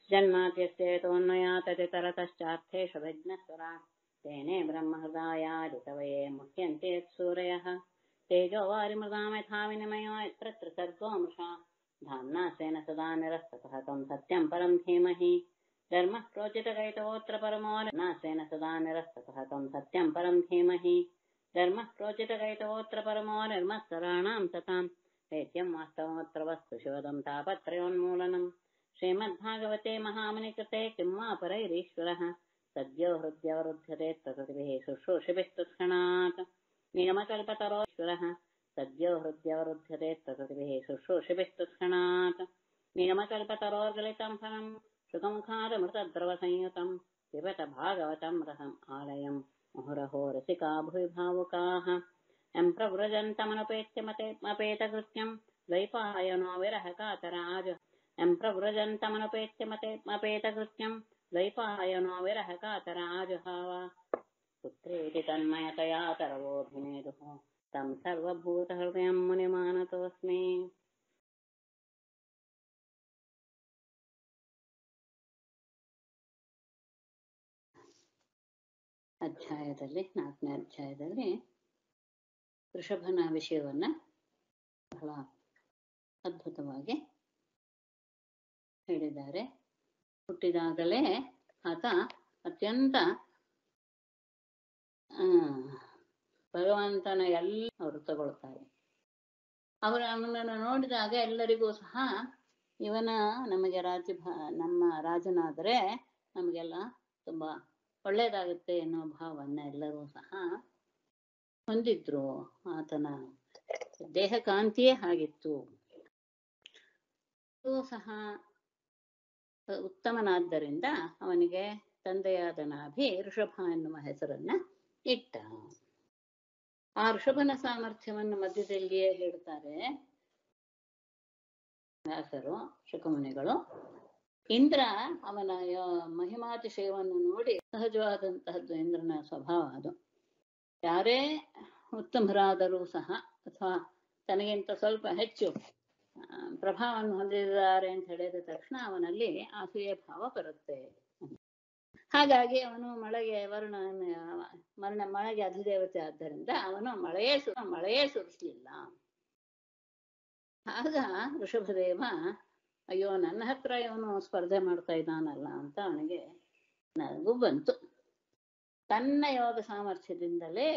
जन्माद्यस्येतोऽन्वयाततितरतश्चार्थेषु विघ्नस्वरा तेने ब्रह्महृदायादितवये मुह्यन्ते यत्सूरयः तेजो वारिमृदां यथा विनिमयो यत्र त्रिसर्गो मृषा धाम्ना स्वेन सदा निरस्ततः तं सत्यं परं धीमहि धर्मः प्रोचितकैतवोऽत्र परमो नास्वेन सदा निरस्ततः तं सत्यं परं धीमहि धर्मः प्रोचितकैतवोऽत्र परमो निर्मत्सराणां सतां वेद्यं वास्तवमत्र वस्तु शिवदं तापत्रयोन्मूलनम् श्रीमद्भागवते महामुनिकृते किं वा परैरीश्वरः सद्यो हृद्यवरुध्यते प्रकृतिभिः शुश्रूषिभिः तत्क्षणात् निगमकल्पतरोश्वरः सद्यो हृद्यवरुध्यते प्रकृतिभिः शुश्रूषिभिः तत्क्षणात् निगमकल्पतरोर्गलितं फलम् सुखमुखादमृतद्रवसंयुतम् पिबत भागवतम् रसम् आलयम् मुहुरहो रसिका भुवि भावुकाः यम् प्रव्रजन्तमनुपेत्यमपेतकृत्यम् द्वैपायनो विरहकातराज यम् प्रव्रजन्तमनुपेत्यमपेतकृत्यम् द्वैपायनो विरहकातराजुहाव पुत्रेति तन्मयतया तरवोऽभिनेदुः तम् सर्वभूतहृदयम् मुनिमानतोऽस्मि ಅಧ್ಯಾಯದಲ್ಲಿ ನಾಲ್ಕನೇ ಅಧ್ಯಾಯದಲ್ಲಿ ವೃಷಭನ ವಿಷಯವನ್ನ ಬಹಳ ಅದ್ಭುತವಾಗಿ ಹೇಳಿದ್ದಾರೆ ಹುಟ್ಟಿದಾಗಲೇ ಆತ ಅತ್ಯಂತ ಆ ಭಗವಂತನ ಎಲ್ಲ ಅವರು ತಗೊಳ್ತಾರೆ ಅವರು ಅವನನ್ನು ನೋಡಿದಾಗ ಎಲ್ಲರಿಗೂ ಸಹ ಇವನ ನಮಗೆ ರಾಜ್ಯ ನಮ್ಮ ರಾಜನಾದರೆ ನಮಗೆಲ್ಲ ತುಂಬಾ ಒಳ್ಳೇದಾಗುತ್ತೆ ಅನ್ನೋ ಭಾವನ್ನ ಎಲ್ಲರೂ ಸಹ ಹೊಂದಿದ್ರು ಆತನ ದೇಹ ಕಾಂತಿಯೇ ಹಾಗಿತ್ತು ಸಹ ಉತ್ತಮನಾದ್ದರಿಂದ ಅವನಿಗೆ ತಂದೆಯಾದ ನಾಭಿ ಋಷಭ ಎನ್ನುವ ಹೆಸರನ್ನ ಇಟ್ಟ ಆ ಋಷಭನ ಸಾಮರ್ಥ್ಯವನ್ನು ಮಧ್ಯದಲ್ಲಿಯೇ ಹೇಳ್ತಾರೆ ವ್ಯಾಸರು ಶುಕಮುನಿಗಳು ಇಂದ್ರ ಅವನ ಮಹಿಮಾತಿಶಯವನ್ನು ನೋಡಿ ಸಹಜವಾದಂತಹದ್ದು ಇಂದ್ರನ ಸ್ವಭಾವ ಅದು ಯಾರೇ ಉತ್ತಮರಾದರೂ ಸಹ ಅಥವಾ ತನಗಿಂತ ಸ್ವಲ್ಪ ಹೆಚ್ಚು ಪ್ರಭಾವವನ್ನು ಹೊಂದಿದ್ದಾರೆ ಅಂತ ಹೇಳಿದ ತಕ್ಷಣ ಅವನಲ್ಲಿ ಆಸೂಯೆ ಭಾವ ಬರುತ್ತೆ ಹಾಗಾಗಿ ಅವನು ಮಳೆಗೆ ವರುಣ ಮರಣ ಮಳೆಗೆ ಅಧಿದೇವತೆ ಆದ್ದರಿಂದ ಅವನು ಮಳೆಯೇ ಸು ಮಳೆಯೇ ಸುರಿಸ್ಲಿಲ್ಲ ಆಗ ಋಷಭದೇವ ಅಯ್ಯೋ ನನ್ನ ಹತ್ರ ಇವನು ಸ್ಪರ್ಧೆ ಮಾಡ್ತಾ ಇದ್ದಾನಲ್ಲ ಅಂತ ಅವನಿಗೆ ನನಗೂ ಬಂತು ತನ್ನ ಯೋಗ ಸಾಮರ್ಥ್ಯದಿಂದಲೇ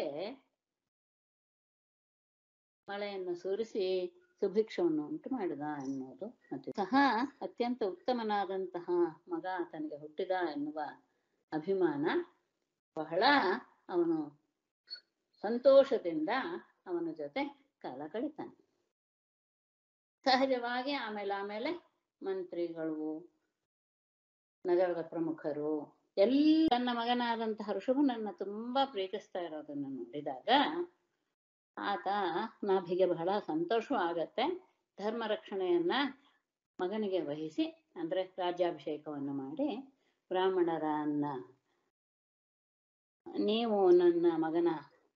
ಮಳೆಯನ್ನು ಸುರಿಸಿ ಸುಭಿಕ್ಷವನ್ನು ಉಂಟು ಮಾಡಿದ ಎನ್ನುವುದು ಮತ್ತೆ ಸಹ ಅತ್ಯಂತ ಉತ್ತಮನಾದಂತಹ ಮಗ ತನಗೆ ಹುಟ್ಟಿದ ಎನ್ನುವ ಅಭಿಮಾನ ಬಹಳ ಅವನು ಸಂತೋಷದಿಂದ ಅವನ ಜೊತೆ ಕಾಲ ಕಳಿತಾನೆ ಸಹಜವಾಗಿ ಆಮೇಲೆ ಆಮೇಲೆ ಮಂತ್ರಿಗಳು ನಗರದ ಪ್ರಮುಖರು ಎಲ್ಲ ತನ್ನ ಮಗನಾದಂತಹ ಋಷಭನನ್ನ ತುಂಬಾ ಪ್ರೀತಿಸ್ತಾ ಇರೋದನ್ನು ನೋಡಿದಾಗ ಆತ ನಾಭಿಗೆ ಬಹಳ ಸಂತೋಷವೂ ಆಗತ್ತೆ ಧರ್ಮ ರಕ್ಷಣೆಯನ್ನ ಮಗನಿಗೆ ವಹಿಸಿ ಅಂದ್ರೆ ರಾಜ್ಯಾಭಿಷೇಕವನ್ನು ಮಾಡಿ ಬ್ರಾಹ್ಮಣರನ್ನ ನೀವು ನನ್ನ ಮಗನ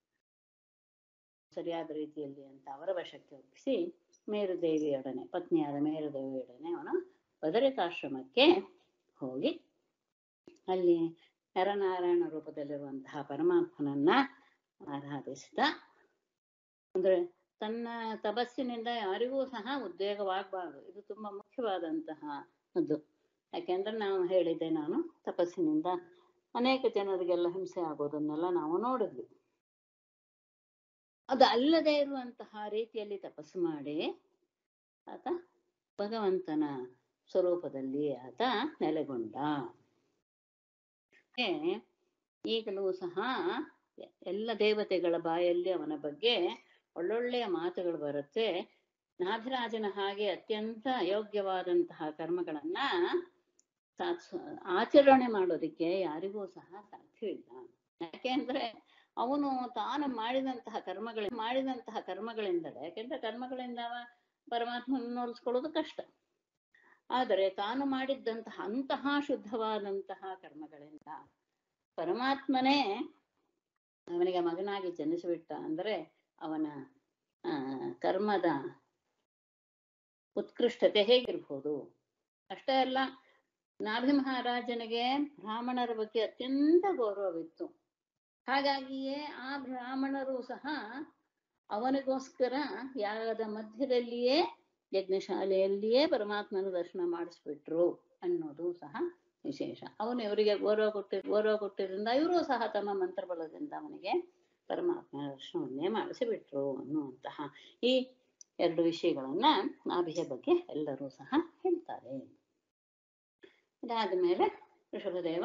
ಸರಿಯಾದ ರೀತಿಯಲ್ಲಿ ಅಂತ ಅವರ ವಶಕ್ಕೆ ಒಪ್ಪಿಸಿ ಮೇರುದೇವಿಯೊಡನೆ ಪತ್ನಿಯಾದ ಮೇರುದೇವಿಯೊಡನೆ ಅವನು ಬದರಿಕಾಶ್ರಮಕ್ಕೆ ಹೋಗಿ ಅಲ್ಲಿ ನರನಾರಾಯಣ ರೂಪದಲ್ಲಿರುವಂತಹ ಪರಮಾತ್ಮನನ್ನ ಆರಾಧಿಸಿದ ಅಂದ್ರೆ ತನ್ನ ತಪಸ್ಸಿನಿಂದ ಯಾರಿಗೂ ಸಹ ಉದ್ವೇಗವಾಗಬಾರ್ದು ಇದು ತುಂಬಾ ಮುಖ್ಯವಾದಂತಹ ಅದು ಯಾಕೆಂದ್ರೆ ನಾವು ಹೇಳಿದ್ದೆ ನಾನು ತಪಸ್ಸಿನಿಂದ ಅನೇಕ ಜನರಿಗೆಲ್ಲ ಹಿಂಸೆ ಆಗೋದನ್ನೆಲ್ಲ ನಾವು ನೋಡಿದ್ವಿ ಅದು ಅಲ್ಲದೆ ಇರುವಂತಹ ರೀತಿಯಲ್ಲಿ ತಪಸ್ಸು ಮಾಡಿ ಆತ ಭಗವಂತನ ಸ್ವರೂಪದಲ್ಲಿ ಆತ ನೆಲೆಗೊಂಡ ಈಗಲೂ ಸಹ ಎಲ್ಲ ದೇವತೆಗಳ ಬಾಯಲ್ಲಿ ಅವನ ಬಗ್ಗೆ ಒಳ್ಳೊಳ್ಳೆಯ ಮಾತುಗಳು ಬರುತ್ತೆ ನಾಭಿರಾಜನ ಹಾಗೆ ಅತ್ಯಂತ ಯೋಗ್ಯವಾದಂತಹ ಕರ್ಮಗಳನ್ನ ಆಚರಣೆ ಮಾಡೋದಿಕ್ಕೆ ಯಾರಿಗೂ ಸಹ ಸಾಧ್ಯವಿಲ್ಲ ಯಾಕೆಂದ್ರೆ ಅವನು ತಾನು ಮಾಡಿದಂತಹ ಕರ್ಮಗಳ ಮಾಡಿದಂತಹ ಕರ್ಮಗಳಿಂದಲೇ ಯಾಕೆಂದ್ರೆ ಕರ್ಮಗಳಿಂದ ಪರಮಾತ್ಮನ ನೋಡಿಸ್ಕೊಳ್ಳೋದು ಕಷ್ಟ ಆದರೆ ತಾನು ಮಾಡಿದ್ದಂತಹ ಅಂತಹ ಶುದ್ಧವಾದಂತಹ ಕರ್ಮಗಳಿಂದ ಪರಮಾತ್ಮನೇ ಅವನಿಗೆ ಮಗನಾಗಿ ಜನಿಸಿಬಿಟ್ಟ ಅಂದ್ರೆ ಅವನ ಆ ಕರ್ಮದ ಉತ್ಕೃಷ್ಟತೆ ಹೇಗಿರ್ಬೋದು ಅಷ್ಟೇ ಅಲ್ಲ ನಾಭಿ ಮಹಾರಾಜನಿಗೆ ಬ್ರಾಹ್ಮಣರ ಬಗ್ಗೆ ಅತ್ಯಂತ ಗೌರವವಿತ್ತು ಹಾಗಾಗಿಯೇ ಆ ಬ್ರಾಹ್ಮಣರು ಸಹ ಅವನಿಗೋಸ್ಕರ ಯಾಗದ ಮಧ್ಯದಲ್ಲಿಯೇ ಯಜ್ಞಶಾಲೆಯಲ್ಲಿಯೇ ಪರಮಾತ್ಮನ ದರ್ಶನ ಮಾಡಿಸ್ಬಿಟ್ರು ಅನ್ನೋದು ಸಹ ವಿಶೇಷ ಅವನು ಇವರಿಗೆ ಗೌರವ ಕೊಟ್ಟಿ ಗೌರವ ಕೊಟ್ಟಿದ್ರಿಂದ ಇವರು ಸಹ ತಮ್ಮ ಮಂತ್ರಬಲದಿಂದ ಅವನಿಗೆ ಪರಮಾತ್ಮನ ದರ್ಶನವನ್ನೇ ಮಾಡಿಸಿಬಿಟ್ರು ಅನ್ನುವಂತಹ ಈ ಎರಡು ವಿಷಯಗಳನ್ನ ನಾಭಿಯ ಬಗ್ಗೆ ಎಲ್ಲರೂ ಸಹ ಹೇಳ್ತಾರೆ ಇದಾದ ಮೇಲೆ ಋಷಭದೇವ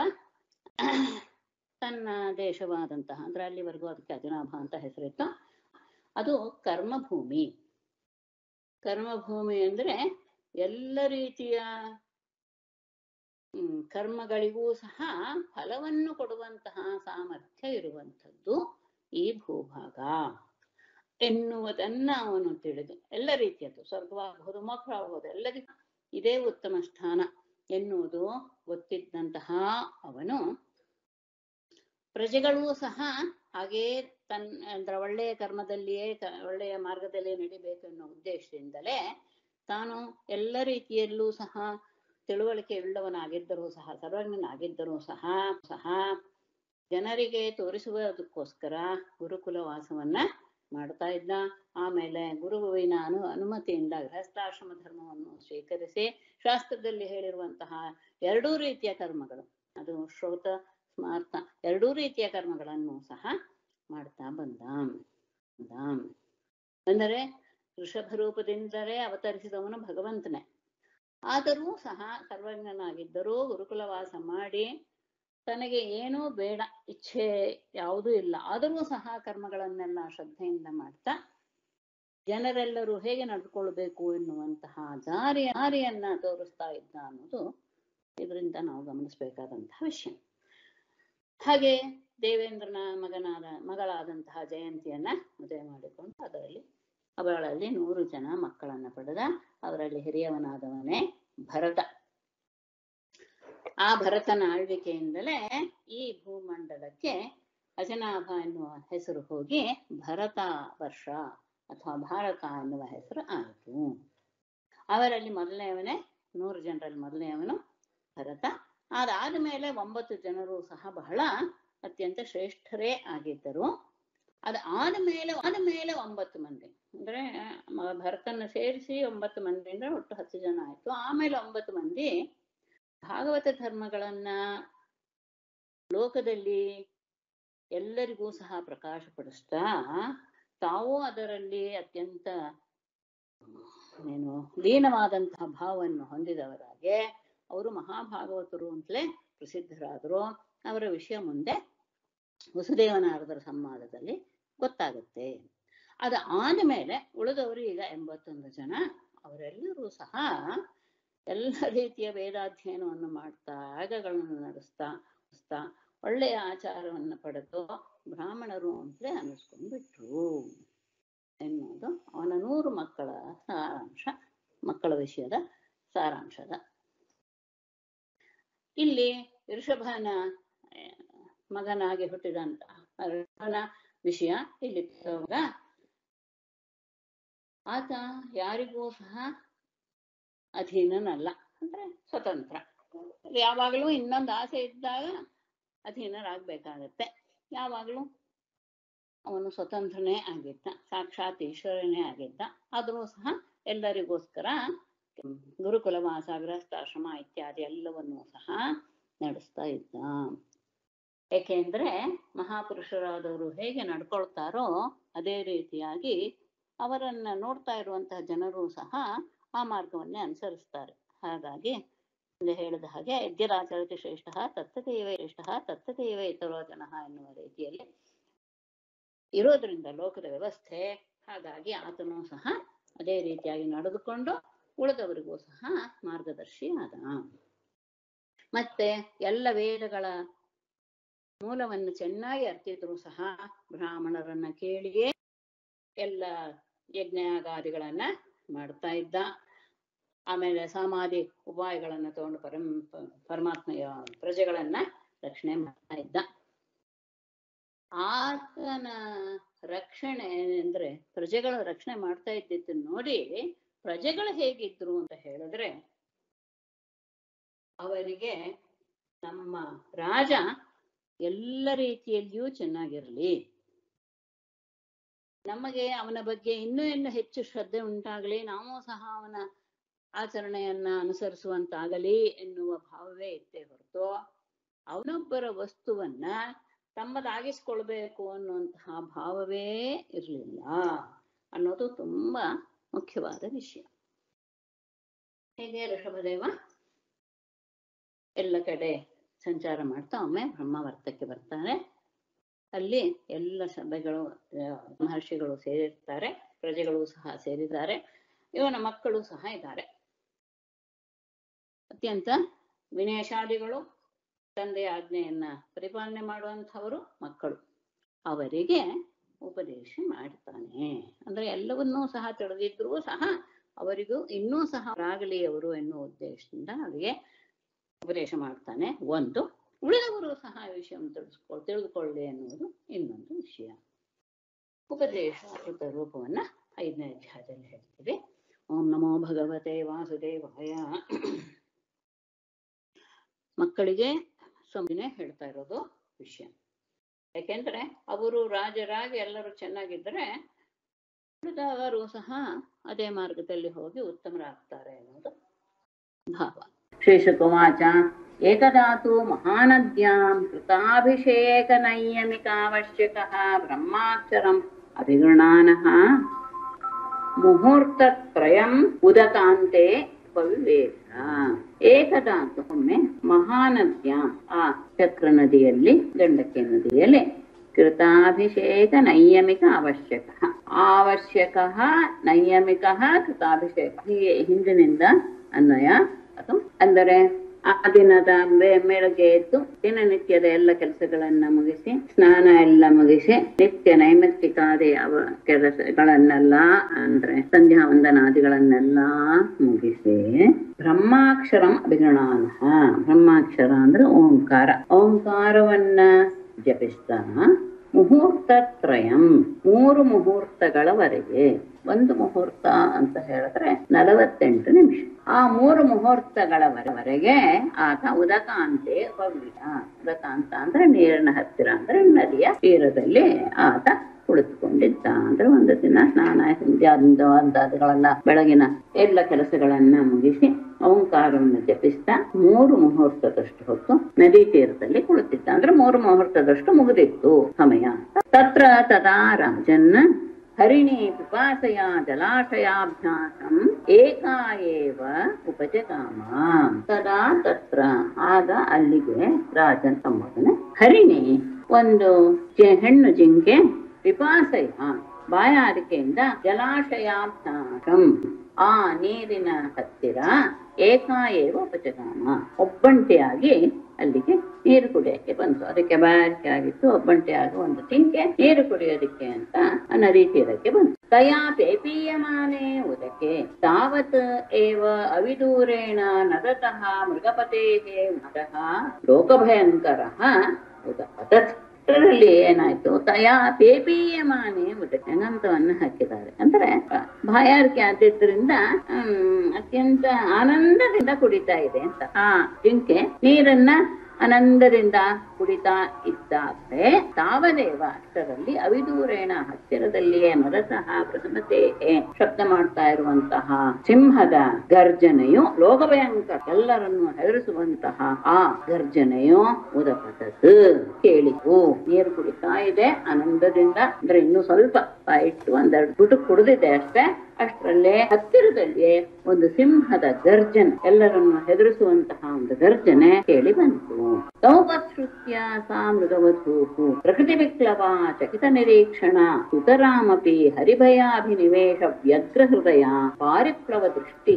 ತನ್ನ ದೇಶವಾದಂತಹ ಅಂದ್ರೆ ಅಲ್ಲಿವರೆಗೂ ಅದಕ್ಕೆ ಅಜನಾಭ ಅಂತ ಹೆಸರಿತ್ತು ಅದು ಕರ್ಮಭೂಮಿ ಕರ್ಮಭೂಮಿ ಅಂದ್ರೆ ಎಲ್ಲ ರೀತಿಯ ಹ್ಮ್, ಕರ್ಮಗಳಿಗೂ ಸಹ ಫಲವನ್ನು ಕೊಡುವಂತಹ ಸಾಮರ್ಥ್ಯ ಇರುವಂಥದ್ದು ಈ ಭೂಭಾಗ ಎನ್ನುವುದನ್ನ ಅವನು ತಿಳಿದು ಎಲ್ಲ ರೀತಿಯದ್ದು ಸ್ವರ್ಗವಾಗಬಹುದು ಮೋಕ್ಷವಾಗಬಹುದು ಎಲ್ಲರಿಗೂ ಇದೇ ಉತ್ತಮ ಸ್ಥಾನ ಎನ್ನುವುದು ಗೊತ್ತಿದ್ದಂತಹ ಅವನು ಪ್ರಜೆಗಳೂ ಸಹ ಹಾಗೇ ತನ್ನ ಅಂದ್ರೆ ಒಳ್ಳೆಯ ಕರ್ಮದಲ್ಲಿಯೇ ಕ- ಒಳ್ಳೆಯ ಮಾರ್ಗದಲ್ಲಿಯೇ ನಡಿಬೇಕು ಅನ್ನೋ ಉದ್ದೇಶದಿಂದಲೇ ತಾನು ಎಲ್ಲ ರೀತಿಯಲ್ಲೂ ಸಹ ತಿಳುವಳಿಕೆ ಉಳ್ಳವನಾಗಿದ್ದರೂ ಸಹ ಸರ್ವಜ್ಞನಾಗಿದ್ದರೂ ಸಹ ಸಹ ಜನರಿಗೆ ತೋರಿಸುವುದಕ್ಕೋಸ್ಕರ ಗುರುಕುಲ ವಾಸವನ್ನ ಮಾಡ್ತಾ ಇದ್ದ ಆಮೇಲೆ ಗುರುವಿನ ಅನು ಅನುಮತಿಯಿಂದ ಗೃಹಸ್ಥಾಶ್ರಮ ಧರ್ಮವನ್ನು ಸ್ವೀಕರಿಸಿ ಶಾಸ್ತ್ರದಲ್ಲಿ ಹೇಳಿರುವಂತಹ ಎರಡೂ ರೀತಿಯ ಕರ್ಮಗಳು ಅದು ಶ್ರೋತ ಸ್ಮಾರ್ತ ಎರಡೂ ರೀತಿಯ ಕರ್ಮಗಳನ್ನು ಸಹ ಮಾಡ್ತಾ ಬಂದ ಬಂದ. ಅಂದರೆ ಋಷಭ ರೂಪದಿಂದಲೇ ಅವತರಿಸಿದವನು ಭಗವಂತನೇ ಆದರೂ ಸಹ ಸರ್ವಜ್ಞನಾಗಿದ್ದರೂ ಗುರುಕುಲ ವಾಸ ಮಾಡಿ ತನಗೆ ಏನೂ ಬೇಡ ಇಚ್ಛೆ ಯಾವುದೂ ಇಲ್ಲ ಆದರೂ ಸಹ ಕರ್ಮಗಳನ್ನೆಲ್ಲ ಶ್ರದ್ಧೆಯಿಂದ ಮಾಡ್ತಾ ಜನರೆಲ್ಲರೂ ಹೇಗೆ ನಡ್ಕೊಳ್ಬೇಕು ಎನ್ನುವಂತಹ ದಾರಿ ದಾರಿಯನ್ನ ತೋರಿಸ್ತಾ ಇದ್ದ ಅನ್ನೋದು ಇದರಿಂದ ನಾವು ಗಮನಿಸಬೇಕಾದಂತಹ ವಿಷಯ ಹಾಗೆ ದೇವೇಂದ್ರನ ಮಗನಾದ ಮಗಳಾದಂತಹ ಜಯಂತಿಯನ್ನ ಮದುವೆ ಮಾಡಿಕೊಂಡು ಅದರಲ್ಲಿ ಅವಳಲ್ಲಿ ನೂರು ಜನ ಮಕ್ಕಳನ್ನ ಪಡೆದ ಅವರಲ್ಲಿ ಹಿರಿಯವನಾದವನೇ ಭರತ ಆ ಭರತನ ಆಳ್ವಿಕೆಯಿಂದಲೇ ಈ ಭೂಮಂಡಲಕ್ಕೆ ಅಜನಾಭ ಎನ್ನುವ ಹೆಸರು ಹೋಗಿ ಭರತ ವರ್ಷ ಅಥವಾ ಭಾರತ ಎನ್ನುವ ಹೆಸರು ಆಯಿತು ಅವರಲ್ಲಿ ಮೊದಲನೆಯವನೇ ನೂರು ಜನರಲ್ಲಿ ಮೊದಲನೆಯವನು ಭರತ ಅದಾದ ಮೇಲೆ ಒಂಬತ್ತು ಜನರು ಸಹ ಬಹಳ ಅತ್ಯಂತ ಶ್ರೇಷ್ಠರೇ ಆಗಿದ್ದರು ಅದು ಆದ ಮೇಲೆ ಆದ ಮೇಲೆ ಒಂಬತ್ತು ಮಂದಿ ಅಂದ್ರೆ ಮ- ಭರತನ ಸೇರಿಸಿ ಒಂಬತ್ತು ಮಂದಿ ಅಂದ್ರೆ ಒಟ್ಟು ಹತ್ತು ಜನ ಆಯ್ತು ಆಮೇಲೆ ಒಂಬತ್ತು ಮಂದಿ ಭಾಗವತ ಧರ್ಮಗಳನ್ನ ಲೋಕದಲ್ಲಿ ಎಲ್ಲರಿಗೂ ಸಹ ಪ್ರಕಾಶಪಡಿಸ್ತಾ ತಾವು ಅದರಲ್ಲಿ ಅತ್ಯಂತ ಏನು ಲೀನವಾದಂತಹ ಭಾವವನ್ನು ಹೊಂದಿದವರಾಗೆ ಅವರು ಮಹಾಭಾಗವತರು ಅಂತಲೇ ಪ್ರಸಿದ್ಧರಾದರು ಅವರ ವಿಷಯ ಮುಂದೆ ವಸುದೇವನಾರದರ ಸಂವಾದದಲ್ಲಿ ಗೊತ್ತಾಗುತ್ತೆ ಅದು ಆದಮೇಲೆ ಉಳಿದವರು ಈಗ ಎಂಬತ್ತೊಂದು ಜನ ಅವರೆಲ್ಲರೂ ಸಹ ಎಲ್ಲ ರೀತಿಯ ವೇದಾಧ್ಯಯನವನ್ನು ಮಾಡ್ತಾ ಯಾಗಗಳನ್ನು ನಡೆಸ್ತಾ ನಡೆಸ್ತಾ ಒಳ್ಳೆಯ ಆಚಾರವನ್ನು ಪಡೆದು ಬ್ರಾಹ್ಮಣರು ಅಂತಲೇ ಅನ್ನಿಸ್ಕೊಂಡ್ಬಿಟ್ರು ಎನ್ನುವುದು ಅವನ ನೂರು ಮಕ್ಕಳ ಸಾರಾಂಶ ಮಕ್ಕಳ ವಿಷಯದ ಸಾರಾಂಶದ ಇಲ್ಲಿ ಋಷಭನ ಆ, ಮಗನಾಗಿ ಹುಟ್ಟಿದಂತ ಋಷಭನ ವಿಷಯ ಇಲ್ಲಿ ಬರುವಾಗ ಆತ ಯಾರಿಗೂ ಸಹ ಅಧೀನನಲ್ಲ ಅಂದ್ರೆ ಸ್ವತಂತ್ರ ಯಾವಾಗಲೂ ಇನ್ನೊಂದು ಆಸೆ ಇದ್ದಾಗ ಅಧೀನರಾಗಬೇಕಾಗತ್ತೆ ಯಾವಾಗಲೂ ಅವನು ಸ್ವತಂತ್ರನೇ ಆಗಿದ್ದ ಸಾಕ್ಷಾತ್ ಈಶ್ವರನೇ ಆಗಿದ್ದ ಆದರೂ ಸಹ ಎಲ್ಲರಿಗೋಸ್ಕರ ಗುರುಕುಲ ವಾಸ ಗೃಹಸ್ಥಾಶ್ರಮ ಇತ್ಯಾದಿ ಎಲ್ಲವನ್ನೂ ಸಹ ನಡೆಸ್ತಾ ಇದ್ದ ಏಕೆಂದ್ರೆ ಮಹಾಪುರುಷರಾದವರು ಹೇಗೆ ನಡ್ಕೊಳ್ತಾರೋ ಅದೇ ರೀತಿಯಾಗಿ ಅವರನ್ನ ನೋಡ್ತಾ ಇರುವಂತಹ ಜನರು ಸಹ ಆ ಮಾರ್ಗವನ್ನೇ ಅನುಸರಿಸ್ತಾರೆ ಹಾಗಾಗಿ ಇಲ್ಲಿ ಹೇಳಿದ ಹಾಗೆ ಯಜ್ಞರಾಚರತಿ ಶ್ರೇಷ್ಠ ತತ್ತದೇವ ಶ್ರೇಷ್ಠ ತತ್ತದೇವ ಇತರೋ ಜನ ಎನ್ನುವ ರೀತಿಯಲ್ಲಿ ಇರೋದ್ರಿಂದ ಲೋಕದ ವ್ಯವಸ್ಥೆ ಹಾಗಾಗಿ ಆತನು ಸಹ ಅದೇ ರೀತಿಯಾಗಿ ನಡೆದುಕೊಂಡು ಉಳಿದವರಿಗೂ ಸಹ ಮಾರ್ಗದರ್ಶಿ ಆದ ಮತ್ತೆ ಎಲ್ಲ ವೇದಗಳ ಮೂಲವನ್ನು ಚೆನ್ನಾಗಿ ಅರ್ಥಿದ್ರು ಸಹ ಬ್ರಾಹ್ಮಣರನ್ನ ಕೇಳಿಯೇ ಎಲ್ಲ ಯಜ್ಞಯಾಗಾದಿಗಳನ್ನ ಮಾಡ್ತಾ ಇದ್ದ ಆಮೇಲೆ ಸಮಾಧಿ ಉಪಾಯಗಳನ್ನ ತಗೊಂಡು ಪರಂ ಪರಮಾತ್ಮೆಯ ಪ್ರಜೆಗಳನ್ನ ರಕ್ಷಣೆ ಮಾಡ್ತಾ ಇದ್ದ ಆತನ ರಕ್ಷಣೆ ಅಂದ್ರೆ ಪ್ರಜೆಗಳ ರಕ್ಷಣೆ ಮಾಡ್ತಾ ಇದ್ದಿದ್ದು ನೋಡಿ ಪ್ರಜೆಗಳು ಹೇಗಿದ್ರು ಅಂತ ಹೇಳಿದ್ರೆ ಅವರಿಗೆ ನಮ್ಮ ರಾಜ ಎಲ್ಲ ರೀತಿಯಲ್ಲಿಯೂ ಚೆನ್ನಾಗಿರಲಿ ನಮಗೆ ಅವನ ಬಗ್ಗೆ ಇನ್ನೂ ಇನ್ನೂ ಹೆಚ್ಚು ಶ್ರದ್ಧೆ ಉಂಟಾಗಲಿ ನಾವು ಸಹ ಅವನ ಆಚರಣೆಯನ್ನ ಅನುಸರಿಸುವಂತಾಗಲಿ ಎನ್ನುವ ಭಾವವೇ ಇತ್ತೇ ಹೊರತು ಅವನೊಬ್ಬರ ವಸ್ತುವನ್ನ ತಮ್ಮದಾಗಿಸ್ಕೊಳ್ಬೇಕು ಅನ್ನುವಂತಹ ಭಾವವೇ ಇರಲಿಲ್ಲ ಅನ್ನೋದು ತುಂಬಾ ಮುಖ್ಯವಾದ ವಿಷಯ ಹೇಗೆ ಋಷಭದೇವ ಎಲ್ಲ ಕಡೆ ಸಂಚಾರ ಮಾಡ್ತಾ ಒಮ್ಮೆ ಬ್ರಹ್ಮಾವರ್ತಕ್ಕೆ ಬರ್ತಾರೆ ಅಲ್ಲಿ ಎಲ್ಲ ಸಭೆಗಳು ಆ, ಮಹರ್ಷಿಗಳು ಸೇರಿರ್ತಾರೆ ಪ್ರಜೆಗಳು ಸಹ ಸೇರಿದ್ದಾರೆ ಇವನ ಮಕ್ಕಳು ಸಹ ಇದ್ದಾರೆ ಅತ್ಯಂತ ವಿನಯಶಾಲಿಗಳು ತಂದೆಯ ಆಜ್ಞೆಯನ್ನ ಪರಿಪಾಲನೆ ಮಾಡುವಂಥವರು ಮಕ್ಕಳು ಅವರಿಗೆ ಉಪದೇಶ ಮಾಡ್ತಾನೆ ಅಂದ್ರೆ ಎಲ್ಲವನ್ನೂ ಸಹ ತಿಳಿದಿದ್ರೂ ಸಹ ಅವರಿಗೂ ಇನ್ನೂ ಸಹ ರಾಗಲಿ ಅವರು ಎನ್ನುವ ಉದ್ದೇಶದಿಂದ ಅವರಿಗೆ ಉಪದೇಶ ಮಾಡ್ತಾನೆ ಒಂದು ಉಳಿದವರು ಸಹ ಈ ವಿಷಯವನ್ನು ತಿಳಿಸ್ಕೊಳ್ ತಿಳಿದುಕೊಳ್ಳಿ ಎನ್ನುವುದು ಇನ್ನೊಂದು ವಿಷಯ ಉಪದೇಶ ಕೃತ ರೂಪವನ್ನ ಐದನೇ ಅಧ್ಯಾಯದಲ್ಲಿ ಹೇಳ್ತೀವಿ ಓಂ ನಮೋ ಭಗವತೆ ವಾಸುದೇವಾಯ ಮಕ್ಕಳಿಗೆ ಸ್ವಾಮಿನೇ ಹೇಳ್ತಾ ಇರೋದು ವಿಷಯ ಯಾಕೆಂದ್ರೆ ಅವರು ರಾಜರಾಗಿ ಎಲ್ಲರೂ ಚೆನ್ನಾಗಿದ್ದರೆ ಉಳಿದವರು ಸಹ ಅದೇ ಮಾರ್ಗದಲ್ಲಿ ಹೋಗಿ ಉತ್ತಮರಾಗ್ತಾರೆ ಅನ್ನೋದು ಭಾವ ಶ್ರೀಶುಕುವಾಚ ಏಕದಾತು ಮಹಾನದ್ಯಾಂ ಕೃತಾಭಿಷೇಕ ನೈಯಮಿಕಾವಶ್ಯಕ ಬ್ರಹ್ಮಾಕ್ಷರಂ ಅಭಿಗೃಣಾನಃ ಮುಹೂರ್ತತ್ರಯಂ ಉದತಾಂತೆ ಪವಿವೇಶ ಏಕದಾತು ಒಮ್ಮೆ ಮಹಾನದ್ಯಾಂ ಆ ಚಕ್ರ ನದಿಯಲ್ಲಿ ಗಂಡಕಿ ನದಿಯಲ್ಲಿ ಕೃತಾಭಿಷೇಕ ನೈಯಮಿಕ ಅವಶ್ಯಕ ಅವಶ್ಯಕ ನೈಯಮಿಕ ಕೃತಾಭಿಷೇಕ ಹೀಗೆ ಹಿಂದಿನಿಂದ ಅನ್ವಯ ಅದು ಅಂದರೆ ಆ ದಿನದ ಬೆ- ಬೆಳಗ್ಗೆ ಎದ್ದು ದಿನನಿತ್ಯದ ಎಲ್ಲ ಕೆಲಸಗಳನ್ನ ಮುಗಿಸಿ ಸ್ನಾನ ಎಲ್ಲ ಮುಗಿಸಿ ನಿತ್ಯ ನೈಮಿತ್ತಿಕಾದಿ ಅವ ಕೆಲಸಗಳನ್ನೆಲ್ಲ ಅಂದ್ರೆ ಸಂಧ್ಯಾ ವಂದನಾದಿಗಳನ್ನೆಲ್ಲ ಮುಗಿಸಿ ಬ್ರಹ್ಮಾಕ್ಷರಂ ಅಭಿಗಣಾನ ಬ್ರಹ್ಮಾಕ್ಷರ ಅಂದ್ರೆ ಓಂಕಾರ ಓಂಕಾರವನ್ನ ಜಪಿಸ್ತಾ ಮುಹೂರ್ತತ್ರಯಂ ಮೂರು ಮುಹೂರ್ತಗಳವರೆಗೆ ಒಂದು ಮುಹೂರ್ತ ಅಂತ ಹೇಳಿದ್ರೆ ನಲವತ್ತೆಂಟು ನಿಮಿಷ ಆ ಮೂರು ಮುಹೂರ್ತಗಳವರೆಗೆ ಆತ ಉದಕಾಂತೆ ಹೋಗ್ಲಿಲ್ಲ ಉದಕಾಂತ ಅಂದ್ರೆ ನೀರಿನ ಹತ್ತಿರ ಅಂದ್ರೆ ನದಿಯ ತೀರದಲ್ಲಿ ಆತ ಕುಳಿತುಕೊಂಡಿದ್ದ ಅಂದ್ರೆ ಒಂದು ದಿನ ಸ್ನಾನ ಸಂಧ್ಯಾದಿಂದ ಅಂದಾಜುಗಳನ್ನ ಬೆಳಗಿನ ಎಲ್ಲ ಕೆಲಸಗಳನ್ನ ಮುಗಿಸಿ ಓಂಕಾರವನ್ನು ಜಪಿಸ್ತಾ ಮೂರು ಮುಹೂರ್ತದಷ್ಟು ಹೊತ್ತು ನದಿ ತೀರದಲ್ಲಿ ಕುಳಿತಿದ್ದ ಅಂದ್ರೆ ಮೂರು ಮುಹೂರ್ತದಷ್ಟು ಮುಗಿದಿತ್ತು ಸಮಯ ತತ್ರ ತದಾ ರಾಜನ್ ಹರಿಣಿ ಪಿಪಾಸಯ ಜಲಾಶಯಾಭ್ಯಾಸಂ ಏಕಾ ಏವ ಉಪಜಗಾಮ ತದಾ ತತ್ರ ಆಗ ಅಲ್ಲಿಗೆ ರಾಜನ್ ಸಂಬೋಧನೆ ಹರಿಣಿ ಒಂದು ಜೆ- ಹೆಣ್ಣು ಜಿಂಕೆ ಪಿಪಾಸಯ ಬಾಯಾರಿಕೆಯಿಂದ ಜಲಾಶಯಾಭ್ಯಾಸಂ ಆ ನೀರಿನ ಹತ್ತಿರ ಏಕಾಏವ ಉಪಜಗಾಮ ಒಬ್ಬಂಟಿಯಾಗಿ ಅಲ್ಲಿಗೆ ನೀರು ಕುಡಿಯಕ್ಕೆ ಬಂತು ಅದಕ್ಕೆ ಬಾಯಾರಿಕೆ ಆಗಿತ್ತು ಒಬ್ಬಂಟಿಯಾಗಿ ಒಂದು ಜಿಂಕೆ ನೀರು ಕುಡಿಯೋದಕ್ಕೆ ಅಂತ ಆ ನದಿ ತೀರಕ್ಕೆ ಬಂತು ತಯಾ ಪೇಪೀಯಮಾನೆ ಉದಕೆ ತಾವತ್ ಏವ ಅವಿದೂರೇಣ ನರತಃ ಮೃಗಪತೇಃ ಮರಃ ಲೋಕಭಯಂಕರಃ ಉದಪತತ್ ಅಷ್ಟರಲ್ಲಿ ಏನಾಯ್ತು ತಯಾ ಪೇಪೀಯಮಾನೆ ಉದಕೆ ಅನಂತವನ್ನು ಹಾಕಿದ್ದಾರೆ ಅಂದ್ರೆ ಬಾಯಾರಿಕೆ ಆದಿದ್ರಿಂದ ಹ್ಮ್ ಅತ್ಯಂತ ಆನಂದದಿಂದ ಕುಡಿತಾ ಇದೆ ಅಂತ ಆ ಜಿಂಕೆ ನೀರನ್ನ ಆನಂದದಿಂದ ಕುಡಿತಾ ಇದ್ದಾದ್ರೆ ತಾವದೇವ ಅಷ್ಟರಲ್ಲಿ ಅವಿದೂರೇಣ ಹತ್ತಿರದಲ್ಲಿಯೇ ಮರಸಹ ಪ್ರಥಮತೆ ಶಬ್ದ ಮಾಡ್ತಾ ಇರುವಂತಹ ಸಿಂಹದ ಗರ್ಜನೆಯು ಲೋಕಭಯಂಕರ ಎಲ್ಲರನ್ನು ಹೆದರಿಸುವಂತಹ ಆ ಗರ್ಜನೆಯು ಉದಪತತ್ ಕೇಳಿತು ನೀರು ಕುಡಿತಾ ಇದೆ ಆನಂದದಿಂದ ಅಂದ್ರೆ ಇನ್ನು ಸ್ವಲ್ಪ ಇಟ್ಟು ಒಂದೆರಡು ಗುಟು ಕುಡಿದಿದೆ ಅಷ್ಟೇ ಅಷ್ಟರಲ್ಲೇ ಹತ್ತಿರದಲ್ಲಿಯೇ ಒಂದು ಸಿಂಹದ ಗರ್ಜನೆ ಎಲ್ಲರನ್ನು ಹೆದರಿಸುವಂತಹ ಒಂದು ಗರ್ಜನೆ ಕೇಳಿ ಬಂತು ತೌಪಶ್ರುತ್ಯ ಸಾ ಮೃಗವಧೂಹು ಪ್ರಕೃತಿ ವಿಕ್ಲವ ಚಕಿತ ನಿರೀಕ್ಷಣ ಸುತರಾಮಪಿ ಹರಿಭಯಾಭಿನಿವೇಶ ವ್ಯಗ್ರ ಹೃದಯ ಪಾರಿಪ್ಲವ ದೃಷ್ಟಿ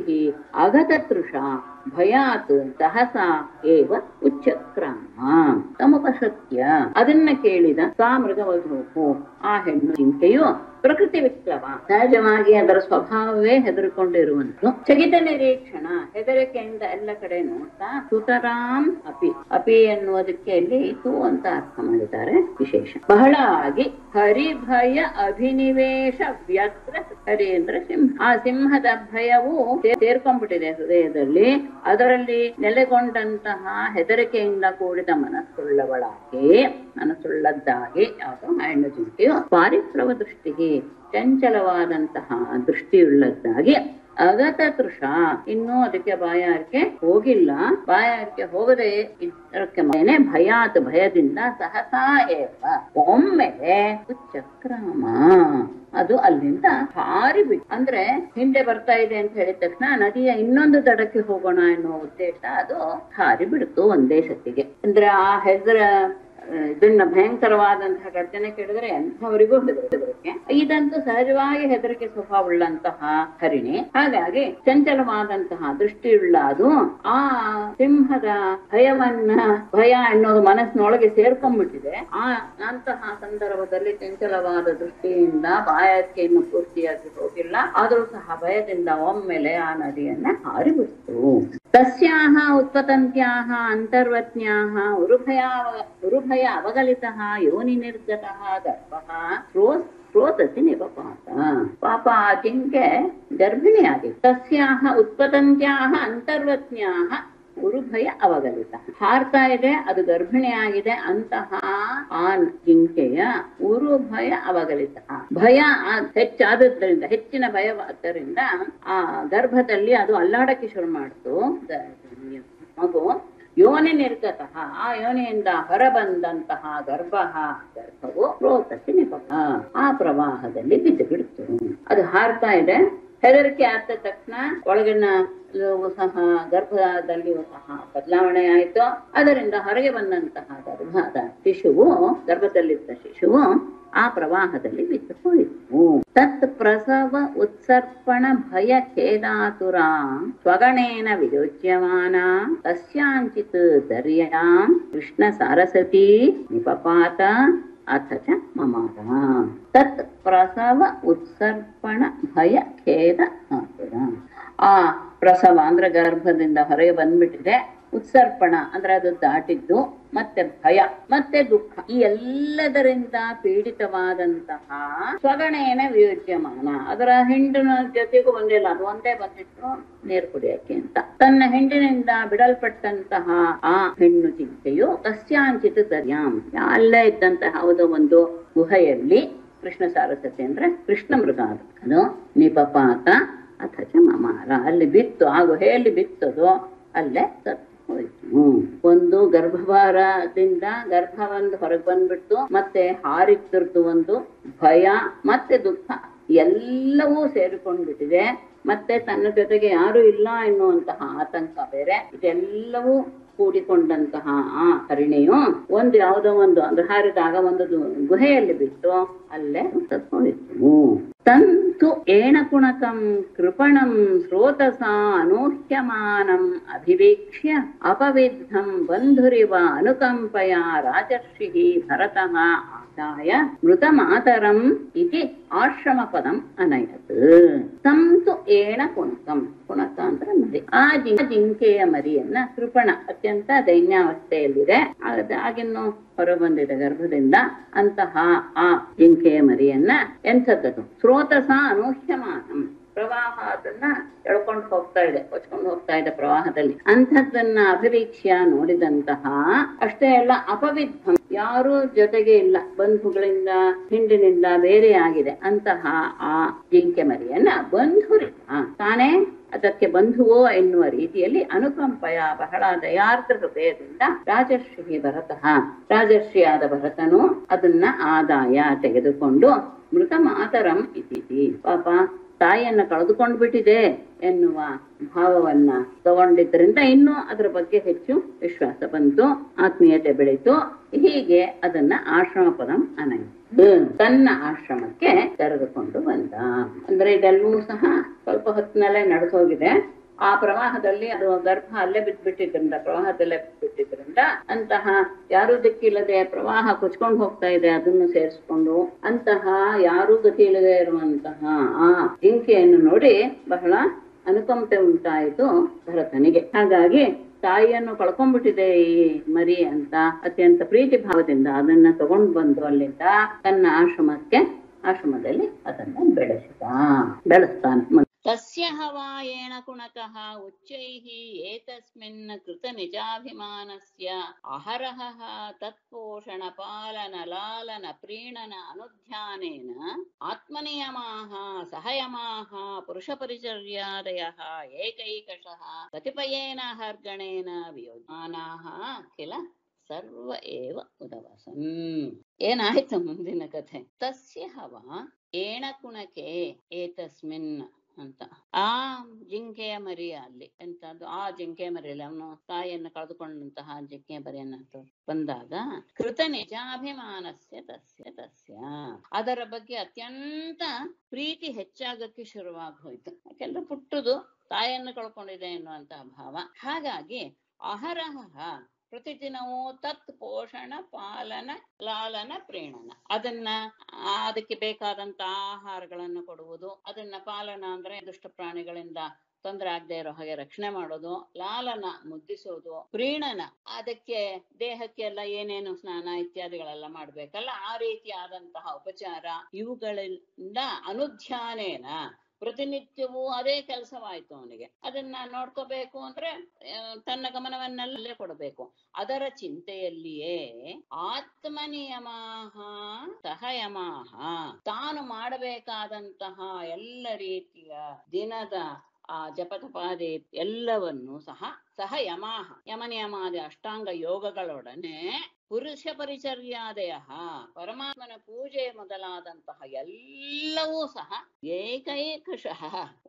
ಅಗತತೃಷ ಭಯಾತ್ ಸಹಸಾ ಏವ ಉಚ್ಚಕ್ರಾಮ ತಮುಪಸತ್ಯ ಅದನ್ನ ಕೇಳಿದ ಸಾ ಮೃಗವಧೂಹು ಆ ಹೆಣ್ಣು ಜಿಂಕೆಯು ಪ್ರಕೃತಿ ವಿಕ್ಲವ ಸಹಜವಾಗಿ ಅದರ ಸ್ವಭಾವವೇ ಹೆದರಿಕೊಂಡಿರುವಂತು ಚಕಿತ ನಿರೀಕ್ಷಣ ಹೆದರಿಕೆಯಿಂದ ಎಲ್ಲ ಕಡೆ ನೋಡ್ತಾ ಸುತರಾಮ್ ಅಪಿ ಅಪಿ ಎನ್ನುವುದಕ್ಕೆ ಇಲ್ಲಿ ತು ಅಂತ ಅರ್ಥ ಮಾಡಿದ್ದಾರೆ ವಿಶೇಷ ಬಹಳವಾಗಿ ಹರಿಭಯ ಅಭಿನಿವೇಶ ವ್ಯಗ್ರ ಹರಿ ಅಂದ್ರೆ ಸಿಂಹ ಆ ಸಿಂಹದ ಭಯವು ಸೇ- ಸೇರ್ಕೊಂಡ್ಬಿಟ್ಟಿದೆ ಹೃದಯದಲ್ಲಿ ಅದರಲ್ಲಿ ನೆಲೆಗೊಂಡಂತಹ ಹೆದರಿಕೆಯಿಂದ ಕೂಡಿದ ಮನಸ್ಸುಳ್ಳವಳಾಗಿ ಮನಸ್ಸುಳ್ಳದ್ದಾಗಿ ಯಾವುದು ಹೆಣ್ಣು ಜಿಂಕೆಯು ಪಾರಿಪ್ರವ ದೃಷ್ಟಿಗೆ ಚಂಚಲವಾದಂತಹ ದೃಷ್ಟಿಯುಳ್ಳದ್ದಾಗಿ ಅಗತ ತೃಷ ಇನ್ನೂ ಅದಕ್ಕೆ ಬಾಯಾರಿಕೆ ಹೋಗಿಲ್ಲ ಬಾಯಾರಿಕೆ ಹೋಗದೆ ಇದಕ್ಕೆ ಮೇಲೆ ಭಯಾತ್ ಭಯದಿಂದ ಸಹಸಾ ಏವ ಒಮ್ಮೆಲೆ ಚಕ್ರಮ ಅದು ಅಲ್ಲಿಂದ ಹಾರಿ ಬಿಟ್ಟು ಅಂದ್ರೆ ಹಿಂದೆ ಬರ್ತಾ ಇದೆ ಅಂತ ಹೇಳಿದ ತಕ್ಷಣ ನದಿಯ ಇನ್ನೊಂದು ದಡಕ್ಕೆ ಹೋಗೋಣ ಎನ್ನುವ ಉದ್ದೇಶ ಅದು ಹಾರಿ ಬಿಡ್ತು ಒಂದೇ ಸತಿಗೆ ಅಂದ್ರೆ ಆ ಹೆಸರ ಇದನ್ನ ಭಯಂಕರವಾದಂತಹ ಗರ್ಜನೆ ಕೇಳಿದ್ರೆ ಎಂಥವರಿಗೂ ಹೆದರಿಕೆ ಇದಂತೂ ಸಹಜವಾಗಿ ಹೆದರಿಕೆ ಸ್ವಭಾವವುಳ್ಳಂತಹ ಹರಿಣಿ ಹಾಗಾಗಿ ಚಂಚಲವಾದಂತಹ ದೃಷ್ಟಿಯುಳ್ಳ ಅದು ಆ ಸಿಂಹದ ಭಯವನ್ನ ಭಯ ಅನ್ನೋದು ಮನಸ್ಸಿನೊಳಗೆ ಸೇರ್ಕೊಂಡ್ಬಿಟ್ಟಿದೆ ಆ ಅಂತಹ ಸಂದರ್ಭದಲ್ಲಿ ಚಂಚಲವಾದ ದೃಷ್ಟಿಯಿಂದ ಬಾಯಕ್ಕೆ ಇನ್ನು ಪೂರ್ತಿಯಾಗಿ ಹೋಗಿಲ್ಲ ಆದರೂ ಸಹ ಭಯದಿಂದ ಒಮ್ಮೆಲೆ ಆ ನದಿಯನ್ನ ಹಾರಿಬಿಡ್ತು ತಸ್ಯಾಹ ಉತ್ಪತಂತ್ಯಾಹ ಅಂತರ್ವತ್ನ್ಯಾಹ ಉರುಭಯಾವ ಉರುಭಯ ಅವಗಲಿತಃ ಯೋನಿ ನಿರ್ಗತಃ ಗರ್ಭಃ ಸ್ರೋ ಸ್ರೋತಸಿ ನಿಪಪಾತ ಪಾಪ ಆ ಜಿಂಕೆ ಗರ್ಭಿಣಿಯಾಗಿತ್ತು ತಸ್ಯಾಹ ಉತ್ಪತಂತ್ಯಾಹ ಅಂತರ್ವತ್ನ್ಯಾಹ ಉರುಭಯ ಅವಗಲಿತ ಹಾರ್ತಾ ಇದೆ ಅದು ಗರ್ಭಿಣಿಯಾಗಿದೆ ಅಂತಹ ಆ ಜಿಂಕೆಯ ಉರುಭಯ ಅವಗಲಿತ ಭಯ ಆ- ಹೆಚ್ಚಾದದ್ರಿಂದ ಹೆಚ್ಚಿನ ಭಯವಾದ್ದರಿಂದ ಆ ಗರ್ಭದಲ್ಲಿ ಅದು ಅಲ್ಲಾಡಕ್ಕೆ ಶುರು ಮಾಡ್ತು ಗ- ಮಗು ಯೋನಿ ನಿರ್ಗತಃ ಆ ಯೋನಿಯಿಂದ ಹೊರಬಂದಂತಹ ಗರ್ಭ ಗರ್ಭವು ರೋತಸಿ ನಿಪಕ ಆ ಪ್ರವಾಹದಲ್ಲಿ ಬಿದ್ದು ಬಿಡ್ತು ಅದು ಹಾರ್ತಾ ಇದೆ ಹೆದರಿಕೆ ಆದ ತಕ್ಷಣ ಒಳಗಿನ ಲೋವು ಸಹ ಗರ್ಭದಲ್ಲಿಯೂ ಸಹ ಬದಲಾವಣೆ ಆಯಿತು ಅದರಿಂದ ಹೊರಗೆ ಬಂದಂತಹ ಗರ್ಭದ ಶಿಶುವು ಗರ್ಭದಲ್ಲಿದ್ದ ಶಿಶುವು ಆ ಪ್ರವಾಹದಲ್ಲಿ ಬಿದ್ದು ಹೋಯಿತು ತತ್ ಪ್ರಸವ ಉತ್ಸರ್ಪಣ ಭಯ ಖೇದಾತುರ ಸ್ವಗಣೇನ ವಿರೋಚ್ಯಮಾನ ತಸ್ಯಾಂಚಿತ್ ದರ್ಯಾಂ ಕೃಷ್ಣ ಸಾರಸತಿ ನಿಪಪಾತ ಅಥ ಚ ಮಮಾರ ತತ್ ಪ್ರಸವ ಉತ್ಸರ್ಪಣ ಭಯ ಖೇದ ಆತುರ ಆ ಪ್ರಸವ ಅಂದ್ರೆ ಗರ್ಭದಿಂದ ಹೊರಗೆ ಬಂದ್ಬಿಟ್ಟಿದೆ ಉತ್ಸರ್ಪಣ ಅಂದ್ರೆ ಅದು ದಾಟಿದ್ದು ಮತ್ತೆ ಭಯ ಮತ್ತೆ ದುಃಖ ಈ ಎಲ್ಲದರಿಂದ ಪೀಡಿತವಾದಂತಹ ಸ್ವಗಣೇನ ವಿಯೋಜ್ಯಮಾನ ಅದರ ಹೆಂಡಿನ ಜೊತೆಗೂ ಬಂದಿಲ್ಲ ಅದು ಒಂದೇ ಬಂದಿತ್ತು ನೀರು ಕುಡಿಯಕ್ಕೆ ಅಂತ ತನ್ನ ಹೆಂಡಿನಿಂದ ಬಿಡಲ್ಪಟ್ಟಂತಹ ಆ ಹೆಣ್ಣು ಚಿಂತೆಯು ಕಸ್ಯಾಂಚಿತ ದರ್ಯಾಂ ಅಲ್ಲೇ ಇದ್ದಂತಹ ಯಾವುದೋ ಒಂದು ಗುಹೆಯಲ್ಲಿ ಕೃಷ್ಣ ಸಾರಸತೆ ಅಂದ್ರೆ ಕೃಷ್ಣ ಮೃಗ ಅದು ಅದು ನಿಪಪಾತ ಅಥಚ ಮಮಾರ ಅಲ್ಲಿ ಬಿತ್ತು ಆ ಗುಹೆಯಲ್ಲಿ ಬಿತ್ತದು ಅಲ್ಲೇ ಸತ್ತು ಹೋಯ್ತು ಒಂದು ಗರ್ಭಭಾರದಿಂದ ಗರ್ಭ ಒಂದು ಹೊರಗೆ ಬಂದ್ಬಿಡ್ತು ಮತ್ತೆ ಹಾರಿದ್ರದ್ದು ಒಂದು ಭಯ ಮತ್ತೆ ದುಃಖ ಎಲ್ಲವೂ ಸೇರಿಕೊಂಡ್ಬಿಟ್ಟಿದೆ ಮತ್ತೆ ತನ್ನ ಜೊತೆಗೆ ಯಾರು ಇಲ್ಲ ಎನ್ನುವಂತಹ ಆತಂಕ ಬೇರೆ ಇದೆಲ್ಲವೂ ಕೂಡಿಕೊಂಡಂತಹ ಆ ಹರಿಣೆಯು ಒಂದು ಯಾವುದೋ ಒಂದು ಅಂದ್ರೆ ಹಾರಿದಾಗ ಒಂದು ದು- ಗುಹೆಯಲ್ಲಿ ಬಿಟ್ಟು ಅಲ್ಲೇ ಸತ್ಕೊಂಡಿತ್ತು ತಂತು ಏಣಕುಣಕಂ ಕೃಪಣಂ ಸ್ರೋತಸ ಅನೂಹ್ಯಮಾನಂ ಅಭಿವೇಕ್ಷ್ಯ ಅಪವಿದ್ಧಂ ಬಂಧುರಿವ ಅನುಕಂಪಯ ರಾಜರ್ಷಿ ಭರತಃ ಆದಾಯ ಮೃತಮಾತರಂ ಇತಿ ಆಶ್ರಮ ಪದಂ ಅನಯತ್ ತಂತು ಏಣ ಕುಣಕಂ ಕುಣಕ ಅಂದ್ರೆ ಮರಿ ಆ ಜಿಂ- ಜಿಂಕೆಯ ಮರಿಯನ್ನ ಕೃಪಣ ಅತ್ಯಂತ ದೈನ್ಯಾವಸ್ಥೆಯಲ್ಲಿದೆ ಆಗ- ಆಗಿನ್ನು ಹೊರಬಂದಿದೆ ಗರ್ಭದಿಂದ ಅಂತಹ ಆ ಜಿಂಕೆಯ ಮರಿಯನ್ನ ಎಂಥದ್ದು ಸ್ರೋತಸ ಅನೂಹ್ಯಮಾನಂ ಪ್ರವಾಹ ಅದನ್ನ ಎಳ್ಕೊಂಡು ಹೋಗ್ತಾ ಇದೆ ಕೊಚ್ಕೊಂಡು ಹೋಗ್ತಾ ಇದೆ ಪ್ರವಾಹದಲ್ಲಿ ಅಂಥದ್ದನ್ನ ಅಭಿವೀಕ್ಷ್ಯ ನೋಡಿದಂತಹ ಅಷ್ಟೇ ಅಲ್ಲ ಅಪವಿದ್ಧಂ ಯಾರೂ ಜೊತೆಗೆ ಇಲ್ಲ ಬಂಧುಗಳಿಂದ ಹಿಂಡಿನಿಂದ ಬೇರೆ ಆಗಿದೆ ಅಂತಹ ಆ ಜಿಂಕೆ ಮರಿಯನ್ನ ಬಂಧುರಿ ತಾನೇ ಅದಕ್ಕೆ ಬಂಧುವೋ ಎನ್ನುವ ರೀತಿಯಲ್ಲಿ ಅನುಕಂಪಯ ಬಹಳ ದಯಾರ್ಥ ಹೃದಯದಿಂದ ರಾಜರ್ಷಿ ಭರತಃ ರಾಜರ್ಷಿಯಾದ ಭರತನು ಅದನ್ನ ಆದಾಯ ತೆಗೆದುಕೊಂಡು ಮೃತ ಮಾತರಂ ಇತಿ ಪಾಪ ತಾಯಿಯನ್ನ ಕಳೆದುಕೊಂಡು ಬಿಟ್ಟಿದೆ ಎನ್ನುವ ಭಾವವನ್ನ ತಗೊಂಡಿದ್ದರಿಂದ ಇನ್ನೂ ಅದರ ಬಗ್ಗೆ ಹೆಚ್ಚು ವಿಶ್ವಾಸ ಬಂತು ಆತ್ಮೀಯತೆ ಬೆಳೀತು ಹೀಗೆ ಅದನ್ನ ಆಶ್ರಮ ಪದಂ ಅನಯಿತು ತನ್ನ ಆಶ್ರಮಕ್ಕೆ ಕರೆದುಕೊಂಡು ಬಂದ ಅಂದ್ರೆ ಇದೆಲ್ಲವೂ ಸಹ ಸ್ವಲ್ಪ ಹೊತ್ತಿನಲ್ಲೇ ನಡೆದೋಗಿದೆ ಆ ಪ್ರವಾಹದಲ್ಲಿ ಅದು ಗರ್ಭ ಅಲ್ಲೇ ಬಿದ್ದ್ಬಿಟ್ಟಿದ್ರಿಂದ ಪ್ರವಾಹದಲ್ಲೇ ಬಿದ್ಬಿಟ್ಟಿದ್ರಿಂದ ಅಂತಹ ಯಾರೂ ದಿಕ್ಕಿಲ್ಲದೆ ಪ್ರವಾಹ ಕೊಚ್ಕೊಂಡು ಹೋಗ್ತಾ ಇದೆ ಅದನ್ನು ಸೇರಿಸ್ಕೊಂಡು ಅಂತಹ ಯಾರೂ ಗತಿ ಇಲ್ಲದೆ ಇರುವಂತಹ ಆ ಜಿಂಕೆಯನ್ನು ನೋಡಿ ಬಹಳ ಅನುಕಂಪೆ ಉಂಟಾಯಿತು ಭರತನಿಗೆ ಹಾಗಾಗಿ ತಾಯಿಯನ್ನು ಕಳ್ಕೊಂಡ್ಬಿಟ್ಟಿದೆ ಈ ಮರಿ ಅಂತ ಅತ್ಯಂತ ಪ್ರೀತಿ ಭಾವದಿಂದ ಅದನ್ನ ತಗೊಂಡು ಬಂದು ಅಲ್ಲಿಂದ ತನ್ನ ಆಶ್ರಮಕ್ಕೆ ಆಶ್ರಮದಲ್ಲಿ ಅದನ್ನ ಬೆಳೆಸಿದ ಬೆಳೆಸ್ತಾನೆ ತಸ್ಯ ಹವಾಯೇಣ ಕುಣಕಃ ಉಚ್ಚೈಃ ಏತಸ್ಮಿನ್ ಕೃತ ನಿಜಾಭಿಮಾನಸ್ಯ ಅಹರಹ ತತ್ಪೋಷಣ ಪಾಲನ ಲಾಲನ ಪ್ರೀಣನ ಅನುಧ್ಯಾನೇನ ಆತ್ಮನಿಯಮಾಃ ಸಹಯಮಾಃ ಪುರುಷಪರಿಚರ್ಯಾದಯಃ ಏಕೈಕಶಃ ಕತಿಪಯೇನ ಹರ್ಗಣೇನ ವಿಯೋಜ್ಮಾನಾಃ ಕಿಲ ಸರ್ವ ಏವ ಉದವಸನ್ ಏನಾಯ್ತು ಮುಂದಿನ ಕಥೆ ತಸ್ಯ ಹವ ಏಣಕುಣಕೆ ಏತಸ್ಮಿನ್ ಅಂತ ಆ ಜಿಂಕೆಯ ಮರಿಯ ಅಲ್ಲಿ ಎಂತದ್ದು ಆ ಜಿಂಕೆ ಮರಿಯಲ್ಲಿ ಅವನು ತಾಯಿಯನ್ನು ಕಳೆದುಕೊಂಡಂತಹ ಜಿಂಕೆ ಮರಿಯನ್ನ ಬಂದಾಗ ಕೃತ ನಿಜಾಭಿಮಾನಸ್ಯ ತಸ್ಯ ತಸ್ಯ ಅದರ ಬಗ್ಗೆ ಅತ್ಯಂತ ಪ್ರೀತಿ ಹೆಚ್ಚಾಗಕ್ಕೆ ಶುರುವಾಗಿ ಹೋಯ್ತು ಯಾಕೆಂದ್ರೆ ಪುಟ್ಟದು ತಾಯಿಯನ್ನು ಕಳ್ಕೊಂಡಿದೆ ಎನ್ನುವಂತಹ ಭಾವ ಹಾಗಾಗಿ ಅಹರಹ ಪ್ರತಿದಿನವೂ ತತ್ ಪೋಷಣ ಪಾಲನ ಲಾಲನ ಪ್ರೇಣನ ಅದನ್ನ ಆ, ಅದಕ್ಕೆ ಬೇಕಾದಂತ ಆಹಾರಗಳನ್ನು ಕೊಡುವುದು ಅದನ್ನ ಪಾಲನ ಅಂದ್ರೆ ದುಷ್ಟ ಪ್ರಾಣಿಗಳಿಂದ ತೊಂದರೆ ಆಗದೆ ಇರೋ ಹಾಗೆ ರಕ್ಷಣೆ ಮಾಡೋದು ಲಾಲನ ಮುದ್ದಿಸೋದು ಪ್ರೀಣನ ಅದಕ್ಕೆ ದೇಹಕ್ಕೆಲ್ಲ ಏನೇನು ಸ್ನಾನ ಇತ್ಯಾದಿಗಳೆಲ್ಲ ಮಾಡ್ಬೇಕಲ್ಲ ಆ ರೀತಿಯಾದಂತಹ ಉಪಚಾರ ಇವುಗಳಿಂದ ಅನುಧ್ಯಾನೇನ ಪ್ರತಿನಿತ್ಯವೂ ಅದೇ ಕೆಲಸವಾಯ್ತು ಅವನಿಗೆ ಅದನ್ನ ನೋಡ್ಕೋಬೇಕು ಅಂದ್ರೆ ಆ, ತನ್ನ ಗಮನವನ್ನಲ್ಲೇ ಕೊಡಬೇಕು ಅದರ ಚಿಂತೆಯಲ್ಲಿಯೇ ಆತ್ಮನಿಯಮಾಹ ಸಹಯಮಾಹ ತಾನು ಮಾಡಬೇಕಾದಂತಹ ಎಲ್ಲ ರೀತಿಯ ದಿನದ ಆ ಜಪತಪಾದಿ ಎಲ್ಲವನ್ನು ಸಹ ಸಹ ಯಮಾಹ ಯಮನಿಯಮಾದಿ ಅಷ್ಟಾಂಗ ಯೋಗಗಳೊಡನೆ ಪುರುಷ ಪರಿಚರ್ಯಾದಯ ಪರಮಾತ್ಮನ ಪೂಜೆ ಮೊದಲಾದಂತಹ ಎಲ್ಲವೂ ಸಹ ಏಕೈಕಶಃ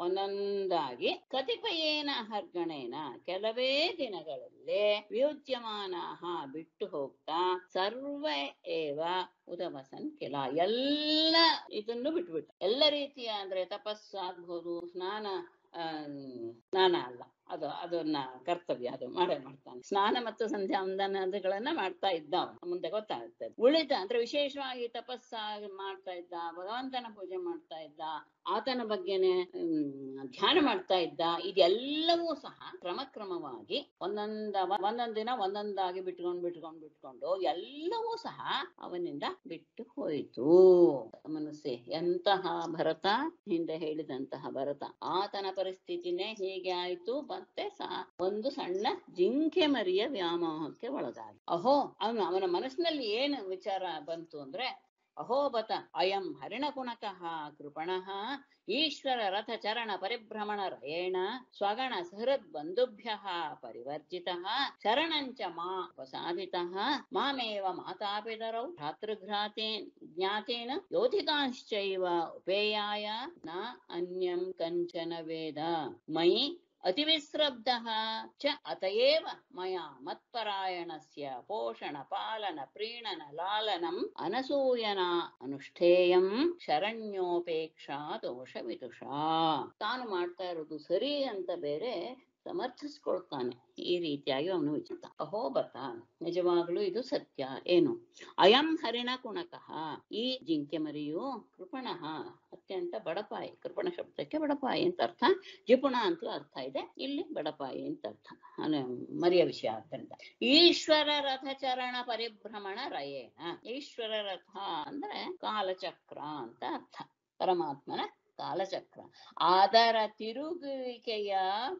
ಒಂದೊಂದಾಗಿ ಕತಿಪಯೇನ ಹರ್ಗಣೇನ ಕೆಲವೇ ದಿನಗಳಲ್ಲಿ ವಿಯುಜ್ಯಮಾನಾಹ ಬಿಟ್ಟು ಹೋಗ್ತಾ ಸರ್ವ ಏವ ಉದವಸನ್ ಕೆಲ ಎಲ್ಲ ಇದನ್ನು ಬಿಟ್ಬಿಟ್ಟು ಎಲ್ಲ ರೀತಿಯ ಅಂದ್ರೆ ತಪಸ್ಸು ಆಗ್ಬೋದು ಸ್ನಾನ ಆ, ಸ್ನಾನ ಅಲ್ಲ ಅದು ಅದನ್ನ ಕರ್ತವ್ಯ ಅದು ಮಾಡೇ ಮಾಡ್ತಾನೆ ಸ್ನಾನ ಮತ್ತು ಸಂಧ್ಯಾ ವಂದನಾದಿಗಳನ್ನ ಮಾಡ್ತಾ ಇದ್ದ ಅವನು ಮುಂದೆ ಗೊತ್ತಾಗ್ತದೆ ಉಳಿದ ಅಂದ್ರೆ ವಿಶೇಷವಾಗಿ ತಪಸ್ಸಾಗಿ ಮಾಡ್ತಾ ಇದ್ದ ಭಗವಂತನ ಪೂಜೆ ಮಾಡ್ತಾ ಇದ್ದ ಆತನ ಬಗ್ಗೆನೆ ಹ್ಮ್, ಧ್ಯಾನ ಮಾಡ್ತಾ ಇದ್ದ ಇದೆಲ್ಲವೂ ಸಹ ಕ್ರಮಕ್ರಮವಾಗಿ ಒಂದೊಂದ ಒಂದೊಂದ್ ದಿನ ಒಂದೊಂದಾಗಿ ಬಿಟ್ಕೊಂಡ್ ಬಿಟ್ಕೊಂಡ್ ಬಿಟ್ಕೊಂಡು ಎಲ್ಲವೂ ಸಹ ಅವನಿಂದ ಬಿಟ್ಟು ಹೋಯಿತು ಮನಸ್ಸೆ ಎಂತಹ ಭರತ ಹಿಂದೆ ಹೇಳಿದಂತಹ ಭರತ ಆತನ ಪರಿಸ್ಥಿತಿನೇ ಹೀಗೆ ಆಯ್ತು ಮತ್ತೆ ಸಹ ಒಂದು ಸಣ್ಣ ಜಿಂಕೆ ಮರಿಯ ವ್ಯಾಮೋಹಕ್ಕೆ ಒಳಗಾಗಿ ಅಹೋ ಅವನು ಅವನ ಮನಸ್ಸಿನಲ್ಲಿ ಏನು ವಿಚಾರ ಬಂತು ಅಂದ್ರೆ ಅಹೋಬತ ಅಯಂ ಹರಿಣಕುಣಕಃ ಕೃಪಣಃ ಈಶ್ವರ ರಥ ಚರಣ ಪರಿಭ್ರಮಣ ರಯೇಣ ಸ್ವಗಣ ಸಹೃದ್ ಬಂಧುಭ್ಯ ಪರಿವರ್ಜಿತ ಶರಣಂಚ ಮಾ ಉಪಸಾದಿತಃ ಮಾಮೇವ ಮಾತಾಪಿತರೌ ಭ್ರಾತೃಘ್ರಾತೆ ಜ್ಞಾತೇನ ಯೋಧಿಕಾಂಶ್ಚೈವ ಉಪೇಯಾಯ ನ ಅನ್ಯಂ ಕಂಚನ ವೇದ ಮಯಿ ಅತಿವಿಸ್ರಬ್ಧಃ ಚ ಅತಯೇವ ಮಯಾ ಮತ್ಪರಾಯಣಸ್ಯ ಪೋಷಣ ಪಾಲನ ಪ್ರೀಣನ ಲಾಲನಂ ಅನಸೂಯನ ಅನುಷ್ಠೇಯಂ ಶರಣ್ಯೋಪೇಕ್ಷಾ ದೋಷ ವಿದುಷಾ ತಾನು ಮಾಡ್ತಾ ಇರೋದು ಸರಿ ಅಂತ ಬೇರೆ ಸಮರ್ಥಿಸ್ಕೊಳ್ತಾನೆ ಈ ರೀತಿಯಾಗಿ ಅವನು ವಿಚಿತ ಅಹೋಬತ ನಿಜವಾಗ್ಲೂ ಇದು ಸತ್ಯ ಏನು ಅಯಂ ಹರಿಣ ಕುಣಕಃ ಈ ಜಿಂಕೆ ಮರಿಯು ಕೃಪಣಃ ಅತ್ಯಂತ ಬಡಪಾಯಿ ಕೃಪಣ ಶಬ್ದಕ್ಕೆ ಬಡಪಾಯಿ ಅಂತ ಅರ್ಥ ಜಿಪುಣ ಅಂತಲೂ ಅರ್ಥ ಇದೆ ಇಲ್ಲಿ ಬಡಪಾಯಿ ಅಂತ ಅರ್ಥ ಅಲ್ಲ, ಮರಿಯ ವಿಷಯ ಆದ್ದರಿಂದ ಈಶ್ವರ ರಥ ಚರಣ ಪರಿಭ್ರಮಣ ರಯೇಣ ಈಶ್ವರ ರಥ ಅಂದ್ರೆ ಕಾಲಚಕ್ರ ಅಂತ ಅರ್ಥ ಪರಮಾತ್ಮನ ಕಾಲಚಕ್ರ ಅದರ ತಿರುಗುವಿಕೆಯ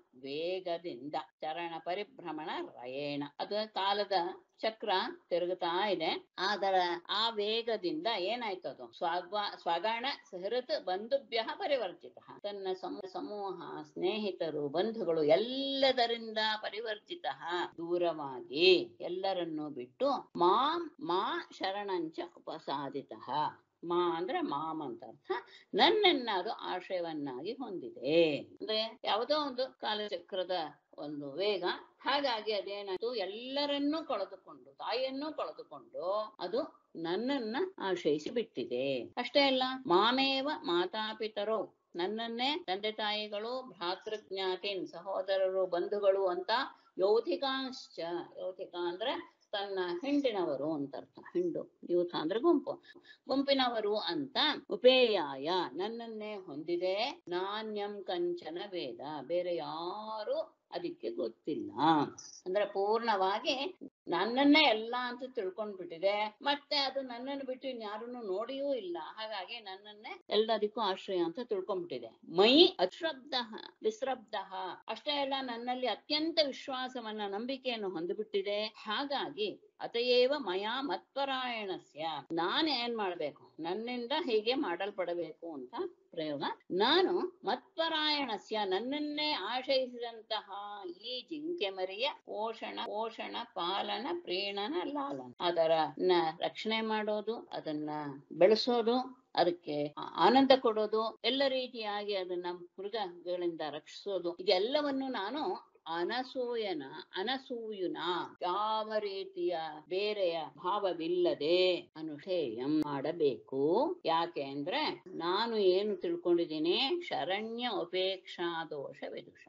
ವೇಗದಿಂದ ಚರಣ ಪರಿಭ್ರಮಣ ರಯೇಣ ಅದು ಕಾಲದ ಚಕ್ರ ತಿರುಗುತ್ತಾ ಇದೆ ಅದರ ಆ ವೇಗದಿಂದ ಏನಾಯ್ತು ಅದು ಸ್ವಗ ಸ್ವಗಣ ಸಹೃತ್ ಬಂಧುಭ್ಯ ಪರಿವರ್ತಿತ ತನ್ನ ಸಮ- ಸಮೂಹ ಸ್ನೇಹಿತರು ಬಂಧುಗಳು ಎಲ್ಲದರಿಂದ ಪರಿವರ್ತಿತ ದೂರವಾಗಿ ಎಲ್ಲರನ್ನೂ ಬಿಟ್ಟು ಮಾಂ ಮಾ ಶರಣಂಚ ಉಪಸಾದಿತ ಮಾ ಅಂದ್ರೆ ಮಾಮ್ ಅಂತ ಅರ್ಥ ನನ್ನನ್ನ ಅದು ಆಶ್ರಯವನ್ನಾಗಿ ಹೊಂದಿದೆ ಅಂದ್ರೆ ಯಾವುದೋ ಒಂದು ಕಾಲಚಕ್ರದ ಒಂದು ವೇಗ ಹಾಗಾಗಿ ಅದೇನಾಯ್ತು ಎಲ್ಲರನ್ನೂ ಕಳೆದುಕೊಂಡು ತಾಯಿಯನ್ನೂ ಕಳೆದುಕೊಂಡು ಅದು ನನ್ನನ್ನ ಆಶ್ರಯಿಸಿ ಬಿಟ್ಟಿದೆ ಅಷ್ಟೇ ಅಲ್ಲ ಮಾಮೇವ ಮಾತಾಪಿತರೋ ನನ್ನನ್ನೇ ತಂದೆ ತಾಯಿಗಳು ಭ್ರಾತೃಜ್ಞಾತಿನ್ ಸಹೋದರರು ಬಂಧುಗಳು ಅಂತ ಯೌಧಿಕಾಂಶ್ಚ ಯೌಧಿಕ ಅಂದ್ರೆ ತನ್ನ ಹಿಂಡಿನವರು ಅಂತ ಅರ್ಥ ಹಿಂಡು ಯೂಥ ಅಂದ್ರೆ ಗುಂಪು ಗುಂಪಿನವರು ಅಂತ ಉಪೇಯಾಯ ನನ್ನನ್ನೇ ಹೊಂದಿದೆ ನಾಣ್ಯಂ ಕಂಚನ ವೇದ ಬೇರೆ ಯಾರು ಅದಕ್ಕೆ ಗೊತ್ತಿಲ್ಲ ಅಂದ್ರೆ ಪೂರ್ಣವಾಗಿ ನನ್ನನ್ನೇ ಎಲ್ಲ ಅಂತ ತಿಳ್ಕೊಂಡ್ಬಿಟ್ಟಿದೆ ಮತ್ತೆ ಅದು ನನ್ನನ್ನು ಬಿಟ್ಟು ಇನ್ಯಾರನ್ನು ನೋಡಿಯೂ ಇಲ್ಲ ಹಾಗಾಗಿ ನನ್ನನ್ನೇ ಎಲ್ಲದಕ್ಕೂ ಆಶ್ರಯ ಅಂತ ತಿಳ್ಕೊಂಡ್ಬಿಟ್ಟಿದೆ ಮೈ ಅಶ್ರಬ್ಧ ವಿಶ್ರಬ್ಧ ಅಷ್ಟೇ ಅಲ್ಲ ನನ್ನಲ್ಲಿ ಅತ್ಯಂತ ವಿಶ್ವಾಸವನ್ನ ನಂಬಿಕೆಯನ್ನು ಹೊಂದಿಬಿಟ್ಟಿದೆ ಹಾಗಾಗಿ ಅತಯೇವ ಮಯಾ ಮತ್ಪರಾಯಣಸ್ಯ ನಾನ್ ಏನ್ ಮಾಡ್ಬೇಕು ನನ್ನಿಂದ ಹೀಗೆ ಮಾಡಲ್ಪಡಬೇಕು ಅಂತ ಪ್ರಯೋಗ ನಾನು ಮತ್ಪರಾಯಣಸ್ಯ ನನ್ನನ್ನೇ ಆಶ್ರಯಿಸಿದಂತಹ ಈ ಜಿಂಕೆ ಮರಿಯ ಪೋಷಣ ಪೋಷಣ ಪಾಲನ ಪ್ರೀಣನ ಲಾಲನ ಅದರ ನ ರಕ್ಷಣೆ ಮಾಡೋದು ಅದನ್ನ ಬೆಳೆಸೋದು ಅದಕ್ಕೆ ಆ- ಆನಂದ ಕೊಡೋದು ಎಲ್ಲ ರೀತಿಯಾಗಿ ಅದನ್ನ ಮೃಗಗಳಿಂದ ರಕ್ಷಿಸೋದು ಇದೆಲ್ಲವನ್ನು ನಾನು ಅನಸೂಯನ ಅನಸೂಯುನ ಯಾವ ರೀತಿಯ ಬೇರೆಯ ಭಾವವಿಲ್ಲದೆ ಅನುಷೇಯಂ ಮಾಡಬೇಕು ಯಾಕೆ ಅಂದ್ರೆ ನಾನು ಏನು ತಿಳ್ಕೊಂಡಿದ್ದೀನಿ ಶರಣ್ಯ ಉಪೇಕ್ಷಾ ದೋಷ ವಿದುಷ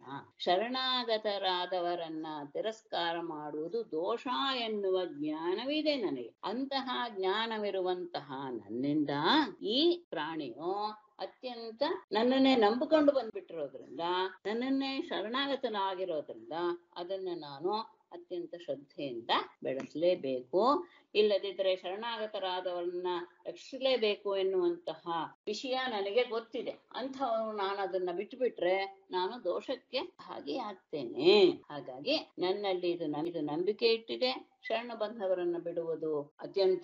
ಶರಣಾಗತರಾದವರನ್ನ ತಿರಸ್ಕಾರ ಮಾಡುವುದು ದೋಷ ಎನ್ನುವ ಜ್ಞಾನವಿದೆ ನನಗೆ ಅಂತಹ ಜ್ಞಾನವಿರುವಂತಹ ನನ್ನಿಂದ ಈ ಪ್ರಾಣಿಯು ಅತ್ಯಂತ ನನ್ನನ್ನೇ ನಂಬಿಕೊಂಡು ಬಂದ್ಬಿಟ್ಟಿರೋದ್ರಿಂದ ನನ್ನನ್ನೇ ಶರಣಾಗತನಾಗಿರೋದ್ರಿಂದ ಅದನ್ನ ನಾನು ಅತ್ಯಂತ ಶ್ರದ್ಧೆಯಿಂದ ಬೆಳೆಸಲೇಬೇಕು ಇಲ್ಲದಿದ್ರೆ ಶರಣಾಗತರಾದವರನ್ನ ರಕ್ಷಿಸಲೇಬೇಕು ಎನ್ನುವಂತಹ ವಿಷಯ ನನಗೆ ಗೊತ್ತಿದೆ ಅಂಥವ್ರು ನಾನು ಅದನ್ನ ಬಿಟ್ಟುಬಿಟ್ರೆ ನಾನು ದೋಷಕ್ಕೆ ಭಾಗಿಯಾಗ್ತೇನೆ ಹಾಗಾಗಿ ನನ್ನಲ್ಲಿ ಇದು ನ- ಇದು ನಂಬಿಕೆ ಇಟ್ಟಿದೆ ಶರಣ ಬಂದವರನ್ನ ಬಿಡುವುದು ಅತ್ಯಂತ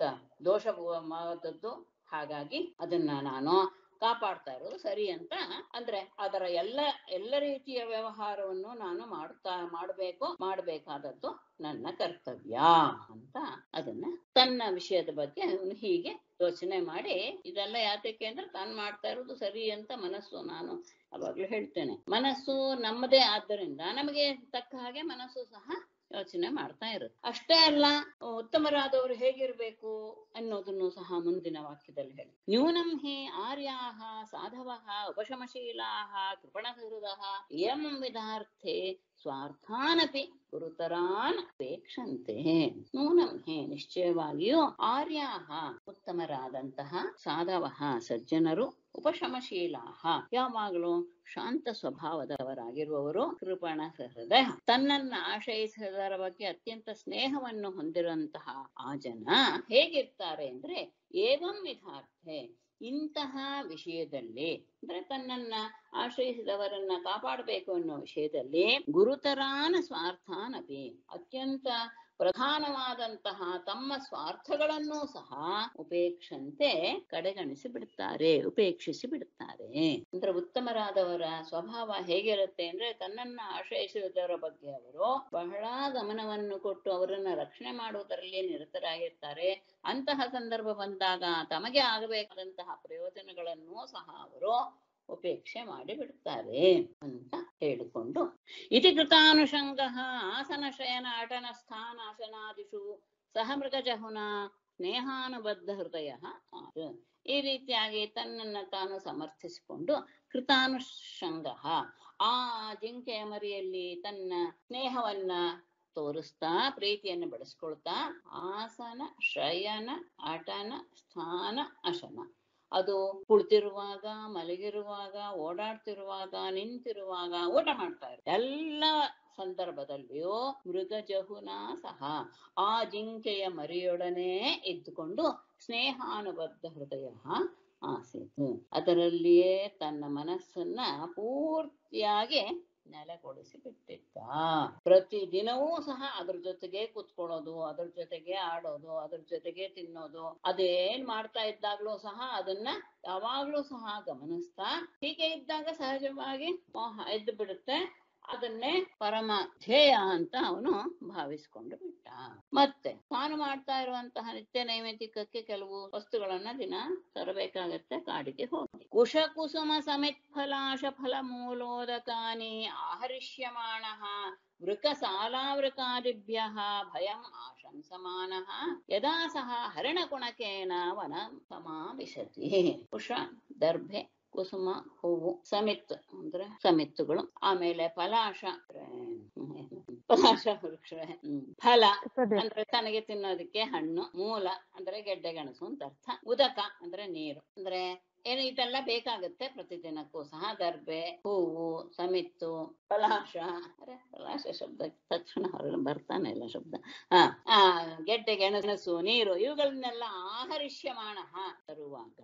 ದೋಷವಾದದ್ದು ಹಾಗಾಗಿ ಅದನ್ನ ನಾನು ಕಾಪಾಡ್ತಾ ಇರೋದು ಸರಿ ಅಂತ ಅಂದ್ರೆ ಅದರ ಎಲ್ಲ ಎಲ್ಲ ರೀತಿಯ ವ್ಯವಹಾರವನ್ನು ನಾನು ಮಾಡ್ತಾ ಮಾಡಬೇಕು ಮಾಡಬೇಕಾದದ್ದು ನನ್ನ ಕರ್ತವ್ಯ ಅಂತ ಅದನ್ನ ತನ್ನ ವಿಷಯದ ಬಗ್ಗೆ ಅವನು ಹೀಗೆ ಯೋಚನೆ ಮಾಡಿ ಇದೆಲ್ಲ ಯಾತಕ್ಕೆ ಅಂದ್ರೆ ತಾನು ಮಾಡ್ತಾ ಇರೋದು ಸರಿ ಅಂತ ಮನಸ್ಸು ನಾನು ಅವಾಗ್ಲೂ ಹೇಳ್ತೇನೆ ಮನಸ್ಸು ನಮ್ಮದೇ ಆದ್ದರಿಂದ ನಮಗೆ ತಕ್ಕ ಹಾಗೆ ಮನಸ್ಸು ಸಹ ಯೋಚನೆ ಮಾಡ್ತಾ ಇರುತ್ತೆ ಅಷ್ಟೇ ಅಲ್ಲ ಉತ್ತಮರಾದವರು ಹೇಗಿರ್ಬೇಕು ಅನ್ನೋದನ್ನು ಸಹ ಮುಂದಿನ ವಾಕ್ಯದಲ್ಲಿ ಹೇಳಿ ನ್ಯೂನಂ ಹಿ ಆರ್ಯಾಹ ಸಾಧವಃ ಉಪಶಮಶೀಲಾಹ ಕೃಪಣಹೃದಃ ಎಂ ವಿಧಾರ್ಥೆ ಸ್ವಾರ್ಥಾನಪಿ ಗುರುತರಾನ್ ಅಪೇಕ್ಷಂತೆ ನೂನಂ ಹೇ ನಿಶ್ಚಯವಾಗಿಯೂ ಆರ್ಯಾಹ ಉತ್ತಮರಾದಂತಹ ಸಾಧವಃ ಸಜ್ಜನರು ಉಪಶಮಶೀಲಾಹ ಯಾವಾಗಲೂ ಶಾಂತ ಸ್ವಭಾವದವರಾಗಿರುವವರು ಕೃಪಣ ಹೃದಯ ತನ್ನನ್ನ ಆಶ್ರಯಿಸಿದರ ಬಗ್ಗೆ ಅತ್ಯಂತ ಸ್ನೇಹವನ್ನು ಹೊಂದಿರುವಂತಹ ಆ ಜನ ಹೇಗಿರ್ತಾರೆ ಅಂದ್ರೆ ಏವಂ ವಿಧಾರ್ಥೆ ಇಂತಹ ವಿಷಯದಲ್ಲಿ ಅಂದ್ರೆ ತನ್ನನ್ನ ಆಶ್ರಯಿಸಿದವರನ್ನ ಕಾಪಾಡಬೇಕು ಅನ್ನೋ ವಿಷಯದಲ್ಲಿ ಗುರುತರಾನ ಸ್ವಾರ್ಥಾನಪಿ ಅತ್ಯಂತ ಪ್ರಧಾನವಾದಂತಹ ತಮ್ಮ ಸ್ವಾರ್ಥಗಳನ್ನೂ ಸಹ ಉಪೇಕ್ಷಂತೆ ಕಡೆಗಣಿಸಿ ಬಿಡುತ್ತಾರೆ ಉಪೇಕ್ಷಿಸಿ ಬಿಡುತ್ತಾರೆ ಅಂದ್ರೆ ಉತ್ತಮರಾದವರ ಸ್ವಭಾವ ಹೇಗಿರುತ್ತೆ ಅಂದ್ರೆ ತನ್ನನ್ನ ಆಶ್ರಯಿಸುವುದರ ಬಗ್ಗೆ ಅವರು ಬಹಳ ಗಮನವನ್ನು ಕೊಟ್ಟು ಅವರನ್ನ ರಕ್ಷಣೆ ಮಾಡುವುದರಲ್ಲಿ ನಿರತರಾಗಿರ್ತಾರೆ ಅಂತಹ ಸಂದರ್ಭ ಬಂದಾಗ ತಮಗೆ ಆಗಬೇಕಾದಂತಹ ಪ್ರಯೋಜನಗಳನ್ನೂ ಸಹ ಅವರು ಉಪೇಕ್ಷೆ ಮಾಡಿ ಬಿಡುತ್ತಾರೆ ಅಂತ ಹೇಳಿಕೊಂಡು ಇತಿ ಕೃತಾನುಷಂಗ ಆಸನ ಶಯನ ಅಟನ ಸ್ಥಾನಾಸನಾದಿಷು ಸಹ ಮೃಗಜಹುನ ಸ್ನೇಹಾನುಬದ್ಧ ಹೃದಯ ಆದ. ಈ ರೀತಿಯಾಗಿ ತನ್ನನ್ನ ತಾನು ಸಮರ್ಥಿಸಿಕೊಂಡು ಕೃತಾನುಷಂಗ ಆ ಜಿಂಕೆಯ ಮರಿಯಲ್ಲಿ ತನ್ನ ಸ್ನೇಹವನ್ನ ತೋರಿಸ್ತಾ ಪ್ರೀತಿಯನ್ನು ಬೆಳೆಸ್ಕೊಳ್ತಾ ಆಸನ ಶಯನ ಅಟನ ಸ್ಥಾನ ಅಶನ ಅದು ಕುಳಿತಿರುವಾಗ ಮಲಗಿರುವಾಗ ಓಡಾಡ್ತಿರುವಾಗ ನಿಂತಿರುವಾಗ ಊಟ ಮಾಡ್ತಾ ಇರು ಎಲ್ಲ ಸಂದರ್ಭದಲ್ಲಿಯೂ ಮೃಗಜಹುನ ಸಹ ಆ ಜಿಂಕೆಯ ಮರಿಯೊಡನೆ ಇದ್ದುಕೊಂಡು ಸ್ನೇಹಾನುಬದ್ಧ ಹೃದಯ ಆಸೀತು ಅದರಲ್ಲಿಯೇ ತನ್ನ ಮನಸ್ಸನ್ನ ಪೂರ್ತಿಯಾಗಿ ನೆಲೆಗೊಳಿಸಿ ಬಿಟ್ಟಿದ್ದ ಪ್ರತಿ ದಿನವೂ ಸಹ ಅದ್ರ ಜೊತೆಗೆ ಕುತ್ಕೊಳ್ಳೋದು ಅದ್ರ ಜೊತೆಗೆ ಆಡೋದು ಅದ್ರ ಜೊತೆಗೆ ತಿನ್ನೋದು ಅದೇನ್ ಮಾಡ್ತಾ ಇದ್ದಾಗ್ಲೂ ಸಹ ಅದನ್ನ ಯಾವಾಗ್ಲೂ ಸಹ ಗಮನಿಸ್ತಾ ಹೀಗೆ ಇದ್ದಾಗ ಸಹಜವಾಗಿ ಮೋಹ ಎದ್ದು ಬಿಡುತ್ತೆ ಅದನ್ನೇ ಪರಮ ಧ್ಯೇಯ ಅಂತ ಅವನು ಭಾವಿಸ್ಕೊಂಡು ಬಿಟ್ಟ ಮತ್ತೆ ತಾನು ಮಾಡ್ತಾ ಇರುವಂತಹ ನಿತ್ಯ ನೈಮಿತ್ತಿಕಕ್ಕೆ ಕೆಲವು ವಸ್ತುಗಳನ್ನ ದಿನ ತರಬೇಕಾಗತ್ತೆ ಕಾಡಿಗೆ ಹೋಗಿ ಕುಶ ಕುಸುಮ ಸಮಿತ್ ಫಲಾಶ ಫಲ ಮೂಲೋದಕಾನಿ ಆಹರಿಷ್ಯಮಾಣ ವೃಕ ಸಾಲಾವೃಕಾದಿಭ್ಯ ಭಯಂ ಆಶಂಸಮಾನಃ ಯದಾ ಸಹ ಹರಣಕುಣಕೇನ ವನ ಸಮಾವಿಶತಿ ಕುಶ ದರ್ಭೆ ಕುಸುಮ ಹೂವು ಸಮಿತ್ ಅಂದ್ರೆ ಸಮಿತ್ತುಗಳು ಆಮೇಲೆ ಫಲಾಶ ಅಂದ್ರೆ ಪಲಾಶ ವೃಕ್ಷ ಹ್ಮ್. ಫಲ ಅಂದ್ರೆ ತನಗೆ ತಿನ್ನೋದಕ್ಕೆ ಹಣ್ಣು ಮೂಲ ಅಂದ್ರೆ ಗೆಡ್ಡೆ ಗೆಣಸು ಅಂತ ಅರ್ಥ ಉದಕ ಅಂದ್ರೆ ನೀರು ಅಂದ್ರೆ ಏನು ಇದೆಲ್ಲ ಬೇಕಾಗುತ್ತೆ ಪ್ರತಿದಿನಕ್ಕೂ ಸಹ ದರ್ಬೆ ಹೂವು ಸಮಿತ್ತು ಪಲಾಶ ಅರೆ ಪಲಾಶ ಶಬ್ದ ತಕ್ಷಣ ಹೊರಗೆ ಬರ್ತಾನೆ ಇಲ್ಲ ಶಬ್ದ ಆ ಆ ಗೆಡ್ಡೆ ಗೆಣಸು ನೀರು ಇವುಗಳನ್ನೆಲ್ಲ ಆಹರಿಷ್ಯಮಾಣ ತರುವಾಗ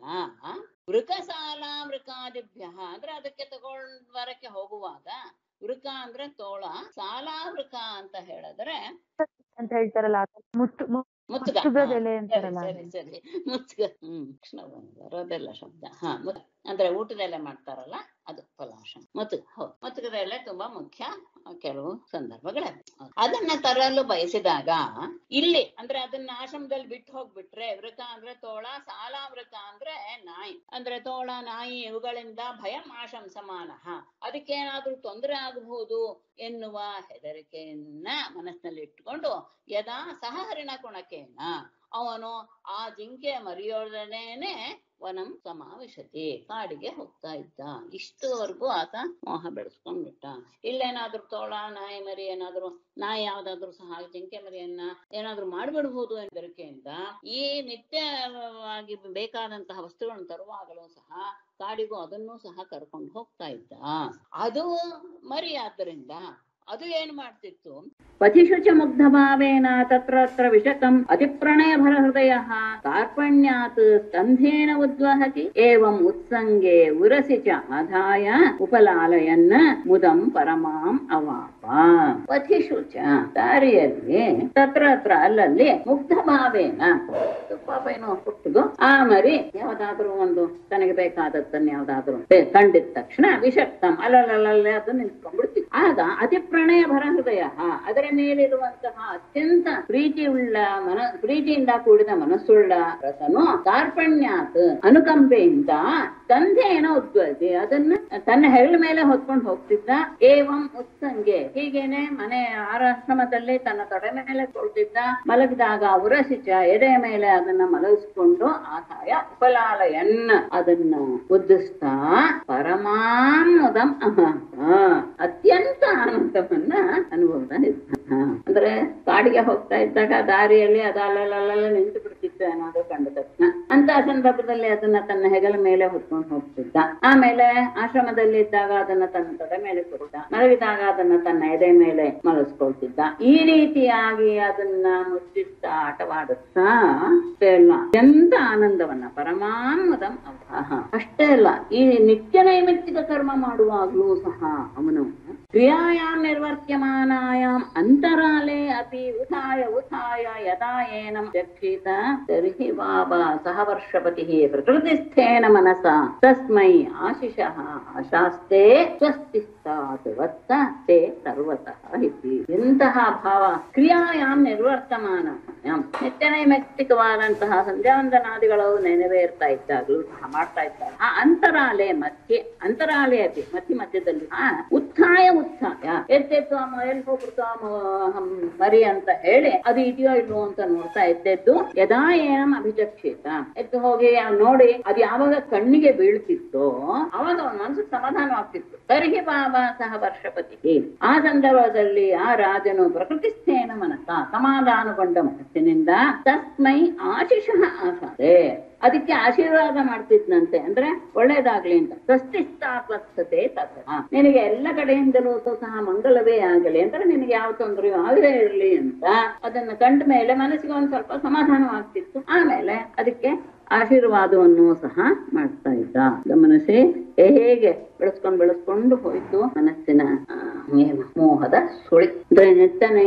ವೃಕಸಾಲ ವೃಕಾದಿಭ್ಯ ಅಂದ್ರೆ ಅದಕ್ಕೆ ತಗೊಂಡ್ ಬರಕ್ಕೆ ಹೋಗುವಾಗ ವೃಕ ಅಂದ್ರೆ ತೋಳ ಸಾಲಾವೃಕ ಅಂತ ಹೇಳಿದ್ರೆ ಅಂತ ಹೇಳ್ತಾರಲ್ಲ ಆ ತರ ಮುತ್ತು ಮು- ಮುತ್ತುಗ ಮುತ್ತುಗದ ಹಾ, ಎಲೆ ಸರಿ ಅಂತಾರಲ್ಲ ಸರಿ ಸರಿ ಮುತ್ತುಗ ಹ್ಮ್ ಕೃಷ್ಣ ಬರೋದೆಲ್ಲ ಶಬ್ದ ಹಾ ಮುತ್- ಅಂದ್ರೆ ಊಟದೆಲೆ ಮಾಡ್ತಾರಲ್ಲ ಅದು ಪಲಾಶ ಮುತ್ತುಗ ಹೌದು ಮುತ್ತುಗದ ಎಲೆ ತುಂಬಾ ಮುಖ್ಯ ಆ, ಕೆಲವು ಸಂದರ್ಭಗಳಲ್ಲಿ ಅದನ್ನ ತರಲು ಬಯಸಿದಾಗ ಇಲ್ಲಿ ಅಂದ್ರೆ ಅದನ್ನ ಆಶ್ರಮದಲ್ಲಿ ಬಿಟ್ಟು ಹೋಗ್ಬಿಟ್ರೆ ವೃಕ ಅಂದ್ರೆ ತೋಳ ಸಾಲ ವೃಕ ಅಂದ್ರೆ ನಾಯಿ ಅಂದ್ರೆ ತೋಳ ನಾಯಿ ಇವುಗಳಿಂದ ಭಯಂ ಆಶಂ ಸಮಾನ ಅದಕ್ಕೇನಾದ್ರೂ ತೊಂದರೆ ಆಗಬಹುದು ಎನ್ನುವ ಹೆದರಿಕೆಯನ್ನ ಮನಸ್ಸಿನಲ್ಲಿ ಇಟ್ಕೊಂಡು ಯದಾ ಸಹ ಹರಿಣ ಕುಣಕೇನ ಅವನು ಆ ಜಿಂಕೆ ಮರಿಯೋದನೇನೆ ವನಂ ಸಮಾವಿಶತಿ ಕಾಡಿಗೆ ಹೋಗ್ತಾ ಇದ್ದ ಇಷ್ಟುವರೆಗೂ ಆತ ಮೋಹ ಬೆಳೆಸ್ಕೊಂಡ್ಬಿಟ್ಟ ಇಲ್ಲೇನಾದ್ರೂ ತೋಳ ನಾಯಿ ಮರಿ ಏನಾದ್ರೂ ನಾಯಿ ಯಾವ್ದಾದ್ರು ಸಹ ಜಿಂಕೆ ಮರಿಯನ್ನ ಏನಾದ್ರೂ ಮಾಡ್ಬಿಡ್ಬೋದು ಹೆದರಿಕೆಯಿಂದ ಈ ನಿತ್ಯವಾಗಿ ಬೇಕಾದಂತಹ ವಸ್ತುಗಳನ್ನು ತರುವಾಗಲೂ ಸಹ ಕಾಡಿಗೂ ಅದನ್ನೂ ಸಹ ಕರ್ಕೊಂಡು ಹೋಗ್ತಾ ಇದ್ದ ಅದು ಮರಿ ಆದ್ದರಿಂದ ಅದು ಏನ್ ಮಾಡ್ತಿತ್ತು ಪಥಿಷು ಚ ಮುಗ್ಧ ಭಾವೇನ ತತ್ರ ಅತ್ರ ವಿಶಕಂ ಅತಿಪ್ರಣಯ ಭರ ಹೃದಯ ಕಾರ್ಪಣ್ಯಾತ್ ಸ್ಕಂಧೇನ ಉದ್ವಹತಿ ಏವಂ ಉತ್ಸಂಗೆ ಉರಸಿ ಚ ಆದಾಯ ಉಪಲಾಲಯನ್ನ ಮುದಂ ಪರಮಾಂ ಅವಾಪ ಪಥಿಷು ಚ ದಾರಿಯಲ್ಲಿ ತತ್ರ ಅತ್ರ ಅಲ್ಲಲ್ಲಿ ಮುಗ್ಧ ಭಾವೇನ ಪಾಪ ಏನೋ ಹುಟ್ಟಿದು ಆ ಮರಿ ಯಾವ್ದಾದ್ರು ಒಂದು ತನಗೆ ಬೇಕಾದದ್ದನ್ನ ಯಾವ್ದಾದ್ರು ಬೇ- ಕಂಡಿದ ತಕ್ಷಣ ವಿಷಕ್ತಂ ಅಲ್ಲಲ್ಲಲ್ಲೇ ಅದು ನಿಂತ್ಕೊಂಡ್ಬಿಡ್ತಿತ್ತು ಆಗ ಅತಿ ಪ್ರಣಯ ಭರ ಹೃದಯ ಅದರ ಮೇಲಿರುವಂತಹ ಅತ್ಯಂತ ಪ್ರೀತಿಯುಳ್ಳ ಮನ ಪ್ರೀತಿಯಿಂದ ಕೂಡಿದ ಮನಸ್ಸುಳ್ಳ ರಸನು ಕಾರ್ಪಣ್ಯಾತ್ ಅನುಕಂಪೆಯಿಂದ ತಂದೆಯೇನೋ ಉದ್ವತಿ ಅದನ್ನ ತನ್ನ ಹೆಗಲ ಮೇಲೆ ಹೊತ್ಕೊಂಡು ಹೋಗ್ತಿದ್ದ ಏವಂ ಉತ್ಸಂಗೆ ಹೀಗೇನೆ ಮನೆ ಆಶ್ರಮದಲ್ಲಿ ತನ್ನ ತೊಡೆ ಮೇಲೆ ಕೊಳ್ತಿದ್ದ ಮಲಗಿದಾಗ ಉರಸಿಚ ಎದೆ ಮೇಲೆ ಅದನ್ನ ಮಲಗಿಸ್ಕೊಂಡು ಆದಾಯ ಉಪಲಾಲಯನ್ ಅದನ್ನ ಉದ್ದಿಸ್ತಾ ಪರಮಾಮುದಂ ಅತ್ಯಂತ ಆನಂದವನ್ನ ಅನುಭವದ ಅಂದ್ರೆ ಕಾಡಿಗೆ ಹೋಗ್ತಾ ಇದ್ದಾಗ ದಾರಿಯಲ್ಲಿ ಅದು ಅಲ್ಲಲ್ಲ ನಿಂತು ಬಿಡ್ತಿತ್ತು ಏನಾದ್ರು ಕಂಡ ತಕ್ಷಣ ಅಂತ ಸಂದರ್ಭದಲ್ಲಿ ಅದನ್ನ ತನ್ನ ಹೆಗಲ ಮೇಲೆ ಹೊತ್ಕೊಂಡು ಹೋಗ್ತಿದ್ದ ಆಮೇಲೆ ಆಶ್ರಮದಲ್ಲಿ ಇದ್ದಾಗ ಅದನ್ನ ತನ್ನ ತೊಡೆ ಮೇಲೆ ಕೊಡ್ತ ಮಲಗಿದಾಗ ಅದನ್ನ ತನ್ನ ಎದೆ ಮೇಲೆ ಮಲಗಿಸ್ಕೊಳ್ತಿದ್ದ ಈ ರೀತಿಯಾಗಿ ಅದನ್ನ ಮುಚ್ಚಿಸ್ತಾ ಆಟವಾಡುತ್ತಾ ಅಷ್ಟೇ ಅಲ್ಲ ಎಂತ ಆನಂದವನ್ನ ಪರಮಾನಂದಂ ಅಭಾಹ ಅಷ್ಟೇ ಅಲ್ಲ ಈ ನಿತ್ಯ ನೈಮಿತ್ತಿಕ ಕರ್ಮ ಮಾಡುವಾಗ್ಲೂ ಸಹ ಅವನು ಕ್ರಿಯಾಯಾಂ ನಿರ್ವರ್ತ್ಯಮಾನಾಯಾಂ ಅಂತರಾಲೆ ಅಪಿ ಉಥಾಯ ಉಥಾಯ ಯದಾ ಏನಂ ಚಕ್ಷಿತ ತರ್ಹಿ ಬಾಬಾ ಸಹ ವರ್ಷಪತಿ ಪ್ರಕೃತಿಸ್ಥೇನ ಮನಸ ತಸ್ಮೈ ಆಶಿಷಃ ಆಶಾಸ್ತೆ ಸ್ವಸ್ತಿಸ್ತಾತ್ ವತ್ತ ತೇ ಸರ್ವತಃ ಇತಿ ಎಂತಹ ಭಾವ ಕ್ರಿಯಾಯಾಂ ನಿರ್ವರ್ತಮಾನ ನಿತ್ಯ ನೈಮಿತ್ತಿಕವಾದಂತಹ ಸಂಧ್ಯಾವಂದನಾದಿಗಳು ನೆನೆವೇರ್ತಾ ಇದ್ದಾಗಲೂ ಸಹ ಮಾಡ್ತಾ ಇದ್ದಾರೆ ಆ ಅಂತರಾಲೆ ಮಧ್ಯೆ ಅಂತರಾಲೆ ಅಪಿ ಮಧ್ಯ ಮಧ್ಯದಲ್ಲಿ ಆ ಉತ್ಥಾಯ ಉತ್ಥಾಯ ಎದ್ದೆದ್ದು ಆ ಎಲ್ಲಿ ಹೋಗ್ಬಿಡ್ತು ಆ ಮ- ಹಮ್ ಮರಿ ಅಂತ ಹೇಳಿ ಅದು ಇದೆಯೋ ಇಲ್ವೋ ಅಂತ ನೋಡ್ತಾ ಎದ್ದೆದ್ದು ಯದಾ ಏನಂ ಅಭಿಚಕ್ಷಿತ ಎದ್ದು ಹೋಗಿ ಆ ನೋಡಿ ಅದು ಯಾವಾಗ ಕಣ್ಣಿಗೆ ಬೀಳ್ತಿತ್ತೋ ಅವಾಗ ಅವನ ಮನಸ್ಸು ಸಮಾಧಾನವಾಗ್ತಿತ್ತು ತರ್ಹಿ ಬಾಬಾ ಸಹ ವರ್ಷಪತಿ ಆ ಸಂದರ್ಭದಲ್ಲಿ ಆ ರಾಜನು ಪ್ರಕೃತಿಸ್ಥೇನ ಮನಸ್ಸ ಸಮಾಧಾನಗೊಂಡ ಮನಸ್ಸಿನಿಂದ ತಸ್ಮೈ ಆಶಿಷಃ ಆಸಾದೆ ಅದಕ್ಕೆ ಆಶೀರ್ವಾದ ಮಾಡ್ತಿದ್ನಂತೆ ಅಂದ್ರೆ ಒಳ್ಳೇದಾಗ್ಲಿ ಅಂತ ಸ್ವಸ್ತಿಸ್ತಾಪಸ್ತತೆ ತತ್ರ ನಿನಗೆ ಎಲ್ಲ ಕಡೆಯಿಂದಲೂ ಸಹ ಮಂಗಲವೇ ಆಗಲಿ ಅಂದ್ರೆ ನಿನಗೆ ಯಾವ ತೊಂದರೆಯೂ ಆಗದೇ ಇರಲಿ ಅಂತ ಅದನ್ನ ಕಂಡ ಮೇಲೆ ಮನಸ್ಸಿಗೆ ಒಂದ್ ಸ್ವಲ್ಪ ಸಮಾಧಾನವಾಗ್ತಿತ್ತು ಆಮೇಲೆ ಅದಕ್ಕೆ ಆಶೀರ್ವಾದವನ್ನು ಸಹ ಮಾಡ್ತಾ ಇದ್ದ ಗಮನಿಸಿ ಹೇಗೆ ಬೆಳೆಸ್ಕೊಂಡು ಬೆಳೆಸ್ಕೊಂಡು ಹೋಯ್ತು ಮನಸ್ಸಿನ ಆ, ಏನು ಮೋಹದ ಸುಳಿ ಅಂದ್ರೆ ನಿತ್ಯನೇ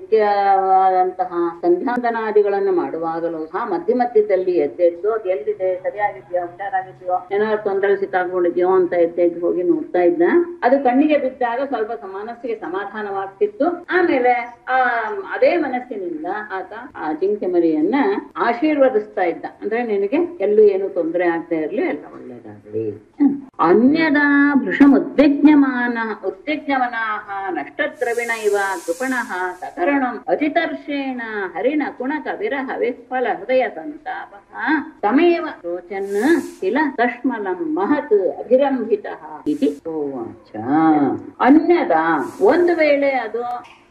ನಿತ್ಯವಾದಂತಹ ಸಂಧ್ಯಾಂತನಾದಿಗಳನ್ನು ಮಾಡುವಾಗಲೂ ಸಹ ಮಧ್ಯ ಮಧ್ಯದಲ್ಲಿ ಎದ್ದೆದ್ದು ಅದು ಎಲ್ಲಿದೆ ಸರಿಯಾಗಿದೆಯೋ ಹುಷಾರಾಗಿದೆಯೋ ಏನಾದ್ರು ತೊಂದರೆ ಸಿಕ್ಕಾಕೊಂಡಿದ್ಯೋ ಅಂತ ಎದ್ದೆದ್ದು ಹೋಗಿ ನೋಡ್ತಾ ಇದ್ದ ಅದು ಕಣ್ಣಿಗೆ ಬಿದ್ದಾಗ ಸ್ವಲ್ಪ ಸ- ಮನಸ್ಸಿಗೆ ಸಮಾಧಾನವಾಗ್ತಿತ್ತು ಆಮೇಲೆ ಆ ಅದೇ ಮನಸ್ಸಿನಿಂದ ಆತ ಆ ಜಿಂಕೆ ಮರಿಯನ್ನ ಆಶೀರ್ವದಿಸ್ತಾ ಇದ್ದ ಅಂದ್ರೆ ನಿನಗೆ ಎಲ್ಲೂ ಏನು ತೊಂದರೆ ಆಗ್ತಾ ಇರ್ಲಿ ಎಲ್ಲ ಒಳ್ಳೇದಾಗ್ಲಿ ಹ್ಮ್. ಅನ್ಯದಾ ಭೃಷಮುದ್ವಿಗ್ನಮಾನ ಉದ್ವಿಗ್ನವನಾಹ ನಷ್ಟದ್ರವಿಣ ಇವ ಕೃಪಣಃ ಸಕರಣಂ ಅತಿತರ್ಷೇಣ ಹರಿಣ ಕುಣಕ ವಿರಹ ವಿಫಲ ಹೃದಯ ಸಂತಾಪಃ ತಮೇವ ರೋಚನ್ ಕಿಲ ತಶ್ಮಲಂ ಮಹತ್ ಅಭಿರಂಭಿತ ಇತಿ ಉವಾಚ ಅನ್ಯದ ಒಂದು ವೇಳೆ ಅದು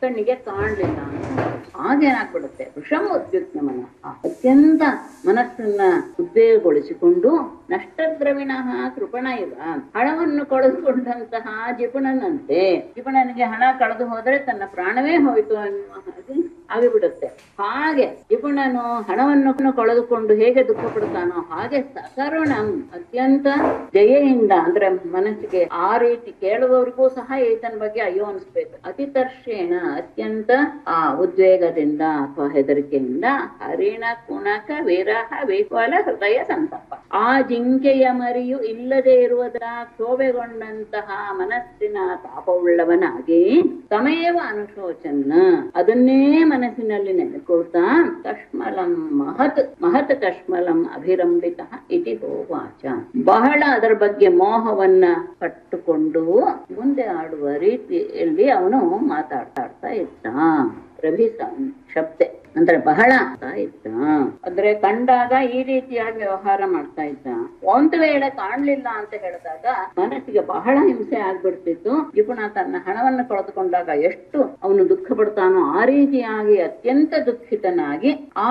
ಕಣ್ಣಿಗೆ ಕಾಣ್ಲಿಲ್ಲ ಅಂತ ಹಾಗೇನಾಗ್ಬಿಡುತ್ತೆ ವೃಷಂ ಉದ್ಯುಕ್ತಮನ ಅತ್ಯಂತ ಮನಸ್ಸನ್ನ ಉದ್ವೇಗಗೊಳಿಸಿಕೊಂಡು ನಷ್ಟದ್ರವಿಣ ಕೃಪಣ ಇವ ಹಣವನ್ನು ಕಳೆದುಕೊಂಡಂತಹ ಜಿಪುಣನಂತೆ ಜಿಪುಣನಿಗೆ ಹಣ ಕಳೆದು ಹೋದ್ರೆ ತನ್ನ ಪ್ರಾಣವೇ ಹೋಯಿತು ಅನ್ನುವ ಹಾಗೆ ಆಗಿಬಿಡುತ್ತೆ ಹಾಗೆ ಜಿಪುಣನು ಹಣವನ್ನು ಕಳೆದುಕೊಂಡು ಹೇಗೆ ದುಃಖ ಪಡ್ತಾನೋ ಹಾಗೆ ಸಕರುಣಂ ಅತ್ಯಂತ ದಯೆಯಿಂದ ಅಂದ್ರೆ ಮನಸ್ಸಿಗೆ ಆ ರೀತಿ ಕೇಳುವವರಿಗೂ ಸಹ ಈತನ ಬಗ್ಗೆ ಅಯ್ಯೋ ಅನ್ಸ್ಬೇಕು ಅತಿತರ್ಷೇಣ ಅತ್ಯಂತ ಆ ಉದ್ವೇಗದಿಂದ ಅಥವಾ ಹೆದರಿಕೆಯಿಂದ ಹರಿಣ ಕುಣಕ ವಿರಹ ವಿಫಲ ಹೃದಯ ಸಂತಾಪ ಆ ಜಿಂಕೆಯ ಮರಿಯು ಇಲ್ಲದೆ ಇರುವುದರ ಕ್ಷೋಭೆಗೊಂಡಂತಹ ಮನಸ್ಸಿನ ತಾಪವುಳ್ಳವನಾಗಿ ತಮೇವ ಅನುಶೋಚನ್ನ ಅದನ್ನೇ ಮನಸ್ಸಿನಲ್ಲಿ ನೆನೆಕೊಳ್ತಾ ಕಶ್ಮಲಂ ಮಹತ್ ಮಹತ್ ಕಶ್ಮಲಂ ಅಭಿರಂಬಿತ ಇತಿ ಹೋವಾಚ ಬಹಳ ಅದರ ಬಗ್ಗೆ ಮೋಹವನ್ನ ಕಟ್ಟುಕೊಂಡು ಮುಂದೆ ಆಡುವ ರೀತಿಯಲ್ಲಿ ಅವನು ಮಾತಾಡ್ತಾ ಇದ್ದ ರವಿ ಶಬ್ದೆ ಅಂದ್ರೆ ಬಹಳ ಆಗ್ತಾ ಇದ್ದ ಅಂದ್ರೆ ಕಂಡಾಗ ಈ ರೀತಿಯಾಗಿ ವ್ಯವಹಾರ ಮಾಡ್ತಾ ಇದ್ದ ಒಂದು ವೇಳೆ ಕಾಣ್ಲಿಲ್ಲ ಅಂತ ಹೇಳಿದಾಗ ಮನಸ್ಸಿಗೆ ಬಹಳ ಹಿಂಸೆ ಆಗ್ಬಿಡ್ತಿತ್ತು ಜಿಪುಣ ತನ್ನ ಹಣವನ್ನು ಕಳೆದುಕೊಂಡಾಗ ಎಷ್ಟು ಅವನು ದುಃಖ ಪಡ್ತಾನೋ ಆ ರೀತಿಯಾಗಿ ಅತ್ಯಂತ ದುಃಖಿತನಾಗಿ ಆ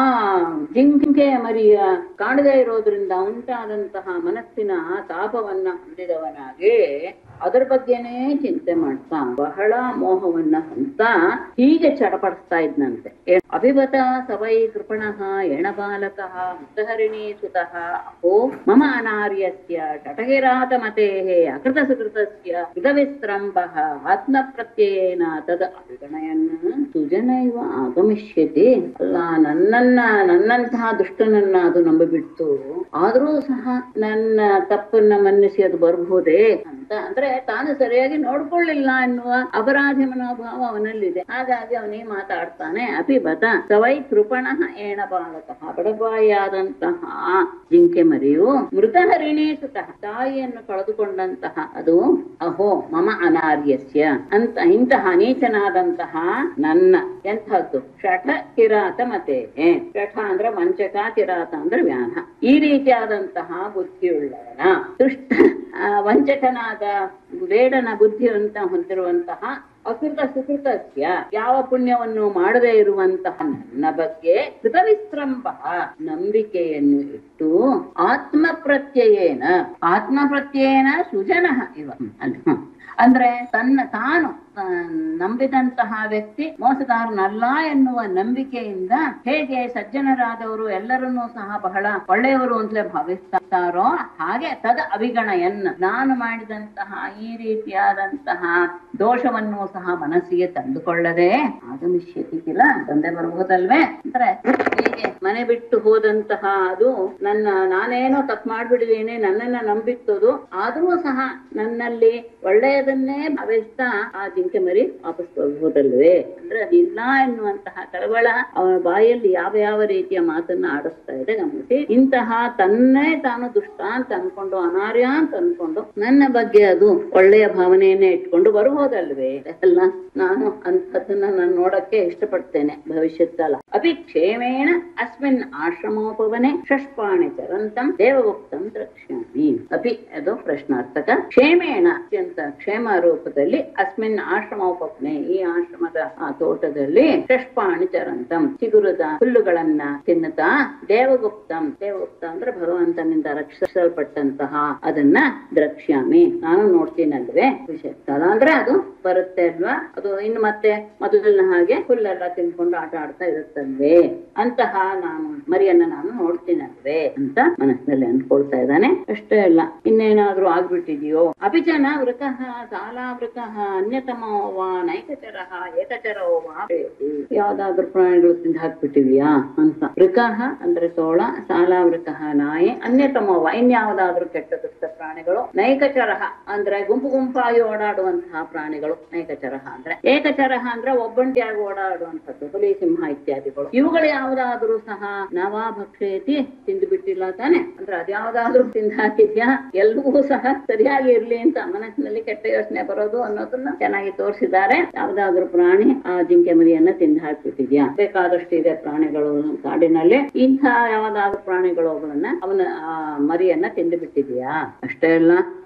ಜಿಂಕೆಯ ಮರಿಯ ಕಾಣದೇ ಇರೋದ್ರಿಂದ ಉಂಟಾದಂತಹ ಮನಸ್ಸಿನ ತಾಪವನ್ನ ಹೊಂದಿದವನಾಗಿ ಅದರ ಬಗ್ಗೆನೇ ಚಿಂತೆ ಮಾಡ್ತಾ ಬಹಳ ಮೋಹವನ್ನ ಹೊಂದ್ತಾ ಹೀಗೆ ಚಡಪಡಿಸ್ತಾ ಇದ್ನಂತೆ ಅಭಿವತ ಸವೈ ಕೃಪಣಃ ಎಣಬಾಲಕಃ ಮುದ್ದಹರಿಣೀ ಸುತಃ ಅಹೋ ಮಮ ಅನಾರ್ಯಸ್ಯ ಟಟಗಿರಾತ ಮತೇಃ ಅಕೃತ ಸುಕೃತಸ್ಯ ಕೃತವಿಸ್ರಂಭಃ ಆತ್ಮ ಪ್ರತ್ಯಯೇನ ತದ ಅಭಿಗಣಯನ್ ಸುಜನೈವ ಆಗಮಿಷ್ಯತೆ ಅಲ್ಲ ನನ್ನನ್ನ ನನ್ನಂತಹ ದುಷ್ಟನನ್ನ ಅದು ನಂಬಿಬಿಡ್ತು ಆದ್ರೂ ಸಹ ನನ್ನ ತಪ್ಪನ್ನ ಮನ್ನಿಸಿ ಅದು ಬರಬಹುದೇ ಅಂತ ಅಂದ್ರೆ ತಾನು ಸರಿಯಾಗಿ ನೋಡ್ಕೊಳ್ಳಿಲ್ಲ ಎನ್ನುವ ಅಪರಾಧಿ ಮನೋಭಾವ ಅವನಲ್ಲಿದೆ ಹಾಗಾಗಿ ಅವನೇ ಮಾತಾಡ್ತಾನೆ ಅಪಿಬತ ಸವೈ ಕೃಪಣ ಏಣ ಬಾಲಕಃ ಬಡಬಾಯಿಯಾದಂತಹ ಜಿಂಕೆ ಮರಿಯು ಮೃತ ಹರಿಣೇ ಸುತಃ ತಾಯಿಯನ್ನು ಕಳೆದುಕೊಂಡಂತಹ ಅದು ಅಹೋ ಮಮ ಅನಾರ್ಯಸ್ಯ ಅಂತ ಇಂತಹ ನೀಚನಾದಂತಹ ನನ್ನ ಎಂಥದ್ದು ಶಠ ಕಿರಾತ ಮತೆ ಶಠ ಅಂದ್ರೆ ವಂಚಕ ಕಿರಾತ ಅಂದ್ರೆ ವ್ಯಾನ ಈ ರೀತಿಯಾದಂತಹ ಬುದ್ಧಿಯುಳ್ಳವನ ದುಷ್ಟ ಆ, ವಂಚಕನಾದ ಬೇಡನ ಬುದ್ಧಿವಂತ ಹೊಂದಿರುವಂತಹ ಅಕೃತ ಸುಕೃತಸ್ಯ ಯಾವ ಪುಣ್ಯವನ್ನು ಮಾಡದೇ ಇರುವಂತಹ ನನ್ನ ಬಗ್ಗೆ ಕೃತವಿಸ್ರಂಭ ನಂಬಿಕೆಯನ್ನು ಇಟ್ಟು ಆತ್ಮ ಪ್ರತ್ಯಯೇನ ಆತ್ಮ ಪ್ರತ್ಯಯೇನ ಸುಜನ ಇವ ಅಲ್ಲಿ ಹ್ಮ್. ಅಂದ್ರೆ ತನ್ನ ತಾನು ಆ, ನಂಬಿದಂತಹ ವ್ಯಕ್ತಿ ಮೋಸಗಾರನಲ್ಲ ಎನ್ನುವ ನಂಬಿಕೆಯಿಂದ ಹೇಗೆ ಸಜ್ಜನರಾದವರು ಎಲ್ಲರನ್ನೂ ಸಹ ಬಹಳ ಒಳ್ಳೆಯವರು ಅಂತಲೇ ಭಾವಿಸ್ತಾರೋ ಹಾಗೆ ತದ ಅವಿಗಣಯನ್ ನಾನು ಮಾಡಿದಂತಹ ಈ ರೀತಿಯಾದಂತಹ ದೋಷವನ್ನು ಸಹ ಮನಸ್ಸಿಗೆ ತಂದುಕೊಳ್ಳದೆ ಆಗಮಿಷ್ಯತಿಗಿಲ್ಲ ತಂದೆ ಬರಬಹುದಲ್ವೇ ಅಂದ್ರೆ ಹೇಗೆ ಮನೆ ಬಿಟ್ಟು ಹೋದಂತಹ ಅದು ನನ್ನ ನಾನೇನೋ ತಪ್ಪು ಮಾಡ್ಬಿಡಿದೇನೆ ನನ್ನನ್ನ ನಂಬಿತ್ತದು ಆದ್ರೂ ಸಹ ನನ್ನಲ್ಲಿ ಒಳ್ಳೆಯದನ್ನೇ ಭಾವಿಸ್ತಾ ಆ ಜಿಂಕೆ ಮರಿ ವಾಪಸ್ ಬರಬಹುದಲ್ವೇ ಅಂದ್ರೆ ಅದಿಲ್ಲ ಎನ್ನುವಂತಹ ಕಳವಳ ಅವನ ಬಾಯಲ್ಲಿ ಯಾವ ಯಾವ ರೀತಿಯ ಮಾತನ್ನ ಆಡಿಸ್ತಾ ಇದೆ ಗಮನಿಸಿ ಇಂತಹ ತನ್ನೇ ತಾನು ದುಷ್ಟ ಅಂತ ಅನ್ಕೊಂಡು ಅನಾರ್ಯ ಅಂತ ಅನ್ಕೊಂಡು ನನ್ನ ಬಗ್ಗೆ ಅದು ಒಳ್ಳೆಯ ಭಾವನೆಯನ್ನೇ ಇಟ್ಕೊಂಡು ಬರಬಹುದಲ್ವೇ ಅಲ್ಲ ನಾನು ಅಂಥದ್ದನ್ನ ನಾನು ನೋಡಕ್ಕೆ ಇಷ್ಟಪಡ್ತೇನೆ ಭವಿಷ್ಯತ್ತಲ್ಲ ಅಪಿ ಕ್ಷೇಮೇಣ ಅಸ್ಮಿನ್ ಆಶ್ರಮೋಪವನೆ ಷಷ್ಪಾಣಿ ಚರಂತಂ ದೇವಗುಪ್ತಂ ದ್ರಕ್ಷ್ಯಾಮಿ ಅಪಿ ಅದು ಪ್ರಶ್ನಾರ್ಥಕ ಕ್ಷೇಮೇಣ ಅತ್ಯಂತ ಕ್ಷೇಮ ರೂಪದಲ್ಲಿ ಅಸ್ಮಿನ್ ಆಶ್ರಮೋಪವನೆ ಈ ಆಶ್ರಮದ ಆ ತೋಟದಲ್ಲಿ ಷಷ್ಪಾಣಿ ಚರಂತಂ ಚಿಗುರದ ಹುಲ್ಲುಗಳನ್ನ ತಿನ್ನುತ್ತಾ ದೇವಗುಪ್ತಂ ದೇವಗುಪ್ತ ಅಂದ್ರೆ ಭಗವಂತನಿಂದ ರಕ್ಷಿಸಲ್ಪಟ್ಟಂತಹ ಅದನ್ನ ದ್ರಕ್ಷ್ಯಾಮಿ ನಾನು ನೋಡ್ತೀನಲ್ವೇ ವಿಷಯ ಸ್ಥಳ ಅಂದ್ರೆ ಅದು ಬರುತ್ತೆ ಅಲ್ವಾ ಅದು ಇನ್ನು ಮತ್ತೆ ಮೊದಲಿನ ಹಾಗೆ ಹುಲ್ಲೆಲ್ಲ ತಿನ್ಕೊಂಡು ಆಟ ಆಡ್ತಾ ಇರುತ್ತಲ್ವೇ ಅಂತಹ ನಾನು ಮರಿಯನ್ನ ನಾನು ನೋಡ್ತೀನಲ್ವೇ ಅಂತ ಮನಸ್ಸಿನಲ್ಲಿ ಅನ್ಕೊಳ್ತಾ ಇದ್ದಾನೆ ಅಷ್ಟೇ ಅಲ್ಲ ಇನ್ನೇನಾದ್ರೂ ಆಗ್ಬಿಟ್ಟಿದೆಯೋ ಅಭಿಜನ ವೃಕಃ ಸಾಲಾವೃಕಃ ಅನ್ಯತಮೋ ವಾ ನೈಕಚರಃ ಏಕಚರೋ ವಾ ಪ್ರೇತಿ. ಯಾವ್ದಾದ್ರು ಪ್ರಾಣಿಗಳು ತಿಂದು ಹಾಕ್ಬಿಟ್ಟಿವ್ಯಾ ಅಂತ ವೃಕಃ ಅಂದ್ರೆ ತೋಳ ಸಾಲಾವೃಕಃ ನಾಯಿ ಅನ್ಯತಮೋವ ಇನ್ಯಾವುದಾದ್ರೂ ಕೆಟ್ಟ ದುಷ್ಟ ಪ್ರಾಣಿಗಳು ನೈಕಚರಹ ಅಂದ್ರೆ ಗುಂಪು ಗುಂಪಾಗಿ ಓಡಾಡುವಂತಹ ಪ್ರಾಣಿಗಳು ನೈಕಚರಹ ಅಂದ್ರೆ ಏಕಚರಹ ಅಂದ್ರೆ ಒಬ್ಬಂಟಿಯಾಗಿ ಓಡಾಡುವಂಥದ್ದು ಹುಲಿ ಸಿಂಹ ಇತ್ಯಾದಿಗಳು ಇವುಗಳು ಯಾವುದಾದ್ರೂ ಸಹ ನವಾ ಭಕ್ಷೇತಿ ತಿಂದು ಬಿಟ್ಟಿಲ್ಲ ತಾನೆ ಅಂದ್ರೆ ಅದ್ಯಾವ್ದಾದ್ರೂ ತಿಂದು ಹಾಕಿದ್ಯಾ ಎಲ್ರಿಗೂ ಸಹ ಸರಿಯಾಗಿ ಇರ್ಲಿ ಅಂತ ಮನಸ್ಸಿನಲ್ಲಿ ಕೆಟ್ಟ ಯೋಚನೆ ಬರೋದು ಅನ್ನೋದನ್ನ ಚೆನ್ನಾಗಿ ತೋರಿಸಿದ್ದಾರೆ ಯಾವ್ದಾದ್ರು ಪ್ರಾಣಿ ಆ ಜಿಂಕೆ ಮರಿಯನ್ನ ತಿಂದು ಹಾಕ್ಬಿಟ್ಟಿದ್ಯಾ ಬೇಕಾದಷ್ಟು ಇದೆ ಪ್ರಾಣಿಗಳು ಕಾಡಿನಲ್ಲಿ ಇಂಥ ಯಾವ್ದಾದ್ರು ಪ್ರಾಣಿಗಳು ಅವುಗಳನ್ನ ಅವನ ಆ ಮರಿಯನ್ನ ತಿಂದು ಬಿಟ್ಟಿದ್ಯಾ ಅಷ್ಟೇ ಅಲ್ಲ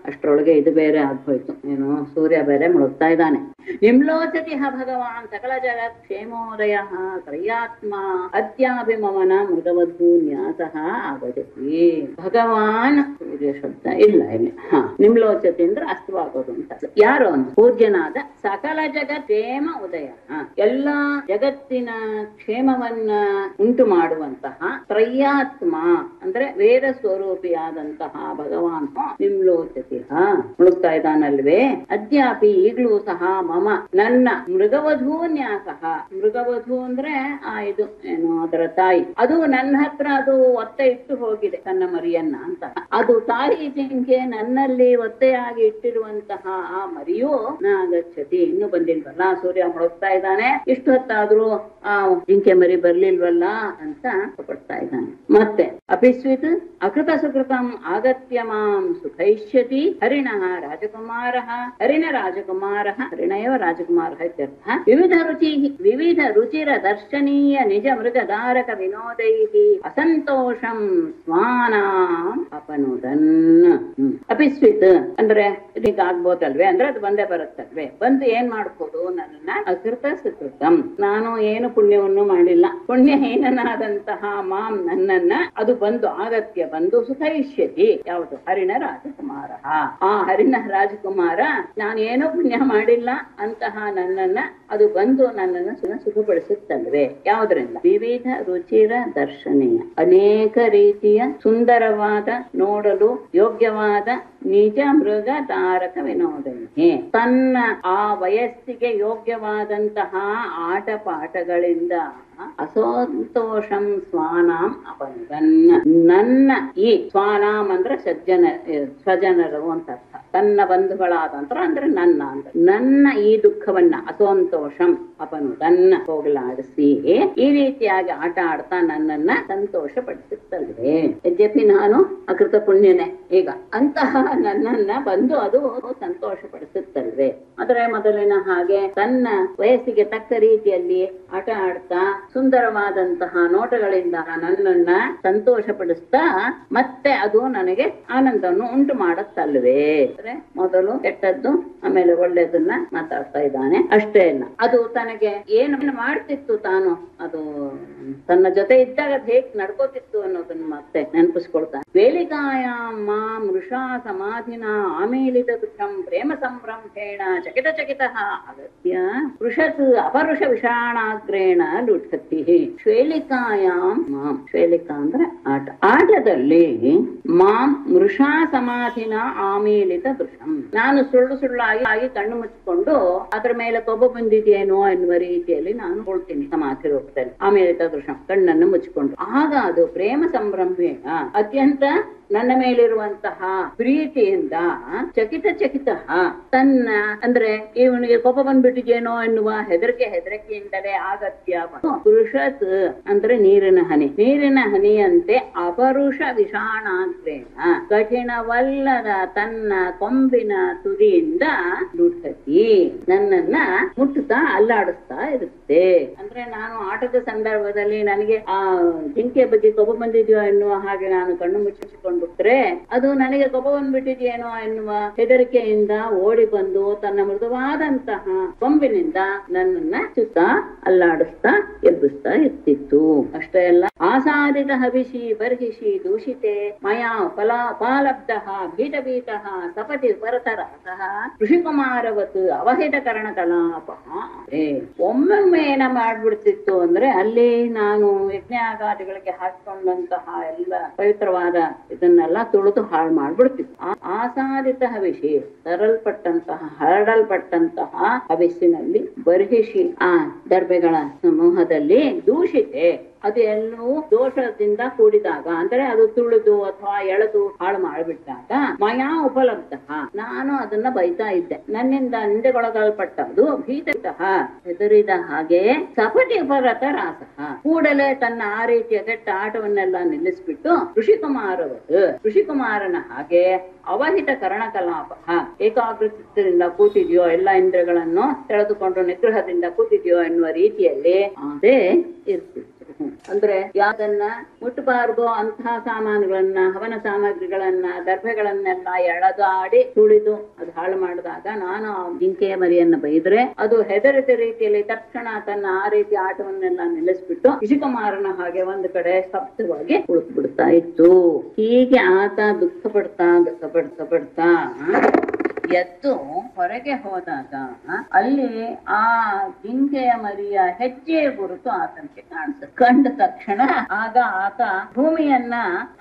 ಅಷ್ಟರೊಳಗೆ ಇದು ಬೇರೆ ಆಗೋಯ್ತು ಏನು ಸೂರ್ಯ ಬೇರೆ ಮುಳುಗ್ತಾ ಇದ್ದಾನೆ ನಿಮ್ಲೋಚತಿ ಹ ಭಗವಾನ್ ಸಕಲ ಜಗತ್ ಕ್ಷೇಮೋದಯ ತ್ರಯಾತ್ಮ ಅತ್ಯಾಭಿಮಮನ ಮೃಗವಧು ನ್ಯಾಸಃ ಆಗತಿ ಭಗವಾನ್ ಸೂರ್ಯ ಶಬ್ದ ಇಲ್ಲ ಇಲ್ಲಿ ಹ ನಿಮ್ಲೋಚತಿ ಅಂದ್ರೆ ಅಸ್ತವಾಗೋದು ಅಂತ ಯಾರು ಅವನು ಪೂಜ್ಯನಾದ ಸಕಲ ಜಗತ್ ಕ್ಷೇಮ ಉದಯ ಹ. ಎಲ್ಲಾ ಜಗತ್ತಿನ ಕ್ಷೇಮವನ್ನ ಉಂಟು ಮಾಡುವಂತಹ ತ್ರಯಾತ್ಮ ಅಂದ್ರೆ ವೇದ ಸ್ವರೂಪಿಯಾದಂತಹ ಭಗವಾನ್ ನಿಮ್ಲೋಚತಿ ಹ ಮುಳುಗ್ತಾ ಇದ್ದಾನಲ್ವೇ ಅದ್ಯಾಪಿ ಈಗಲೂ ಸಹ ಮಮ ನನ್ನ ಮೃಗವಧೂ ನ್ಯಾಸಃ ಮೃಗವಧು ಅಂದ್ರೆ ಆ ಇದು ಏನು ಅದರ ತಾಯಿ ಅದು ನನ್ನ ಹತ್ರ ಅದು ಒತ್ತೆ ಇಟ್ಟು ಹೋಗಿದೆ ತನ್ನ ಮರಿಯನ್ನ ಅಂತ ಅದು ತಾಯಿ ಜಿಂಕೆ ನನ್ನಲ್ಲಿ ಒತ್ತೆಯಾಗಿ ಇಟ್ಟಿರುವಂತಹ ಆ ಮರಿಯು ನಾಗಚ್ಚತಿ ಇನ್ನು ಬಂದಿಲ್ವಲ್ಲ ಸೂರ್ಯ ಮುಳುಗ್ತಾ ಇದ್ದಾನೆ ಇಷ್ಟು ಹೊತ್ತಾದ್ರೂ ಆ ಜಿಂಕೆ ಮರಿ ಬರ್ಲಿಲ್ವಲ್ಲ ಅಂತ ಪಡ್ತಾ ಇದ್ದಾನೆ ಮತ್ತೆ ಅಪಿಸ್ವಿತ್ ಅಕೃತ ಸುಕೃತಂ ಆಗತ್ಯ ಮಾಂ ಸುಖೈಷ್ಯತಿ ಹರಿಣಃ ರಾಜಕುಮಾರಃ ಹರಿಣ ರಾಜಕುಮಾರಃ ಹರಿಣಯವ ರಾಜಕುಮಾರः ಇತ್ಯರ್ಥः ವಿವಿಧ ರುಚಿ ವಿವಿಧ ರುಚಿರ ದರ್ಶನೀಯ ನಿಜ ಮೃಗಧಾರಕ ವಿನೋದೈಃ ಅಸಂತೋಷಂ ಸ್ವಾನಾಂ ಅಪನುದನ್ ಹ್ಮ್. ಅಪಿಸ್ವಿತ್ ಅಂದ್ರೆ ಇದೀಗ ಆಗ್ಬೋದಲ್ವೇ ಅಂದ್ರೆ ಅದು ಬಂದೇ ಬರುತ್ತಲ್ವೇ ಬಂದು ಏನ್ ಮಾಡ್ಬೋದು ನನ್ನನ್ನ ಅಕೃತ ಸುಕೃತಂ ನಾನು ಏನು ಪುಣ್ಯವನ್ನು ಮಾಡಿಲ್ಲ ಪುಣ್ಯಹೀನನಾದಂತಹ ಮಾಂ ನನ್ನನ್ನ ಅದು ಬಂದು ಆಗತ್ಯ ಬಂದು ಸುಖೈಷ್ಯತಿ ಯಾವುದು ಹರಿಣ ರಾಜಕುಮಾರ ಆ ಹರಿಣ ರಾಜಕುಮಾರ ನಾನು ಏನೋ ಪುಣ್ಯ ಮಾಡಿಲ್ಲ ಅಂತಹ ನನ್ನನ್ನ ಅದು ಬಂದು ನನ್ನನ್ನು ಸುಖ ಸುಖಪಡಿಸುತ್ತಲ್ವೇ ಯಾವುದರಿಂದ ವಿವಿಧ ರುಚಿರ ದರ್ಶನೀಯ ಅನೇಕ ರೀತಿಯ ಸುಂದರವಾದ ನೋಡಲು ಯೋಗ್ಯವಾದ ನಿಜ ಮೃಗ ತಾರಕ ವಿನೋದನೆ ತನ್ನ ಆ ವಯಸ್ಸಿಗೆ ಯೋಗ್ಯವಾದಂತಹ ಆಟ ಪಾಠಗಳಿಂದ ಅಸಂತೋಷಂ ಸ್ವಾನಾಂ ಅಪನುಗನ್ ನನ್ನ ಈ ಸ್ವಾನಾಂ ಅಂದ್ರೆ ಸಜ್ಜನ ಸ್ವಜನರು ಅಂತ ಅರ್ಥ ತನ್ನ ಬಂಧುಗಳಾದಂತರ ಅಂದ್ರೆ ನನ್ನ ಅಂತ ನನ್ನ ಈ ದುಃಖವನ್ನ ಅಸಂತೋಷಂ ಅಪನು ತನ್ನ ಹೋಗಲಾಡಿಸಿ ಈ ರೀತಿಯಾಗಿ ಆಟ ಆಡ್ತಾ ನನ್ನನ್ನ ಸಂತೋಷ ಪಡಿಸುತ್ತಲ್ವೇ ಯದ್ಯಪಿ ನಾನು ಅಕೃತ ಪುಣ್ಯನೇ ಈಗ ಅಂತಹ ನನ್ನನ್ನ ಬಂದು ಅದು ಸಂತೋಷ ಪಡಿಸುತ್ತಲ್ವೇ ಆದರೆ ಮೊದಲಿನ ಹಾಗೆ ತನ್ನ ವಯಸ್ಸಿಗೆ ತಕ್ಕ ರೀತಿಯಲ್ಲಿ ಆಟ ಆಡ್ತಾ ಸುಂದರವಾದಂತಹ ನೋಟಗಳಿಂದ ನನ್ನನ್ನ ಸಂತೋಷ ಪಡಿಸ್ತಾ ಮತ್ತೆ ಅದು ನನಗೆ ಆನಂದವನ್ನು ಉಂಟು ಮಾಡುತ್ತಲ್ವೇ ಅಂದ್ರೆ ಮೊದಲು ಕೆಟ್ಟದ್ದು ಆಮೇಲೆ ಒಳ್ಳೆಯದನ್ನ ಮಾತಾಡ್ತಾ ಇದ್ದಾನೆ ಅಷ್ಟೇ ಇಲ್ಲ ಅದು ತನಗೆ ಏನು ಮಾಡ್ತಿತ್ತು ತಾನು ಅದು ತನ್ನ ಜೊತೆ ಇದ್ದಾಗ ಅದ್ ಹೇಗ್ ನಡ್ಕೋತಿತ್ತು ಅನ್ನೋದನ್ನ ಮತ್ತೆ ನೆನಪಿಸ್ಕೊಳ್ತಾನೆ ವೇಲಿಕಾಯ ಮಾ ಮೃಷಾ ಸಮಾಧಿನ ಆಮೇಲಿತ ದುಃಖಂ ಪ್ರೇಮ ಸಂಭ್ರಮೇಣ ಚಕಿತ ಚಕಿತ ಅಗತ್ಯ ಪೃಷತ್ ಅಪರುಷ ವಿಷಾಣಾಗ್ರೇಣ ಲುಠತಿ ಶ್ವೇಲಿಕಾಯಾಂ ಮಾಂ ಶ್ವೇಲಿಕಾ ಅಂದ್ರೆ ಆಟ ಆಟದಲ್ಲಿ ಮಾಂ ಮೃಷಾ ಸಮಾಧಿನ ಆಮೇಲಿತ ದೃಶ್ಯಂ ನಾನು ಸುಳ್ಳು ಸುಳ್ಳಾಗಿ ಆಗಿ ಕಣ್ಣು ಮುಚ್ಚಿಕೊಂಡು ಅದ್ರ ಮೇಲೆ ಕೊಬ್ಬ ಬಂದಿದೆಯೇನೋ ಎನ್ನುವ ರೀತಿಯಲ್ಲಿ ನಾನು ಕೊಳ್ತೀನಿ ಸಮಾಧಿ ರೂಪದಲ್ಲಿ ಆಮೇಲಿತ ದೃಶ್ಯಂ ಕಣ್ಣನ್ನು ಮುಚ್ಚಿಕೊಂಡು ಆಗ ಅದು ಪ್ರೇಮ ಸಂಭ್ರಮೇಣ ಅತ್ಯಂತ ನನ್ನ ಮೇಲಿರುವಂತಹ ಪ್ರೀತಿಯಿಂದ ಚಕಿತ ಚಕಿತ ತನ್ನ ಅಂದ್ರೆ ಇವನಿಗೆ ಕೋಪ ಬಂದ್ಬಿಟ್ಟಿದೆಯೇನೋ ಎನ್ನುವ ಹೆದರಿಕೆ ಹೆದರಿಕೆಯಿಂದಲೇ ಆಗತ್ಯ ಪುರುಷತ್ ಅಂದ್ರೆ ನೀರಿನ ಹನಿ ನೀರಿನ ಹನಿಯಂತೆ ಅಪರುಷ ವಿಷಾಣಾಗ್ರೇಣ ಕಠಿಣವಲ್ಲದ ತನ್ನ ಕೊಂಬಿನ ತುದಿಯಿಂದ ನುಡ್ಕತಿ ನನ್ನನ್ನ ಮುಟ್ಟುತ್ತಾ ಅಲ್ಲಾಡಿಸ್ತಾ ಇರುತ್ತೆ ಅಂದ್ರೆ ನಾನು ಆಟದ ಸಂದರ್ಭದಲ್ಲಿ ನನಗೆ ಆ ಜಿಂಕೆ ಬಗ್ಗೆ ಕೋಪ ಬಂದಿದೆಯೋ ಎನ್ನುವ ಹಾಗೆ ನಾನು ಕಣ್ಣು ಮುಚ್ಚಿಕೊಂಡ್ಬಿಟ್ರೆ ಅದು ನನಗೆ ಕೋಪ ಬಂದ್ಬಿಟ್ಟಿದೆಯೇನೋ ಎನ್ನುವ ಹೆದರಿಕೆಯಿಂದ ಓಡಿ ಬಂದು ತನ್ನ ಮೃದುವಾದಂತಹ ಕೊಂಬಿನಿಂದ ನನ್ನನ್ನ ಚುತ್ತ ಅಲ್ಲಾಡಿಸ್ತಾ ಎಬ್ಬಿಸ್ತಾ ಇರ್ತಿತ್ತು ಅಷ್ಟೇ ಅಲ್ಲ ಆಸಾದಿತ ಹವಿಷಿ ಬರ್ಹಿಷಿ ದೂಷಿತೆ ಮಯಾ ಫಲ ಉಪಾಲಬ್ಧ ಭೀತ ಭೀತ ಸಪತಿ ಪರತರತಃ ಋಷಿಕುಮಾರವತ್ ಅವಹಿತ ಕರ್ಣ ಕಲಾಪ ಒಮ್ಮೊಮ್ಮೆ ಏನ ಮಾಡ್ಬಿಡ್ತಿತ್ತು ಅಂದ್ರೆ ಅಲ್ಲಿ ನಾನು ಯಜ್ಞಾಗಾದಿಗಳಿಗೆ ಹಾಕೊಂಡಂತಹ ಎಲ್ಲ ಪವಿತ್ರವಾದ ಇದನ್ನೆಲ್ಲ ತುಳಿದು ಹಾಳು ಮಾಡ್ಬಿಡ್ತಿತ್ತು ಆ ಆಸಾದಿತ ಹವಿಷಿ ತರಲ್ಪಟ್ಟಂತಹ ಹರಡಲ್ಪಟ್ಟಂತಹ ಹವಿಸ್ಸಿನಲ್ಲಿ ಬರ್ಹಿಷಿ ಆ ದರ್ಬೆಗಳ ಸಮೂಹದಲ್ಲಿ ದೂಷಿತೆ ಅದು ಎಲ್ಲವೂ ದೋಷದಿಂದ ಕೂಡಿದಾಗ ಅಂದ್ರೆ ಅದು ತುಳಿದು ಅಥವಾ ಎಳೆದು ಹಾಳು ಮಾಡಿಬಿಟ್ಟಾಗ ಮಯಾ ಉಪಲಬ್ಧ ನಾನು ಅದನ್ನ ಬೈತಾ ಇದ್ದೆ ನನ್ನಿಂದ ನಿಂದೆಗೊಳಗಲ್ಪಟ್ಟದು ಭೀತ ಹೆದರಿದ ಹಾಗೆ ಸಪಟಿ ಉಪರತ ರಾಸಃ ಕೂಡಲೇ ತನ್ನ ಆ ರೀತಿಯ ಕೆಟ್ಟ ಆಟವನ್ನೆಲ್ಲ ನಿಲ್ಲಿಸ್ಬಿಟ್ಟು ಋಷಿಕುಮಾರವರು ಋಷಿಕುಮಾರನ ಹಾಗೆ ಅವಹಿತ ಕರ್ಣಕಲಾಪ ಏಕಾಗ್ರಚಿತ್ತದಿಂದ ಕೂತಿದ್ಯೋ ಎಲ್ಲ ಇಂದ್ರಿಯಗಳನ್ನು ತೆಳೆದುಕೊಂಡು ನಿಗ್ರಹದಿಂದ ಕೂತಿದ್ಯೋ ಎನ್ನುವ ರೀತಿಯಲ್ಲಿ ಅದೇ ಇರ್ತಿತ್ತು ಅಂದ್ರೆ ಯಾವ್ದನ್ನ ಮುಟ್ಟಬಾರ್ದು ಅಂತಹ ಸಾಮಾನುಗಳನ್ನ ಹವನ ಸಾಮಗ್ರಿಗಳನ್ನ ದರ್ಭೆಗಳನ್ನೆಲ್ಲ ಎಳೆದಾಡಿ ತುಳಿದು ಅದು ಹಾಳು ಮಾಡಿದಾಗ ನಾನು ಆ ಜಿಂಕೆಯ ಮರಿಯನ್ನ ಬೈದ್ರೆ ಅದು ಹೆದರಿದ ರೀತಿಯಲ್ಲಿ ತಕ್ಷಣ ತನ್ನ ಆ ರೀತಿ ಆಟವನ್ನೆಲ್ಲ ನಿಲ್ಲಿಸ್ಬಿಟ್ಟು ಶಿಶುಕುಮಾರನ ಹಾಗೆ ಒಂದು ಕಡೆ ಸ್ತಬ್ಧವಾಗಿ ಉಳಿದು ಬಿಡ್ತಾ ಇತ್ತು ಹೀಗೆ ಆತ ದುಃಖ ಪಡ್ತಾ ದುಃಖ ಪಡ್ತಾ ಪಡ್ತಾ ಎದ್ದು ಹೊರಗೆ ಹೋದಾಗ ಅಲ್ಲಿ ಆ ಜಿಂಕೆಯ ಮರಿಯ ಹೆಜ್ಜೆಯ ಗುರುತು ಆತನಿಗೆ ಕಾಣಿಸುತ್ತೆ ಕಂಡ ತಕ್ಷಣ ಆಗ ಆತ ಭೂಮಿಯನ್ನ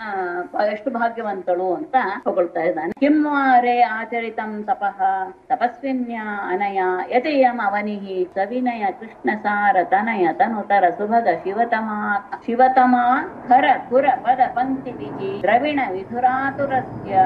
ಆ, ಎಷ್ಟು ಭಾಗ್ಯವಂತಳು ಅಂತ ಹೊಗಳ್ತಾ ಇದ್ದಾನೆ ಕಿಂವಾರೆ ಆಚರಿತಂ ತಪಃ ತಪಸ್ವಿನ್ಯ ಅನಯ ಯತೆಯಂ ಅವನಿಹಿ ಸವಿನಯ ಕೃಷ್ಣ ಸಾರ ತನಯ ತನುತರ ಸುಭಗ ಶಿವತಮಾ ಶಿವತಮಾ ಖರ ಖುರ ಪದ ಪಂಕ್ತಿಭಿಃ ದ್ರವಿಣ ವಿಧುರಾತುರಸ್ಯ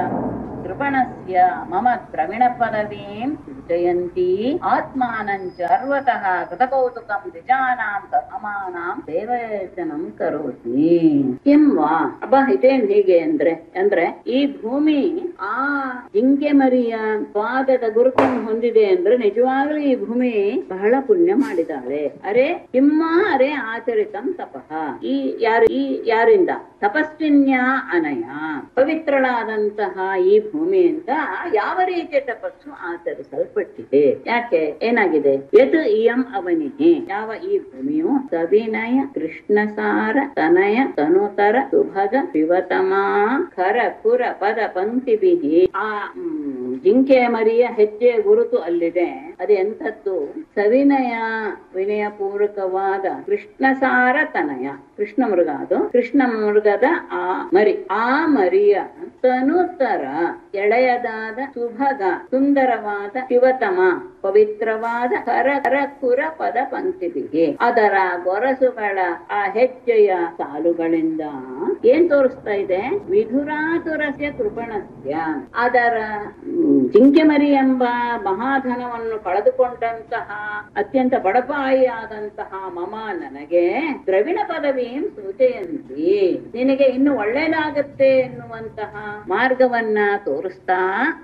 ಕೃಪಣಸ್ಯ ಮಮ ದ್ರವಿಣ ಪದವೀಂ ಸೂಚಯಂತಿ ಆತ್ಮಾನಂಚ ಅರ್ವತಃ ಕೃತಕೌತುಕಂ ದ್ವಿಜಾನಾಂ ಸಮಾನಾಂ ದೇವಯತನಂ ಕರೋತಿ ಕಿಂ ವಾ ಅಬ್ಬ ಇದೇನ್ ಹೀಗೆ ಅಂದ್ರೆ ಅಂದ್ರೆ ಈ ಭೂಮಿ ಆ ಜಿಂಕೆ ಮರಿಯ ಪಾದದ ಗುರುತನ್ನು ಹೊಂದಿದೆ ಅಂದ್ರೆ ನಿಜವಾಗ್ಲೂ ಈ ಭೂಮಿ ಬಹಳ ಪುಣ್ಯ ಮಾಡಿದ್ದಾಳೆ ಅರೆ ಕಿಮ್ಮ ಅರೆ ಆಚರಿತಂ ತಪಃ ಈ ಯಾರು ಈ ಯಾರಿಂದ ತಪಸ್ವಿನ್ಯ ಅನಯ ಪವಿತ್ರಳಾದಂತಹ ಈ ಭೂಮಿಯಿಂದ ಯಾವ ರೀತಿಯ ತಪಸ್ಸು ಆಚರಿಸಲ್ಪಟ್ಟಿದೆ ಯಾಕೆ ಏನಾಗಿದೆ ಯತ್ ಇಯಂ ಅವನಿಗೆ ಯಾವ ಈ ಭೂಮಿಯು ಸವಿನಯ ಕೃಷ್ಣಸಾರ ತನಯ ತನುತರ ಸುಭಗ ಶಿವತಮಾ ಖರ ಪುರ ಪದ ಪಂಕ್ತಿಬಿಹಿ ಆ ಮ್, ಜಿಂಕೆಯ ಮರಿಯ ಹೆಜ್ಜೆಯ ಗುರುತು ಅಲ್ಲಿದೆ ಅದು ಎಂಥದ್ದು ಸವಿನಯ ವಿನಯ ಪೂರ್ವಕವಾದ ಕೃಷ್ಣಸಾರ ತನಯ ಕೃಷ್ಣ ಮೃಗ ಅದು ಕೃಷ್ಣ ಮೃಗದ ಆ ಮರಿ ಆ ಮರಿಯ ತನುತರ ಎಳೆಯದಾದ ಸುಭಗ ಸುಂದರವಾದ ಶಿವತಮ ಪವಿತ್ರವಾದ ಕರ ಕರ ಕುರ ಪದ ಪಂಕ್ತಿಗೆ ಅದರ ಗೊರಸುಗಳ ಆ ಹೆಜ್ಜೆಯ ಸಾಲುಗಳಿಂದ ಏನ್ ತೋರಿಸ್ತಾ ಇದೆ ವಿಧುರಾತುರಸ್ಯ ಕೃಪಣಸ್ಯ ಅದರ ಹ್ಮ್, ಜಿಂಕೆ ಮರಿ ಎಂಬ ಮಹಾಧನವನ್ನು ಕಳೆದುಕೊಂಡಂತಹ ಅತ್ಯಂತ ಬಡಪಾಯಿಯಾದಂತಹ ಮಮ ನನಗೆ ದ್ರವಿಣ ಪದವಿಯಂ ಸೂಚಯಂತಿ ನಿನಗೆ ಇನ್ನು ಒಳ್ಳೇದಾಗತ್ತೆ ಎನ್ನುವಂತಹ ಮಾರ್ಗವನ್ನ ತೋರಿಸ್ತಾ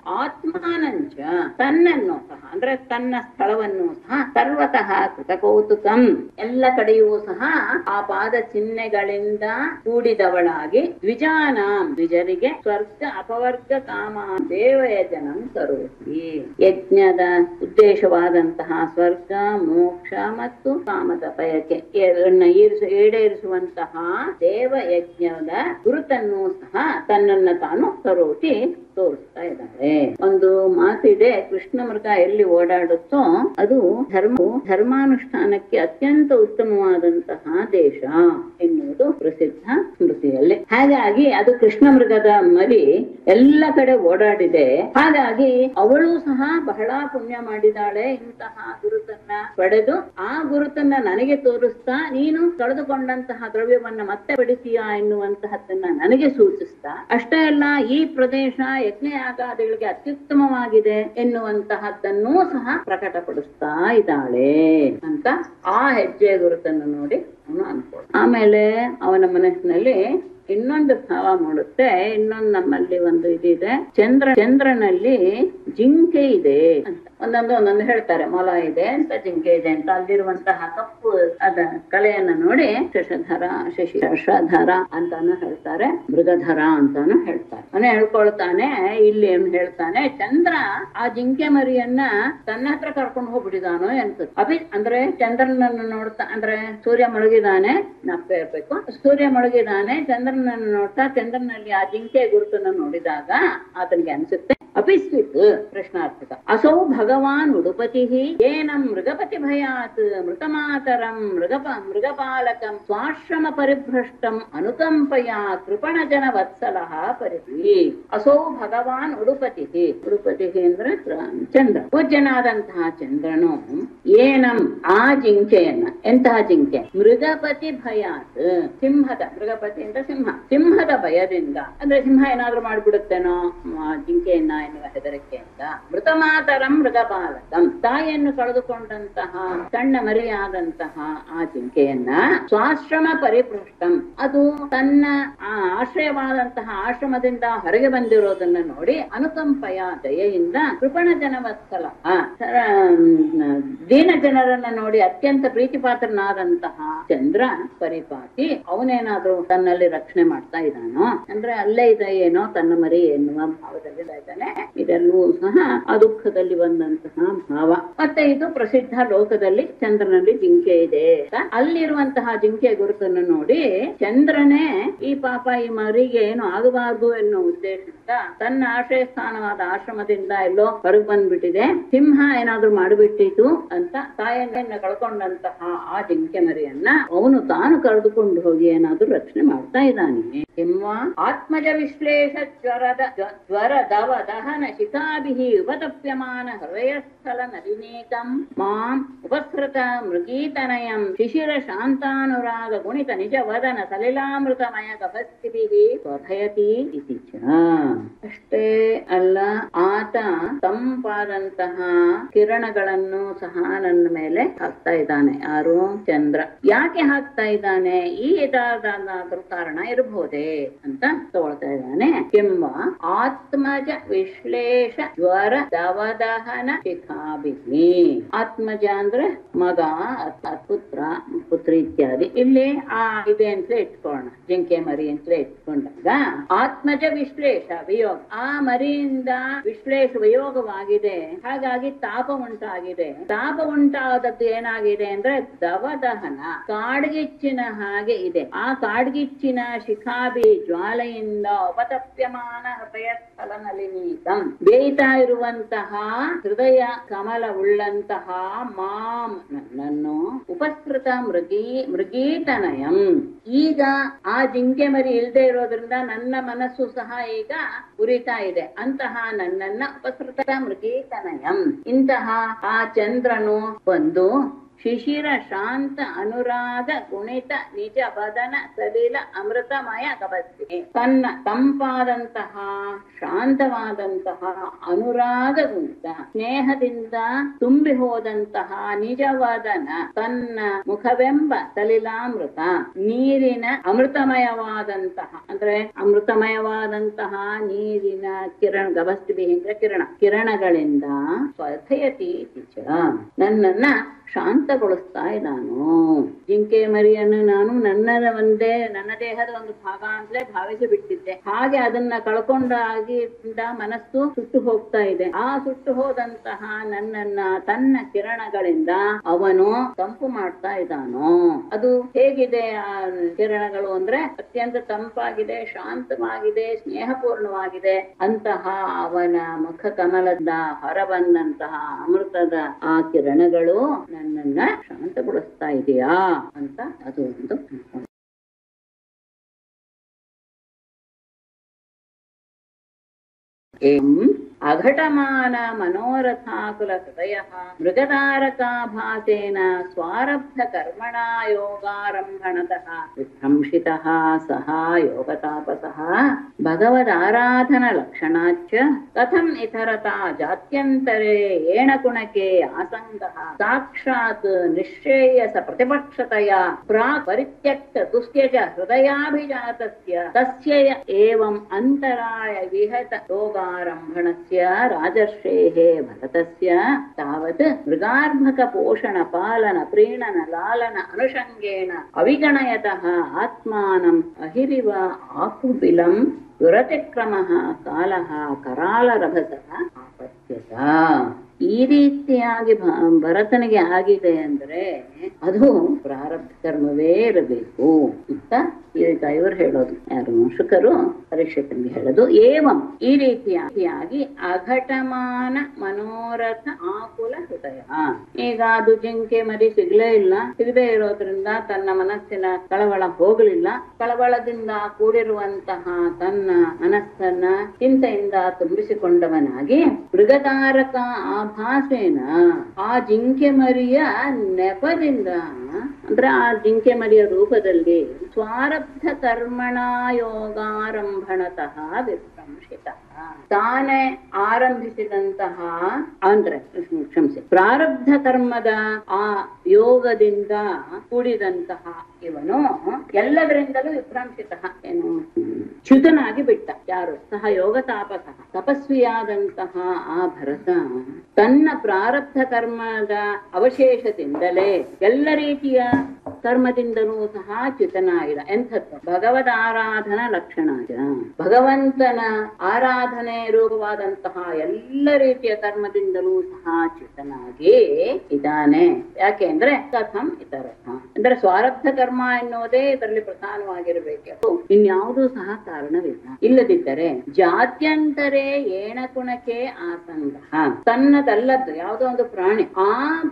ಆತ್ಮಾನಂಚ ತನ್ನನ್ನು ಸಹ ಅಂದ್ರೆ ತನ್ನ ಸ್ಥಳವನ್ನು ಸಹ ಸರ್ವತಃ ಕೃತಕೌತುಕಂ ಎಲ್ಲ ಕಡೆಯೂ ಸಹ ಆ ಪಾದ ಚಿಹ್ನೆಗಳಿಂದ ಕೂಡಿದವಳಾಗಿ ದ್ವಿಜಾನಾಂ ದ್ವಿಜರಿಗೆ ಸ್ವರ್ಗ ಅಪವರ್ಗ ಕಾಮ ದೇವಯಜನಂ ಕರೋತಿ ಯಜ್ಞದ ಉದ್ದೇಶವಾದಂತಹ ಸ್ವರ್ಗ ಮೋಕ್ಷ ಮತ್ತು ಕಾಮದ ಬಯಕೆ ಎರಡನ್ನ ಈರಿಸು ಈಡೇರಿಸುವಂತಹ ದೇವ ಯಜ್ಞದ ಗುರುತನ್ನು ಸಹ ತನ್ನನ್ನ ತಾನು ಕರೋತಿ ತೋರಿಸ್ತಾ ಇದ್ದಾಳೆ ಒಂದು ಮಾತಿದೆ ಕೃಷ್ಣ ಮೃಗ ಎಲ್ಲಿ ಓಡಾಡುತ್ತೋ ಅದು ಧರ್ಮ ಧರ್ಮಾನುಷ್ಠಾನಕ್ಕೆ ಅತ್ಯಂತ ಉತ್ತಮವಾದಂತಹ ದೇಶ ಎನ್ನುವುದು ಪ್ರಸಿದ್ಧ ಸ್ಮೃತಿಯಲ್ಲಿ ಹಾಗಾಗಿ ಅದು ಕೃಷ್ಣ ಮೃಗದ ಮರಿ ಎಲ್ಲ ಕಡೆ ಓಡಾಡಿದೆ ಹಾಗಾಗಿ ಅವಳು ಸಹ ಬಹಳ ಪುಣ್ಯ ಮಾಡಿದಾಳೆ ಇಂತಹ ಗುರುತನ್ನ ಪಡೆದು ಆ ಗುರುತನ್ನ ನನಗೆ ತೋರಿಸ್ತಾ ನೀನು ಕಳೆದುಕೊಂಡಂತಹ ದ್ರವ್ಯವನ್ನ ಮತ್ತೆ ಪಡಿತೀಯಾ ಎನ್ನುವಂತಹದ್ದನ್ನ ನನಗೆ ಸೂಚಿಸ್ತಾ ಅಷ್ಟೇ ಅಲ್ಲ ಈ ಪ್ರದೇಶ ಯಜ್ಞಯಾಗಾದಿಗಳಿಗೆ ಅತ್ಯುತ್ತಮವಾಗಿದೆ ಎನ್ನುವಂತಹದ್ದನ್ನೂ ಸಹ ಪ್ರಕಟಪಡಿಸ್ತಾ ಇದ್ದಾಳೆ ಅಂತ ಆ ಹೆಜ್ಜೆಯ ಗುರುತನ್ನು ನೋಡಿ ಅವನು ಅನ್ಕೊಳ್ಳ ಆಮೇಲೆ ಅವನ ಮನಸ್ಸಿನಲ್ಲಿ ಇನ್ನೊಂದು ಭಾವ ಮೂಡುತ್ತೆ ಇನ್ನೊಂದು ನಮ್ಮಲ್ಲಿ ಒಂದು ಇದಿದೆ ಚಂದ್ರ ಚಂದ್ರನಲ್ಲಿ ಜಿಂಕೆ ಇದೆ ಅಂತ ಒಂದೊಂದು ಒಂದೊಂದು ಹೇಳ್ತಾರೆ ಮೊಲ ಇದೆ ಅಂತ ಜಿಂಕೆ ಇದೆ ಅಂತ ಅಲ್ಲಿರುವಂತಹ ಕಪ್ಪು ಅದ ಕಲೆಯನ್ನ ನೋಡಿ ಶಶಧರ ಶಶಿ ಶಶಧರ ಅಂತಾನು ಹೇಳ್ತಾರೆ ಮೃಗಧರ ಅಂತಾನು ಹೇಳ್ತಾರೆ ಅವನೇ ಹೇಳ್ಕೊಳ್ತಾನೆ ಇಲ್ಲಿ ಏನ್ ಹೇಳ್ತಾನೆ ಚಂದ್ರ ಆ ಜಿಂಕೆ ಮರಿಯನ್ನ ತನ್ನ ಹತ್ರ ಕರ್ಕೊಂಡು ಹೋಗ್ಬಿಟ್ಟಿದಾನೋ ಅಂತ ಅಭಿ ಅಂದ್ರೆ ಚಂದ್ರನನ್ನು ನೋಡ್ತಾ ಅಂದ್ರೆ ಸೂರ್ಯ ಮುಳುಗಿದಾನೆ ನಾಪ್ತಾ ಇರ್ಬೇಕು ಸೂರ್ಯ ಮುಳುಗಿದಾನೆ ಚಂದ್ರನನ್ನು ನೋಡ್ತಾ ಚಂದ್ರನಲ್ಲಿ ಆ ಜಿಂಕೆ ಗುರುತನ್ನು ನೋಡಿದಾಗ ಆತನಿಗೆ ಅನ್ಸುತ್ತೆ ಅಪಿಸ್ವಿತ್ ಪ್ರಶ್ನಾರ್ಥಕ ಅಸೌ ಭಗವಾನ್ ಉಡುಪತಿ ಏನ ಮೃಗಪತಿ ಭಯಾತ್ ಮೃತಮಾತರಂ ಮೃಗಪ ಮೃಗಪಾಲಕಂ ಸ್ವಾಶ್ರಮ ಪರಿಭ್ರಷ್ಟಂ ಅನುಕಂಪಯ ಕೃಪಣ ಜನ ವತ್ಸಲ ಪರಿಧಿ ಅಸೌ ಭಗವಾನ್ ಉಡುಪತಿ ಉಡುಪತಿ ಅಂದ್ರೆ ರ- ಚಂದ್ರ ಪೂಜ್ಯನಾದಂತಹ ಚಂದ್ರನು ಏನಂ ಆ ಜಿಂಕೆಯನ್ನ ಎಂತಹ ಜಿಂಕೆ ಮೃಗಪತಿ ಭಯಾತ್ ಸಿಂಹದ ಮೃಗಪತಿ ಅಂದ್ರೆ ಸಿಂಹ ಸಿಂಹದ ಭಯದಿಂದ ಅಂದ್ರೆ ಸಿಂಹ ಏನಾದ್ರೂ ಮಾಡ್ಬಿಡುತ್ತೇನೋ ಆ ಜಿಂಕೆಯನ್ನ ಎನ್ನುವ ಹೆದರಿಕೆಯಿಂದ ಮೃತಮಾತರಂ ಮೃಗಪಾಲಕಂ ತಾಯಿಯನ್ನು ಕಳೆದುಕೊಂಡಂತಹ ಸಣ್ಣ ಮರಿಯಾದಂತಹ ಆ ಜಿಂಕೆಯನ್ನ ಸ್ವಾಶ್ರಮ ಪರಿಪೃಷ್ಟಂ ಅದು ತನ್ನ ಆ ಆಶ್ರಯವಾದಂತಹ ಆಶ್ರಮದಿಂದ ಹೊರಗೆ ಬಂದಿರೋದನ್ನ ನೋಡಿ ಅನುಕಂಪಯ ದಯೆಯಿಂದ ಕೃಪಣ ಜನವತ್ಸಲ ಆ, ತರ- ದೀನ ಜನರನ್ನ ನೋಡಿ ಅತ್ಯಂತ ಪ್ರೀತಿ ಪಾತ್ರನಾದಂತಹ ಚಂದ್ರ ಪರಿಪಾತಿ ಅವನೇನಾದ್ರೂ ತನ್ನಲ್ಲಿ ರಕ್ಷಣೆ ಮಾಡ್ತಾ ಇದ್ದಾನೋ ಅಂದ್ರೆ ಅಲ್ಲೇ ಇದೆ ಏನೋ ತನ್ನ ಮರಿ ಎನ್ನುವ ಭಾವದಲ್ಲಿ ಇದ್ದಾನೆ ಇದೆಲ್ಲವೂ ಸಹ ಆ ದುಃಖದಲ್ಲಿ ಬಂದಂತಹ ಭಾವ ಮತ್ತೆ ಇದು ಪ್ರಸಿದ್ಧ ಲೋಕದಲ್ಲಿ ಚಂದ್ರನಲ್ಲಿ ಜಿಂಕೆ ಇದೆ ಅಂತ ಅಲ್ಲಿರುವಂತಹ ಜಿಂಕೆ ಗುರುತನ್ನು ನೋಡಿ ಚಂದ್ರನೇ ಈ ಪಾಪ ಈ ಮರಿಗೆ ಏನು ಆಗಬಾರದು ಎನ್ನುವ ಉದ್ದೇಶದಿಂದ ತನ್ನ ಆಶ್ರಯ ಸ್ಥಾನವಾದ ಆಶ್ರಮದಿಂದ ಎಲ್ಲೋ ಹೊರಗೆ ಬಂದ್ಬಿಟ್ಟಿದೆ ಸಿಂಹ ಏನಾದ್ರೂ ಮಾಡಿಬಿಟ್ಟಿತು ಅಂತ ತಾಯಿಯನ್ನ ಕಳ್ಕೊಂಡಂತಹ ಆ ಜಿಂಕೆ ಮರಿಯನ್ನ ಅವನು ತಾನು ಕರೆದುಕೊಂಡು ಹೋಗಿ ಏನಾದ್ರೂ ರಕ್ಷಣೆ ಮಾಡ್ತಾ ಇದ್ದಾನೆ ಸಿಂಹ ಆತ್ಮಜ ವಿಶ್ಲೇಷ ಜ್ವರದ ಜ್ವ- ಜ್ವರ ದವ ದಹನ ಶಿಖಾಭಿಃ ಉಪತಪ್ಯಮಾನ ಹೃದಯಸ್ಥಲ ನಲಿನೇಕಂ ಮಾಂ ಉಪಸೃತ ಮೃಗೀತನಯಂ ಶಿಶಿರ ಶಾಂತಾನುರಾಗ ಗುಣಿತ ನಿಜ ವದನ ಸಲಿಲಾಮೃತಮಯ ಗಭಸ್ತಿಭಿಃ ಸ್ವಧಯತಿ ಇತಿ ಚ ಅಷ್ಟೇ ಅಲ್ಲ ಆತ ತಂಪಾದಂತಹ ಕಿರಣಗಳನ್ನು ಸಹ ನನ್ನ ಮೇಲೆ ಹಾಕ್ತಾ ಇದ್ದಾನೆ ಯಾರು ಚಂದ್ರ ಯಾಕೆ ಹಾಕ್ತಾ ಇದ್ದಾನೆ ಈ ಇದಾದಾದ್ರೂ ಕಾರಣ ಇರಬಹುದೇ ಅಂತ ತಗೊಳ್ತಾ ಇದ್ದಾನೆ ಎಂಬ ಆತ್ಮಜ ವಿಶ್ಲೇಷ ಜ್ವರ ದವದಹನ ಶಿಖಾಭಿಹಿ ಆತ್ಮಜ ಅಂದ್ರೆ ಮಗ ಅರ್ಥಾತ್ ಪುತ್ರ ಪುತ್ರಿ ಇತ್ಯಾದಿ ಇಲ್ಲಿ ಆ ಇದೆ ಅಂತ ಇಟ್ಕೊಳ್ಳೋಣ ಜಿಂಕೆ ಮರಿ ಅಂತ ಇಟ್ಕೊಂಡಾಗ ಆತ್ಮಜ ವಿಶ್ಲೇಷ ವಿಯೋಗ ಆ ಮರಿಯಿಂದ ವಿಶ್ಲೇಷ ವಿಯೋಗವಾಗಿದೆ ಹಾಗಾಗಿ ತಾಪ ಉಂಟಾಗಿದೆ ತಾಪ ಉಂಟಾದದ್ದು ಏನಾಗಿದೆ ಅಂದ್ರೆ ದವದಹನ ಕಾಡ್ಗಿಚ್ಚಿನ ಹಾಗೆ ಇದೆ ಆ ಕಾಡ್ಗಿಚ್ಚಿನ ಶಿಖಾಬಿ ಜ್ವಾಲೆಯಿಂದ ಉಪತಪ್ಯಮಾನ ಹೃದಯ ಸ್ಥಳನಲ್ಲಿ ನೀತಂ ಬೇಯ್ತಾ ಇರುವಂತಹ ಹೃದಯ ಕಮಲ ಉಳ್ಳಂತಹ ಮಾಂ ನನ್ನನ್ನು ಉಪಸೃತ ಮೃಗೀ ಮೃಗೀತನಯಂ ಈಗ ಆ ಜಿಂಕೆ ಮರಿ ಇಲ್ದೇ ಇರೋದ್ರಿಂದ ನನ್ನ ಮನಸ್ಸು ಸಹ ಈಗ ಉರಿತಾ ಇದೆ ಅಂತಹ ನನ್ನನ್ನ ಉಪಸೃತ ಮೃಗೀತನಯಂ ಇಂತಹ ಆ ಚಂದ್ರನು ಬಂದು ಶಿಶಿರ ಶಾಂತ ಅನುರಾಗ ಗುಣಿತ ನಿಜ ಬದನ ಸಲಿಲ ಅಮೃತಮಯ ಕಬಸ್ತಿ ತನ್ನ ತಂಪಾದಂತಹ ಶಾಂತವಾದಂತಹ ಅನುರಾಗ ಗುಣಿತ ಸ್ನೇಹದಿಂದ ತುಂಬಿ ಹೋದಂತಹ ನಿಜವದನ ತನ್ನ ಮುಖವೆಂಬ ಸಲಿಲಾಮೃತ ನೀರಿನ ಅಮೃತಮಯವಾದಂತಹ ಅಂದ್ರೆ ಅಮೃತಮಯವಾದಂತಹ ನೀರಿನ ಕಿರಣ ಗಬಸ್ತಿ ಅಂದ್ರೆ ಕಿರಣ ಕಿರಣಗಳಿಂದ ಸ್ವಥಯತಿ ಇತಿ ಚ. ನನ್ನನ್ನ ಶಾಂತಗೊಳಿಸ್ತಾ ಇದ್ದಾನು ಜಿಂಕೆ ಮರಿಯನ್ನು ನಾನು ನನ್ನ ಒಂದೇ ನನ್ನ ದೇಹದ ಒಂದು ಭಾಗ ಅಂತಲೇ ಭಾವಿಸಿ ಬಿಟ್ಟಿದ್ದೆ ಹಾಗೆ ಅದನ್ನ ಕಳ್ಕೊಂಡಾಗಿಂದ ಮನಸ್ಸು ಸುಟ್ಟು ಹೋಗ್ತಾ ಇದೆ ಆ ಸುಟ್ಟು ಹೋದಂತಹ ನನ್ನನ್ನ ತನ್ನ ಕಿರಣಗಳಿಂದ ಅವನು ತಂಪು ಮಾಡ್ತಾ ಇದ್ದಾನೋ ಅದು ಹೇಗಿದೆ ಆ ಕಿರಣಗಳು ಅಂದ್ರೆ ಅತ್ಯಂತ ತಂಪಾಗಿದೆ ಶಾಂತವಾಗಿದೆ ಸ್ನೇಹಪೂರ್ಣವಾಗಿದೆ ಅಂತಹ ಅವನ ಮುಖ ಕಮಲದ ಹೊರಬಂದಂತಹ ಅಮೃತದ ಆ ಕಿರಣಗಳು ನನ್ನನ್ನ ಶಾಂತಗೊಳಿಸ್ತಾ ಇದೆಯಾ ಅಂತ ಅದು ಒಂದು ಅನ್ಕೊಂಡು. ಏಂ ಅಘಟಮಾನ ಮನೋರಥಾಕುಲ ಹೃದಯ ಮೃಗತಾರಕಾಭಾಸೇನ ಸ್ವಾರಬ್ಧ ಕರ್ಮಣ ಯೋಗಾರಂಭಣತಃ ವಿಭ್ರಂಶಿತಃ ಸಹ ಯೋಗತಾಪಸಃ ಭಗವದಾರಾಧನ ಲಕ್ಷಣಾಚ್ಚ ಕಥಂ ಇತರತಾ ಜಾತ್ಯಂತರೆ ಏಣ ಗುಣಕೆ ಆಸಂಗಃ ಸಾಕ್ಷಾತ್ ನಿಶ್ರೇಯಸ ಪ್ರತಿಪಕ್ಷತಯ ಪ್ರಾಕ್ ಪರಿತ್ಯಕ್ತ ದುಸ್ತ್ಯಜ ಹೃದಯಾಭಿಜಾತಸ್ಯ ತಸ್ಯ ಏವಂ ಅಂತರಾಯ ವಿಹತ ಯೋಗಾರಂಭಣಸ್ಯ ರಾಜರ್ಷೇಃ ಭರತಸ್ಯ ತಾವತ್ ಮೃಗಾರ್ಭಕ ಪೋಷಣ ಪಾಲನ ಪ್ರೀಣನ ಲಾಲನ ಅನುಷಂಗೇಣ ಅವಿಗಣಯತಃ ಆತ್ಮಾನಂ ಅಹಿರಿವ ಆಕುಬಿಲಂ ದುರತಿಕ್ರಮಃ ಕಾಲಃ ಕರಾಲರಭಸಃ ಆಪತ್ಯತ ಈ ರೀತಿಯಾಗಿ ಭ- ಭರತನಿಗೆ ಆಗಿದೆ ಅಂದ್ರೆ ಅದು ಪ್ರಾರಬ್ಧ ಕರ್ಮವೇ ಇರಬೇಕು ಅಂತ ಈಗ ಇವರು ಹೇಳೋದು ಯಾರು ಶುಕರು ಪರೀಕ್ಷಕನಿಗೆ ಹೇಳೋದು ಏವಂ ಈ ರೀತಿಯಾಗಿ ಅಘಟಮಾನ ಮನೋರಥ ಆಕುಲ ಹೃದಯ ಈಗ ಅದು ಜಿಂಕೆ ಮರಿ ಸಿಗ್ಲೇ ಇಲ್ಲ ಸಿಗದೆ ಇರೋದ್ರಿಂದ ತನ್ನ ಮನಸ್ಸಿನ ಕಳವಳ ಹೋಗಲಿಲ್ಲ ಕಳವಳದಿಂದ ಕೂಡಿರುವಂತಹ ತನ್ನ ಮನಸ್ಸನ್ನ ಚಿಂತೆಯಿಂದ ತುಂಬಿಸಿಕೊಂಡವನಾಗಿ ಮೃಗತಾರಕ ಆಭಾಸೇನ ಆ ಜಿಂಕೆ ಮರಿಯ ನೆಪದಿಂದ ಅಂದ್ರೆ ಆ ಜಿಂಕೆ ಮರಿಯ ರೂಪದಲ್ಲಿ ಸ್ವಾರಬ್ಧ ಕರ್ಮಣ ಯೋಗಾರಂಭಣತಃ ವಿಪ್ರ ವಿಭ್ರಂಶಿತ ತಾನೇ ಆರಂಭಿಸಿದಂತಹ ಅಂದ್ರೆ ಕ್ಷಮಿಸಿ ಪ್ರಾರಬ್ಧ ಕರ್ಮದ ಆ ಯೋಗದಿಂದ ಕೂಡಿದಂತಹ ಇವನು ಎಲ್ಲದರಿಂದಲೂ ವಿಭ್ರಂಶಿತ ಏನು ಚ್ಯುತನಾಗಿ ಬಿಟ್ಟ ಯಾರು ಸಹ ಯೋಗ ತಾಪಸ ತಪಸ್ವಿಯಾದಂತಹ ಆ ಭರತ ತನ್ನ ಪ್ರಾರಬ್ಧ ಕರ್ಮದ ಅವಶೇಷದಿಂದಲೇ ಎಲ್ಲ ರೀತಿಯ ಕರ್ಮದಿಂದಲೂ ಸಹ ಚ್ಯುತನಾಗಿದ ಎಂಥದ್ದು ಭಗವದ್ ಆರಾಧನ ಲಕ್ಷಣ ಭಗವಂತನ ಆರಾಧನೆ ರೂಪವಾದಂತಹ ಎಲ್ಲ ರೀತಿಯ ಕರ್ಮದಿಂದಲೂ ಸಹ ಚ್ಯುತನಾಗಿ ಇದ್ದಾನೆ ಯಾಕೆ ಅಂದ್ರೆ ಕಥಂ ಇತರ ಅಂದ್ರೆ ಸ್ವಾರಬ್ಧ ಕರ್ಮ ಎನ್ನುವುದೇ ಇದರಲ್ಲಿ ಪ್ರಧಾನವಾಗಿರಬೇಕು ಇನ್ಯಾವುದೂ ಸಹ ಕಾರಣವಿಲ್ಲ ಇಲ್ಲದಿದ್ದರೆ ಜಾತ್ಯಂತರೇ ಏಣಕುಣಕ್ಕೆ ಆತಂಕ ತನ್ನದಲ್ಲದ್ದು ಯಾವುದೋ ಒಂದು ಪ್ರಾಣಿ ಆ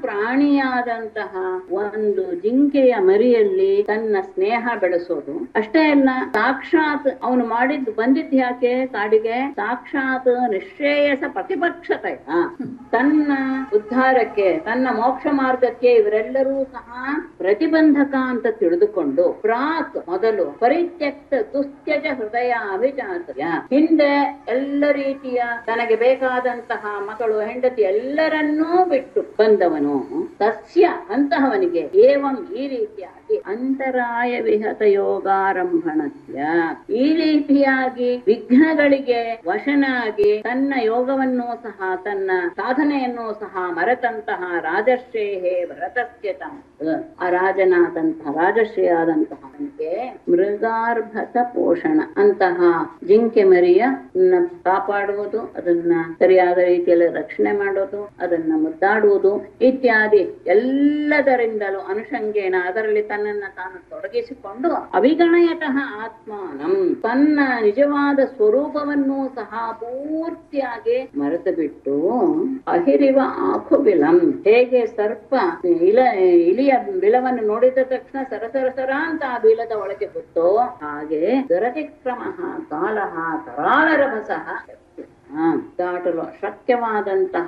ಪ್ರಾಣಿಯಾದಂತಹ ಒಂದು ಜಿಂಕೆಯ ಮರಿಯಲ್ಲಿ ತನ್ನ ಸ್ನೇಹ ಬೆಳೆಸೋದು ಅಷ್ಟೇ ಅಲ್ಲ ಸಾಕ್ಷಾತ್ ಅವನು ಮಾಡಿದ್ದು ಬಂದಿದ್ದು ಯಾಕೆ ಕಾಡಿಗೆ ಸಾಕ್ಷಾತ್ ನಿಶ್ರೇಯಸ ಪ್ರತಿಪಕ್ಷತೆ ತನ್ನ ಉದ್ಧಾರಕ್ಕೆ ತನ್ನ ಮೋಕ್ಷ ಮಾರ್ಗಕ್ಕೆ ಇವರೆಲ್ಲರೂ ಸಹ ಪ್ರತಿಬಂಧಕ ಅಂತ ತಿಳಿದುಕೊಂಡು ಪ್ರಾಕ್ ಮೊದಲು ಪರಿತ್ಯಕ್ತ ದುಸ್ತ್ಯಜ ಹೃದಯ ಅಭಿಜಾತಯ ಹಿಂದೆ ಎಲ್ಲ ರೀತಿಯ ತನಗೆ ಬೇಕಾದಂತಹ ಮಕ್ಕಳು ಹೆಂಡತಿ ಎಲ್ಲರನ್ನೂ ಬಿಟ್ಟು ಬಂದವನು ಸಸ್ಯ ಅಂತಹವನಿಗೆ ಏವಂ ಈ ರೀತಿಯಾಗಿ ಅಂತರಾಯ ವಿಹತ ಯೋಗಾರಂಭಣಸ್ಯ ಈ ರೀತಿಯಾಗಿ ವಿಘ್ನಗಳಿಗೆ ವಶನಾಗಿ ತನ್ನ ಯೋಗವನ್ನು ಸಹ ತನ್ನ ಸಾಧನೆಯನ್ನು ಸಹ ಮರೆತಂತಹ ರಾಜಶ್ರೇಹೇ ಭರತಸ್ಯ ತಾತ್ ಆ ರಾಜನಾದಂತಹ ರಾಜಶ್ರೀಯಾದಂತಹವನಿಗೆ ಮೃಗಾರ್ಭತ ಪೋಷಣ ಅಂತಹ ಜಿಂಕೆ ಮರಿಯ ಕಾಪಾಡುವುದು ಅದನ್ನ ಸರಿಯಾದ ರೀತಿಯಲ್ಲಿ ರಕ್ಷಣೆ ಮಾಡೋದು ಅದನ್ನ ಮುದ್ದಾಡುವುದು ಇತ್ಯಾದಿ ಎಲ್ಲದರಿಂದಲೂ ಅನುಷಂಗೇನ ಅದರಲ್ಲಿ ತನ್ನನ್ನ ತಾನು ತೊಡಗಿಸಿಕೊಂಡು ಅವಿಗಣಯತಃ ಆತ್ಮಾನಂ ತನ್ನ ನಿಜವಾದ ಸ್ವರೂಪವನ್ನು ಸಹ ಪೂರ್ತಿಯಾಗಿ ಮರೆತು ಬಿಟ್ಟು ಅಹಿರಿವ ಆಖು ಬಿಲಂ ಹೇಗೆ ಸರ್ಪ ಇಲ ಇಲಿಯ ಬಿಲವನ್ನು ನೋಡಿದ ತಕ್ಷಣ ಸರಸರ ಸರ ಅಂತ ಆ ಬಿಲದ ಒಳಗೆ ಗೊತ್ತೋ ಹಾಗೆ ದುರತಿಕ್ರಮ ಕಾಲ ತರಾಳರಭಸಃ ಆ, ದಾಟಲು ಶಕ್ಯವಾದಂತಹ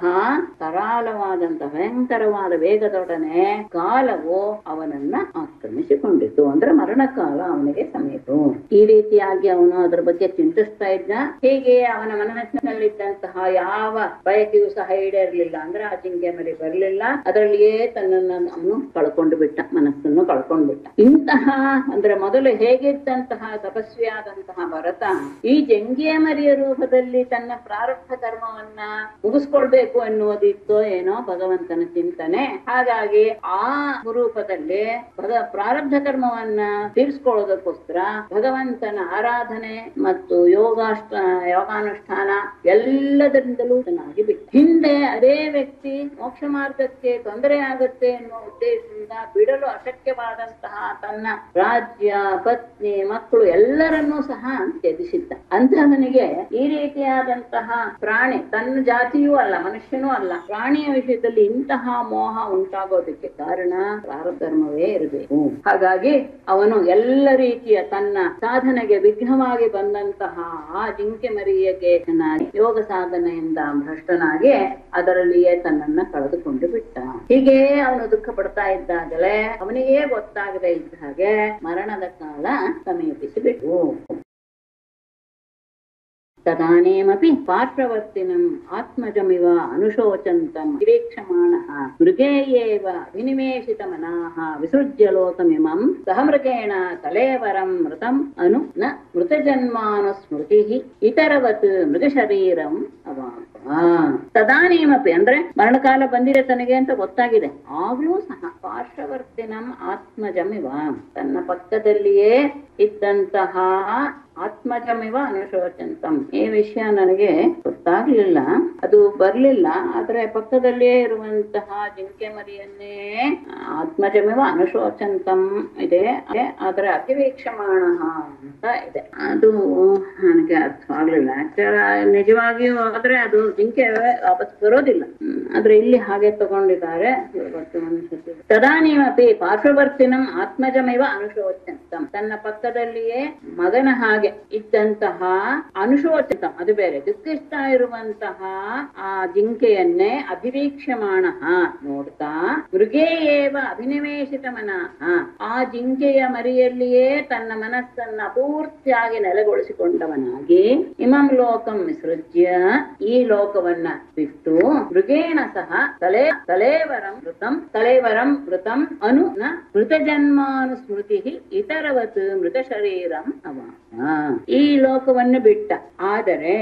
ಸರಾಲವಾದಂತಹ ಭಯಂಕರವಾದ ವೇಗದೊಡನೆ ಕಾಲವು ಅವನನ್ನ ಆಕ್ರಮಿಸಿಕೊಂಡಿತು ಅಂದ್ರೆ ಮರಣಕಾಲ ಅವನಿಗೆ ಸಮೀಪು ಈ ರೀತಿಯಾಗಿ ಅವನು ಅದರ ಬಗ್ಗೆ ಚಿಂತಿಸ್ತಾ ಇದ್ದ ಹೀಗೆ ಅವನ ಮನಸ್ಸಿನಲ್ಲಿದ್ದಂತಹ ಯಾವ ಬಯಕೆಯೂ ಸಹ ಈಡೇರಲಿಲ್ಲ ಅಂದ್ರೆ ಆ ಜಿಂಕೆ ಮರಿ ಬರಲಿಲ್ಲ ಅದರಲ್ಲಿಯೇ ತನ್ನನ್ನ ಅವನು ಕಳ್ಕೊಂಡು ಬಿಟ್ಟ ಮನಸ್ಸನ್ನು ಕಳ್ಕೊಂಡು ಬಿಟ್ಟ ಇಂತಹ ಅಂದ್ರೆ ಮೊದಲು ಹೇಗಿದ್ದಂತಹ ತಪಸ್ವಿಯಾದಂತಹ ಭರತ ಈ ಜಂಗಿಯ ಮರಿಯ ರೂಪದಲ್ಲಿ ತನ್ನ ಪ್ರಾರಬ್ಧ ಕರ್ಮವನ್ನ ಮುಗಿಸ್ಕೊಳ್ಬೇಕು ಎನ್ನುವುದಿತ್ತೋ ಏನೋ ಭಗವಂತನ ಚಿಂತನೆ ಹಾಗಾಗಿ ಆ ರೂಪದಲ್ಲಿ ಭಗ ಪ್ರಾರಬ್ಧ ಕರ್ಮವನ್ನ ತೀರಿಸ್ಕೊಳ್ಳೋದಕ್ಕೋಸ್ಕರ ಭಗವಂತನ ಆರಾಧನೆ ಮತ್ತು ಯೋಗಾಷ್ಟ ಯೋಗಾನುಷ್ಠಾನ ಎಲ್ಲದರಿಂದಲೂ ಚೆನ್ನಾಗಿ ಬಿಟ್ಟು ಹಿಂದೆ ಅದೇ ವ್ಯಕ್ತಿ ಮೋಕ್ಷ ಮಾರ್ಗಕ್ಕೆ ತೊಂದರೆ ಆಗುತ್ತೆ ಎನ್ನುವ ಉದ್ದೇಶದಿಂದ ಬಿಡಲು ಅಶಕ್ಯವಾದಂತಹ ತನ್ನ ರಾಜ್ಯ ಪತ್ನಿ ಮಕ್ಕಳು ಎಲ್ಲರನ್ನೂ ಸಹ ತ್ಯಜಿಸಿದ್ದ ಅಂತಹವನಿಗೆ ಈ ರೀತಿಯಾದಂತಹ ಪ್ರಾಣಿ ತನ್ನ ಜಾತಿಯೂ ಅಲ್ಲ ಮನುಷ್ಯನೂ ಅಲ್ಲ ಪ್ರಾಣಿಯ ವಿಷಯದಲ್ಲಿ ಇಂತಹ ಮೋಹ ಉಂಟಾಗೋದಕ್ಕೆ ಕಾರಣ ಪ್ರಾರಧರ್ಮವೇ ಇರಬೇಕು ಹಾಗಾಗಿ ಅವನು ಎಲ್ಲ ರೀತಿಯ ತನ್ನ ಸಾಧನೆಗೆ ವಿಘ್ನವಾಗಿ ಬಂದಂತಹ ಆ ಜಿಂಕೆ ಮರಿಯಗೆ ಚೆನ್ನಾಗಿ ಯೋಗ ಸಾಧನೆಯಿಂದ ಭ್ರಷ್ಟನಾಗಿ ಅದರಲ್ಲಿಯೇ ತನ್ನನ್ನ ಕಳೆದುಕೊಂಡು ಬಿಟ್ಟ ಹೀಗೆ ಅವನು ದುಃಖ ಪಡ್ತಾ ಇದ್ದಾಗಲೇ ಅವನಿಗೇ ಗೊತ್ತಾಗದೆ ಇದ್ದ ಹಾಗೆ ಮರಣದ ಕಾಲ ಸಮೀಪಿಸಿಬಿಟ್ಟು ತದಾನೇಮಪಿ ಪಾರ್ಶ್ವವರ್ತಿನಂ ಆತ್ಮಜಮಿವ ಅನುಶೋಚಂತಂ ವಿವೇಕ್ಷಮಾಣಃ ಮೃಗೇ ಏವ ವಿನಿಮೇಷಿತಮನಾಃ ವಿಸೃಜ್ಯ ಲೋಕಮಿಮಂ ಸಹ ಮೃಗೇಣ ಕಲೇವರಂ ಮೃತಂ ಅನು ನ ಮೃತಜನ್ಮಾನುಸ್ಮೃತಿಃ ಇತರವತ್ ಮೃಗಶರೀರಂ ಅವಾಪ ತದಾನೇಮಪಿ ಅಂದ್ರೆ ಮರಣಕಾಲ ಬಂದಿದೆ ತನಗೆ ಅಂತ ಗೊತ್ತಾಗಿದೆ ಆಗ್ಲೂ ಸಹ ಪಾರ್ಶ್ವವರ್ತಿನಂ ಆತ್ಮಜಮಿವ ತನ್ನ ಪಕ್ಕದಲ್ಲಿಯೇ ಇದ್ದಂತಹ ಆತ್ಮಜಮಿವ ಅನುಶೋಚಂತಂ ಈ ವಿಷಯ ನನಗೆ ಗೊತ್ತಾಗ್ಲಿಲ್ಲ ಅದು ಬರ್ಲಿಲ್ಲ ಆದ್ರೆ ಪಕ್ಕದಲ್ಲಿಯೇ ಇರುವಂತಹ ಜಿಂಕೆ ಮರಿಯನ್ನೇ ಆತ್ಮಜಮಿವ ಅನುಶೋಚಂತಂ ಇದೆ ಅದೇ ಆದ್ರೆ ಅತಿವೀಕ್ಷಮಾಣ ಅಂತ ಇದೆ ಅದು ನನಗೆ ಅರ್ಥ ಆಗ್ಲಿಲ್ಲ ಆಕ್ಚುಲಿ ನಿಜವಾಗಿಯೂ ಆದ್ರೆ ಅದು ಜಿಂಕೆ ವಾಪಸ್ ಬರೋದಿಲ್ಲ ಹ್ಮ್, ಆದ್ರೆ ಇಲ್ಲಿ ಹಾಗೆ ತಗೊಂಡಿದ್ದಾರೆ ಇವತ್ತು ಅನ್ಸುತ್ತೆ. ತದಾನೀಮಪಿ ಪಾರ್ಶ್ವವರ್ತಿನಂ ಆತ್ಮಜಮಿವ ಅನುಶೋಚಂತಂ ತನ್ನ ಪಕ್ಕದಲ್ಲಿಯೇ ಮಗನ ಹಾಗೆ ಹಾಗೆ ಇದ್ದಂತಹ ಅನುಶೋಚಿತ ಅದು ಬೇರೆ ದುಃಖಿಸ್ತಾ ಇರುವಂತಹ ಆ ಜಿಂಕೆಯನ್ನೇ ಅಭಿವೀಕ್ಷಮಾಣ ನೋಡ್ತಾ ಮೃಗೇ ಏವ ಅಭಿನಿವೇಶಿತ ಮನಃ ಆ ಜಿಂಕೆಯ ಮರಿಯಲ್ಲಿಯೇ ತನ್ನ ಮನಸ್ಸನ್ನ ಪೂರ್ತಿಯಾಗಿ ನೆಲೆಗೊಳಿಸಿಕೊಂಡವನಾಗಿ ಇಮಂ ಲೋಕಂ ವಿಸೃಜ್ಯ ಈ ಲೋಕವನ್ನ ಬಿಟ್ಟು ಮೃಗೇಣ ಸಹ ತಲೆ ತಲೇವರಂ ಮೃತಂ ತಲೇವರಂ ಮೃತಂ ಅನು ನ ಮೃತಜನ್ಮಾನುಸ್ಮೃತಿ ಇತರವತ್ ಮೃತ ಶರೀರಂ ಅವ ಈ ಲೋಕವನ್ನು ಬಿಟ್ಟ ಆದರೆ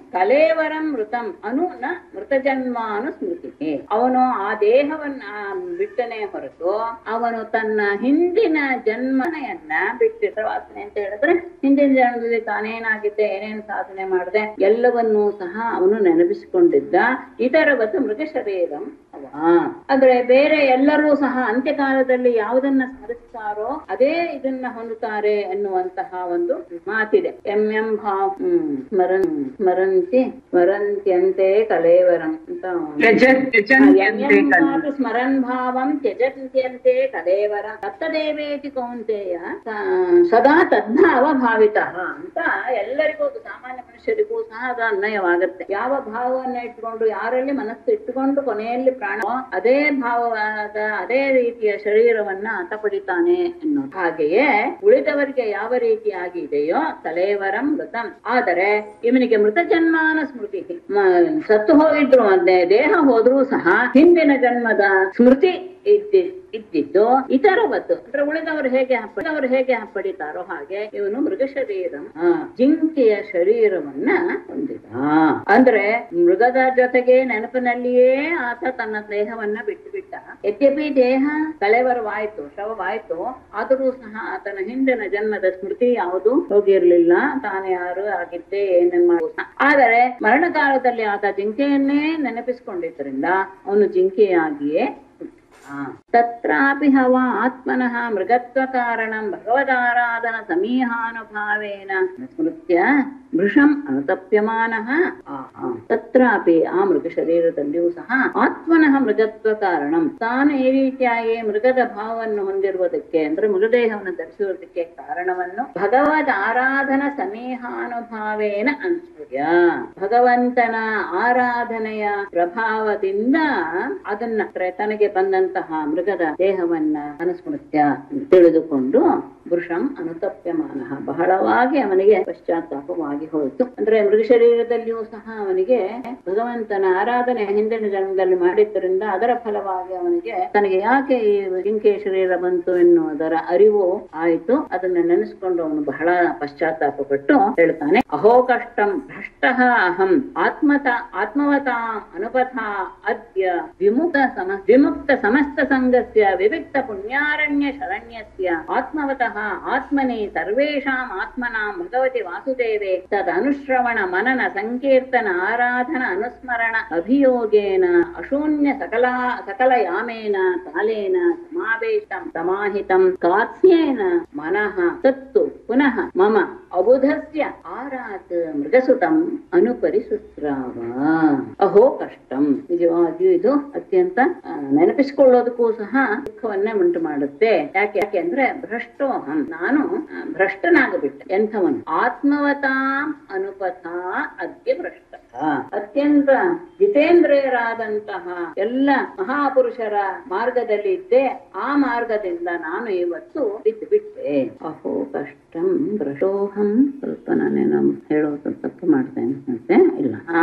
ಕಲೇವರಂ ಮೃತಂ ಅನು ನ ಮೃತಜನ್ಮಾನುಸ್ಮೃತಿ ಅವನು ಆ ದೇಹವನ್ನ ಬಿಟ್ಟನೆ ಹೊರತು ಅವನು ತನ್ನ ಹಿಂದಿನ ಜನ್ಮನೆಯನ್ನ ಬಿಟ್ಟಿರ್ತ ವಾಸನೆ ಅಂತ ಹೇಳಿದ್ರೆ ಹಿಂದಿನ ಜನ್ಮದಲ್ಲಿ ತಾನೇನಾಗಿದ್ದೆ ಏನೇನು ಸಾಧನೆ ಮಾಡಿದೆ ಎಲ್ಲವನ್ನೂ ಸಹ ಅವನು ನೆನಪಿಸಿಕೊಂಡಿದ್ದ ಇತರವತ್ತು ಮೃಗ ಶರೀರಂ ಅವ ಆದ್ರೆ ಬೇರೆ ಎಲ್ಲರೂ ಸಹ ಅಂತ್ಯಕಾಲದಲ್ಲಿ ಯಾವುದನ್ನ ಸ್ಮರಿಸ್ತಾರೋ ಅದೇ ಇದನ್ನ ಹೊಂದುತ್ತಾರೆ ಎನ್ನುವಂತಹ ಒಂದು ಮಾತಿದೆ ಎಂ ಎಂ ಭಾವ್ ಹ್ಮ್ ಸ್ಮರನ್ ಸ್ಮರಂತಿ ಸ್ಮರಂತ್ಯಂತೆ ಕಲೇವರಂ ಅಂತ त्यजन् त्यजन्त्यन्ते ಯಂ कले ಮಾತು ಸ್ಮರನ್ ಭಾವಂ ತ್ಯಜಂತ್ಯಂತೆ ಕಲೇವರ ತತ್ತದೇವೇತಿ ಕೌಂತೆಯ ಸ- ಸದಾ ತದ್ಭಾವ ಭಾವಿತ ಅಂತ ಎಲ್ಲರಿಗೂ ಅದು ಸಾಮಾನ್ಯ ಮನುಷ್ಯರಿಗೂ ಸಹ ಅದು ಅನ್ವಯವಾಗುತ್ತೆ ಯಾವ ಭಾವವನ್ನ ಇಟ್ಕೊಂಡು ಯಾರಲ್ಲಿ ಮನಸ್ಸು ಇಟ್ಟುಕೊಂಡು ಕೊನೆಯಲ್ಲಿ ಪ್ರಾಣ ಅದೇ ಭಾವವಾದ ಅದೇ ರೀತಿಯ ಶರೀರವನ್ನ ಆತ ಪಡಿತಾನೆ ಎನ್ನುವುದು ಹಾಗೆಯೇ ಉಳಿದವರಿಗೆ ಯಾವ ರೀತಿಯಾಗಿ ಇದೆಯೋ ತಲೇವರಂ ಮೃತಂ ಆದರೆ ಇವನಿಗೆ ಮೃತ ಜನ್ಮಾನ ಸ್ಮೃತಿ ಮ- ಸತ್ತು ಹೋಗಿದ್ರು ಅದೇ ದೇಹ ಹೋದ್ರೂ ಸಹ ಹಿಂದಿನ ಜನ್ಮದ ಸ್ಮೃತಿ ಇದ್ದಿ ಇದ್ದಿದ್ದು ಇತರವತ್ತು ಅಂದ್ರೆ ಉಳಿದವರು ಹೇಗೆ ಉಳಿದವರು ಹೇಗೆ ಪಡಿತಾರೋ ಹಾಗೆ ಇವನು ಮೃಗ ಶರೀರ ಜಿಂಕೆಯ ಶರೀರವನ್ನ ಹೊಂದಿದ ಅಂದ್ರೆ ಮೃಗದ ಜೊತೆಗೆ ನೆನಪಿನಲ್ಲಿಯೇ ಆತ ತನ್ನ ದೇಹವನ್ನ ಬಿಟ್ಟು ಬಿಟ್ಟ ಯದ್ಯಪಿ ದೇಹ ಕಳೆವರವಾಯ್ತು ಶವವಾಯ್ತು ಆದರೂ ಸಹ ಆತನ ಹಿಂದಿನ ಜನ್ಮದ ಸ್ಮೃತಿ ಯಾವುದು ಹೋಗಿರ್ಲಿಲ್ಲ ತಾನು ಯಾರು ಆಗಿದ್ದೆ ಏನೇನ್ ಮಾಡು ಆದರೆ ಮರಣಕಾಲದಲ್ಲಿ ಆತ ಜಿಂಕೆಯನ್ನೇ ನೆನಪಿಸಿಕೊಂಡಿದ್ದರಿಂದ ಅವನು ಜಿಂಕೆಯಾಗಿಯೇ ಆ, ತತ್ರಾಪಿ ಹವ ಆತ್ಮನಃ ಮೃಗತ್ವ ಕಾರಣಂ ಭಗವದಾರಾಧನ ಸಮೀಹಾನುಭಾವೇನ ಸ್ಮೃತ್ಯ ಭೃಷಂ ಅನುತಪ್ಯಮಾನಃ ಆ, ಆ. ತತ್ರಾಪಿ ಆ ಮೃಗ ಶರೀರದಲ್ಲಿಯೂ ಸಹ ಆತ್ಮನಃ ಮೃಗತ್ವ ಕಾರಣಂ ತಾನು ಈ ರೀತಿಯಾಗಿ ಮೃಗದ ಭಾವವನ್ನು ಹೊಂದಿರುವುದಕ್ಕೆ ಅಂದ್ರೆ ಮೃಗದೇಹವನ್ನು ಧರಿಸುವುದಕ್ಕೆ ಕಾರಣವನ್ನು ಭಗವದ್ ಆರಾಧನ ಸಮೀಹಾನುಭಾವೇನ ಅನ್ಸ್ಮೃತ್ಯ ಭಗವಂತನ ಆರಾಧನೆಯ ಪ್ರಭಾವದಿಂದ ಅದನ್ನ ಅಂದ್ರೆ ತನಗೆ ಬಂದಂತಹ ಮೃಗದ ದೇಹವನ್ನ ಅನುಸ್ಮೃತ್ಯ ತಿಳಿದುಕೊಂಡು ವೃಷಂ ಅನುತಪ್ಯಮಾನ ಬಹಳವಾಗಿ ಅವನಿಗೆ ಪಶ್ಚಾತ್ತಾಪವಾಗಿ ಹೋಯಿತು ಅಂದ್ರೆ ಮೃಗ ಶರೀರದಲ್ಲಿಯೂ ಸಹ ಅವನಿಗೆ ಭಗವಂತನ ಆರಾಧನೆ ಹಿಂದಿನ ಜನ್ಮದಲ್ಲಿ ಮಾಡಿದ್ದರಿಂದ ಅದರ ಫಲವಾಗಿ ಅವನಿಗೆ ತನಗೆ ಯಾಕೆ ಈ ಜಿಂಕೆ ಶರೀರ ಬಂತು ಎನ್ನುವುದರ ಅರಿವು ಆಯಿತು ಅದನ್ನ ನೆನೆಸ್ಕೊಂಡು ಅವನು ಬಹಳ ಪಶ್ಚಾತ್ತಾಪ ಪಟ್ಟು ಹೇಳ್ತಾನೆ ಅಹೋ ಕಷ್ಟಂ ಭ್ರಷ್ಟ ಅಹಂ ಆತ್ಮತ ಆತ್ಮವತಾ ಅನುಪಥ ಅದ್ಯ ವಿಮುಖ ಸಮ ವಿಮುಕ್ತ ಸಮಸ್ತ ಸಂಘಸ್ಯ ವಿವಿಕ್ತ ಪುಣ್ಯಾರಣ್ಯ ಶರಣ್ಯಸ್ಯ ಆತ್ಮವತಃ ಆತ್ಮನಿ ಸರ್ವೇಷಾಂ ಆತ್ಮನಾಂ ಭಗವತಿ ವಾಸುದೇವೆ ತದ್ ಅನುಶ್ರವಣ ಮನನ ಸಂಕೀರ್ತನ ಆರಾಧನ ಅನುಸ್ಮರಣ ಅಭಿಯೋಗೇನ ಅಶೂನ್ಯ ಸಕಲಾ ಸಕಲ ಯಾಮೇನ ಕಾಲೇನ ಸಮಾವೇಶಂ ಸಮಾಹಿತಂ ಕಾತ್ಸ್ಯೇನ ಮನಃ ತತ್ತು ಪುನಃ ಮಮ ಅಬುಧಸ್ಯ ಆರಾತ್ ಮೃಗಸುತಂ ಅನುಪರಿ ಸುಸ್ರಾವ ಅಹೋ ಕಷ್ಟಂ ನಿಜವಾಗಿಯೂ ಇದು ಅತ್ಯಂತ ಆ, ನೆನಪಿಸಿಕೊಳ್ಳೋದಕ್ಕೂ ಸಹ ದುಃಖವನ್ನೇ ಉಂಟು ಮಾಡುತ್ತೆ ಯಾಕೆ ಯಾಕೆ ಅಂದ್ರೆ ಭ್ರಷ್ಟೋಹಂ ನಾನು ಆ, ಭ್ರಷ್ಟನಾಗಬಿಟ್ಟೆ ಎಂಥವನು ಆತ್ಮವತಾಂ ಅನುಪಥ ಅದ್ಯ ಭ್ರಷ್ಟ ಅತ್ಯಂತ ಜಿತೇಂದ್ರಿಯರಾದಂತಹ ಎಲ್ಲ ಮಹಾಪುರುಷರ ಮಾರ್ಗದಲ್ಲಿ ಇದ್ದೆ ಆ ಮಾರ್ಗದಿಂದ ನಾನು ಇವತ್ತು ಬಿದ್ದು ಬಿಟ್ಟೆ ಅಹೋ ಕಷ್ಟಂ ಭ್ರಷ್ಟೋಹಂ ಸ್ವಲ್ಪ ನಾನೇನು ಹೇಳೋದು ತಪ್ಪು ಮಾಡ್ತೇನೆ ಮತ್ತೆ ಇಲ್ಲ ಹಾ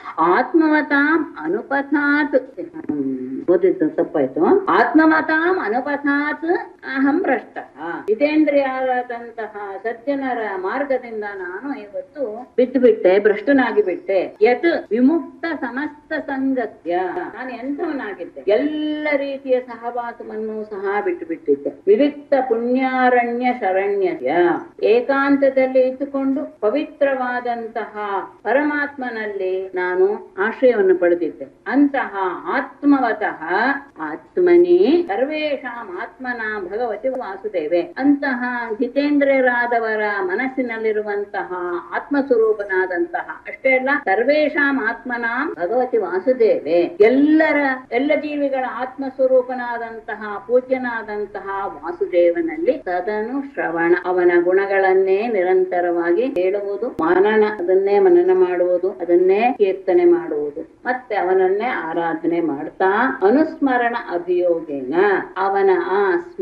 ಆತ್ಮವತಾಂ ಅನುಪಥಾತ್ ಹ್ಮ್, ಓದಿದ್ದು ತಪ್ಪಾಯ್ತು ಆತ್ಮವತಾಂ ಅನುಪಥಾತ್ ಅಹಂ ಭ್ರಷ್ಟ ಜಿತೇಂದ್ರಿಯಾದಂತಹ ಸಜ್ಜನರ ಮಾರ್ಗದಿಂದ ನಾನು ಇವತ್ತು ಬಿದ್ದು ಬಿಟ್ಟೆ ಭ್ರಷ್ಟನಾಗಿ ಬಿಟ್ಟೆ ಯತ್ ವಿಮುಕ್ತ ಸಮಸ್ತ ಸಂಗತ್ಯ ನಾನು ಎಂಥವನಾಗಿದ್ದೆ ಎಲ್ಲ ರೀತಿಯ ಸಹವಾಸವನ್ನು ಸಹ ಬಿಟ್ಟು ಬಿಟ್ಟಿದ್ದೆ ವಿವಿಕ್ತ ಪುಣ್ಯಾರಣ್ಯ ಶರಣ್ಯಸ್ಯ ಏಕಾಂತದಲ್ಲಿ ಇದ್ದುಕೊಂಡು ಪವಿತ್ರವಾದಂತಹ ಪರಮಾತ್ಮನಲ್ಲಿ ನಾನು ಆಶ್ರಯವನ್ನು ಪಡೆದಿದ್ದೆ ಅಂತಹ ಆತ್ಮವತಃ ಆತ್ಮನೇ ಸರ್ವೇಷಾಂ ಆತ್ಮನ ಭಗವತಿ ವಾಸುದೇವೆ ಅಂತಹ ಜಿತೇಂದ್ರರಾದವರ ಮನಸ್ಸಿನಲ್ಲಿರುವಂತಹ ಆತ್ಮ ಸ್ವರೂಪನಾದಂತಹ ಅಷ್ಟೇ ಅಲ್ಲ ಸರ್ವೇಶಾಂ ಆತ್ಮನಾಂ ಭಗವತಿ ವಾಸುದೇವೆ ಎಲ್ಲರ ಎಲ್ಲ ಜೀವಿಗಳ ಆತ್ಮ ಸ್ವರೂಪನಾದಂತಹ ಪೂಜ್ಯನಾದಂತಹ ವಾಸುದೇವನಲ್ಲಿ ತದನು ಶ್ರವಣ ಅವನ ಗುಣಗಳನ್ನೇ ನಿರಂತರವಾಗಿ ಹೇಳುವುದು ಮಾನನ ಅದನ್ನೇ ಮನನ ಮಾಡುವುದು ಅದನ್ನೇ ಕೀರ್ತನೆ ಮಾಡುವುದು ಮತ್ತೆ ಅವನನ್ನೇ ಆರಾಧನೆ ಮಾಡ್ತಾ ಅನುಸ್ಮರಣ ಅಭಿಯೋಗೇನ ಅವನ ಆ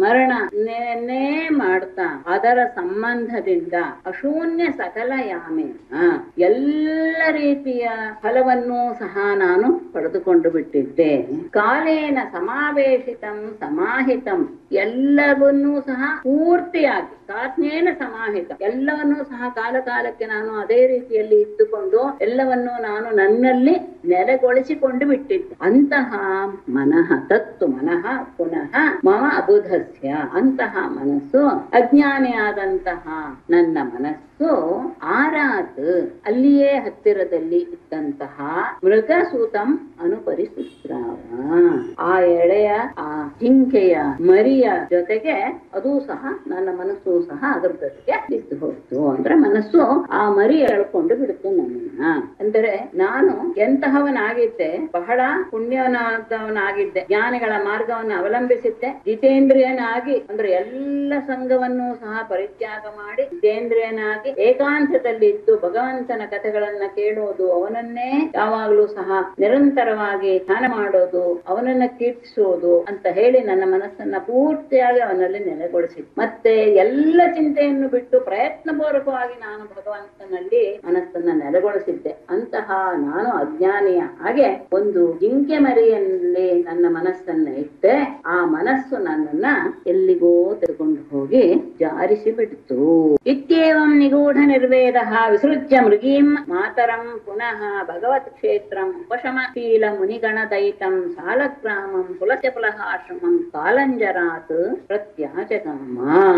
ಸ್ಮರಣನೇ ಮಾಡ್ತಾ ಅದರ ಸಂಬಂಧದಿಂದ ಅಶೂನ್ಯ ಸಕಲ ಯಾಮೇನ ಎಲ್ಲ ರೀತಿಯ ಫಲವನ್ನೂ ಸಹ ನಾನು ಪಡೆದುಕೊಂಡು ಬಿಟ್ಟಿದ್ದೆ ಕಾಲೇನ ಸಮಾವೇಶಿತಂ ಸಮಾಹಿತಂ ಎಲ್ಲವನ್ನೂ ಸಹ ಪೂರ್ತಿಯಾಗಿ ಕಾತ್ನೇನ ಸಮಾಹಿತ ಎಲ್ಲವನ್ನೂ ಸಹ ಕಾಲ ಕಾಲಕ್ಕೆ ನಾನು ಅದೇ ರೀತಿಯಲ್ಲಿ ಇದ್ದುಕೊಂಡು ಎಲ್ಲವನ್ನೂ ನಾನು ನನ್ನಲ್ಲಿ ನೆಲೆಗೊಳಿಸಿಕೊಂಡು ಬಿಟ್ಟಿದ್ದೆ ಅಂತಹ ಮನಃ ತತ್ತು ಮನಃ ಪುನಃ ಮಮ ಅಬುಧಸ್ಯ ಅಂತಹ ಮನಸ್ಸು ಅಜ್ಞಾನಿಯಾದಂತಹ ನನ್ನ ಮನಸ್ಸು ಆರಾತ್ ಅಲ್ಲಿಯೇ ಹತ್ತಿರದಲ್ಲಿ ಇದ್ದಂತಹ ಮೃಗಸೂತಂ ಅನುಪರಿಸುತ್ರಾವ ಆ ಎಳೆಯ ಆ ಜಿಂಕೆಯ ಮರಿಯ ಜೊತೆಗೆ ಅದು ಸಹ ನನ್ನ ಮನಸ್ಸು ಸಹ ಅದ್ರ ಜೊತೆಗೆ ಬಿದ್ದು ಹೋಯ್ತು ಅಂದ್ರೆ ಮನಸ್ಸು ಆ ಮರಿ ಎಳ್ಕೊಂಡು ಬಿಡ್ತು ನನ್ನನ್ನ ಅಂದರೆ ನಾನು ಎಂತಹವನಾಗಿದ್ದೆ ಬಹಳ ಪುಣ್ಯನಾದವನಾಗಿದ್ದೆ ಜ್ಞಾನಿಗಳ ಮಾರ್ಗವನ್ನು ಅವಲಂಬಿಸಿದ್ದೆ ಜಿತೇಂದ್ರಿಯನಾಗಿ ಅಂದ್ರೆ ಎಲ್ಲ ಸಂಘವನ್ನು ಸಹ ಪರಿತ್ಯಾಗ ಮಾಡಿ ಜಿತೇಂದ್ರಿಯನಾಗಿ ಏಕಾಂತದಲ್ಲಿ ಇದ್ದು ಭಗವಂತನ ಕಥೆಗಳನ್ನ ಕೇಳೋದು ಅವನನ್ನೇ ಯಾವಾಗ್ಲೂ ಸಹ ನಿರಂತರವಾಗಿ ಧ್ಯಾನ ಮಾಡೋದು ಅವನನ್ನ ಕೀರ್ತಿಸೋದು ಅಂತ ಹೇಳಿ ನನ್ನ ಮನಸ್ಸನ್ನ ಪೂರ್ತಿಯಾಗಿ ಅವನಲ್ಲಿ ನೆಲೆಗೊಳಿಸಿದ್ದು ಮತ್ತೆ ಎಲ್ಲ ಚಿಂತೆಯನ್ನು ಬಿಟ್ಟು ಪ್ರಯತ್ನಪೂರ್ವಕವಾಗಿ ನಾನು ಭಗವಂತನಲ್ಲಿ ಮನಸ್ಸನ್ನ ನೆಲೆಗೊಳಿಸಿದ್ದೆ ಅಂತಹ ನಾನು ಅಜ್ಞಾನಿಯ ಹಾಗೆ ಒಂದು ಜಿಂಕೆ ಮರಿಯಲ್ಲಿ ನನ್ನ ಮನಸ್ಸನ್ನ ಇಟ್ಟೆ ಆ ಮನಸ್ಸು ನನ್ನನ್ನ ಎಲ್ಲಿಗೋ ತೆಗೆದುಕೊಂಡು ಹೋಗಿ ಜಾರಿಸಿ ಬಿಡ್ತು ಇತ್ಯೇವಂ ನಿಗೂಢ ನಿರ್ವೇದ ವಿಸೃಜ್ಯ ಮೃಗೀಂ ಮಾತರಂ ಪುನಃ ಭಗವತ್ ಕ್ಷೇತ್ರಂ ಉಪಶಮಶೀಲ ಮುನಿಗಣದಯಿತಂ ಸಾಲಗ್ರಾಮಂ ಪುಲಸ್ಯ ಪುಲಹಾಶ್ರಮಂ ಕಾಲಂಜರಾತ್ ಪ್ರತ್ಯಾಜಗಾಮ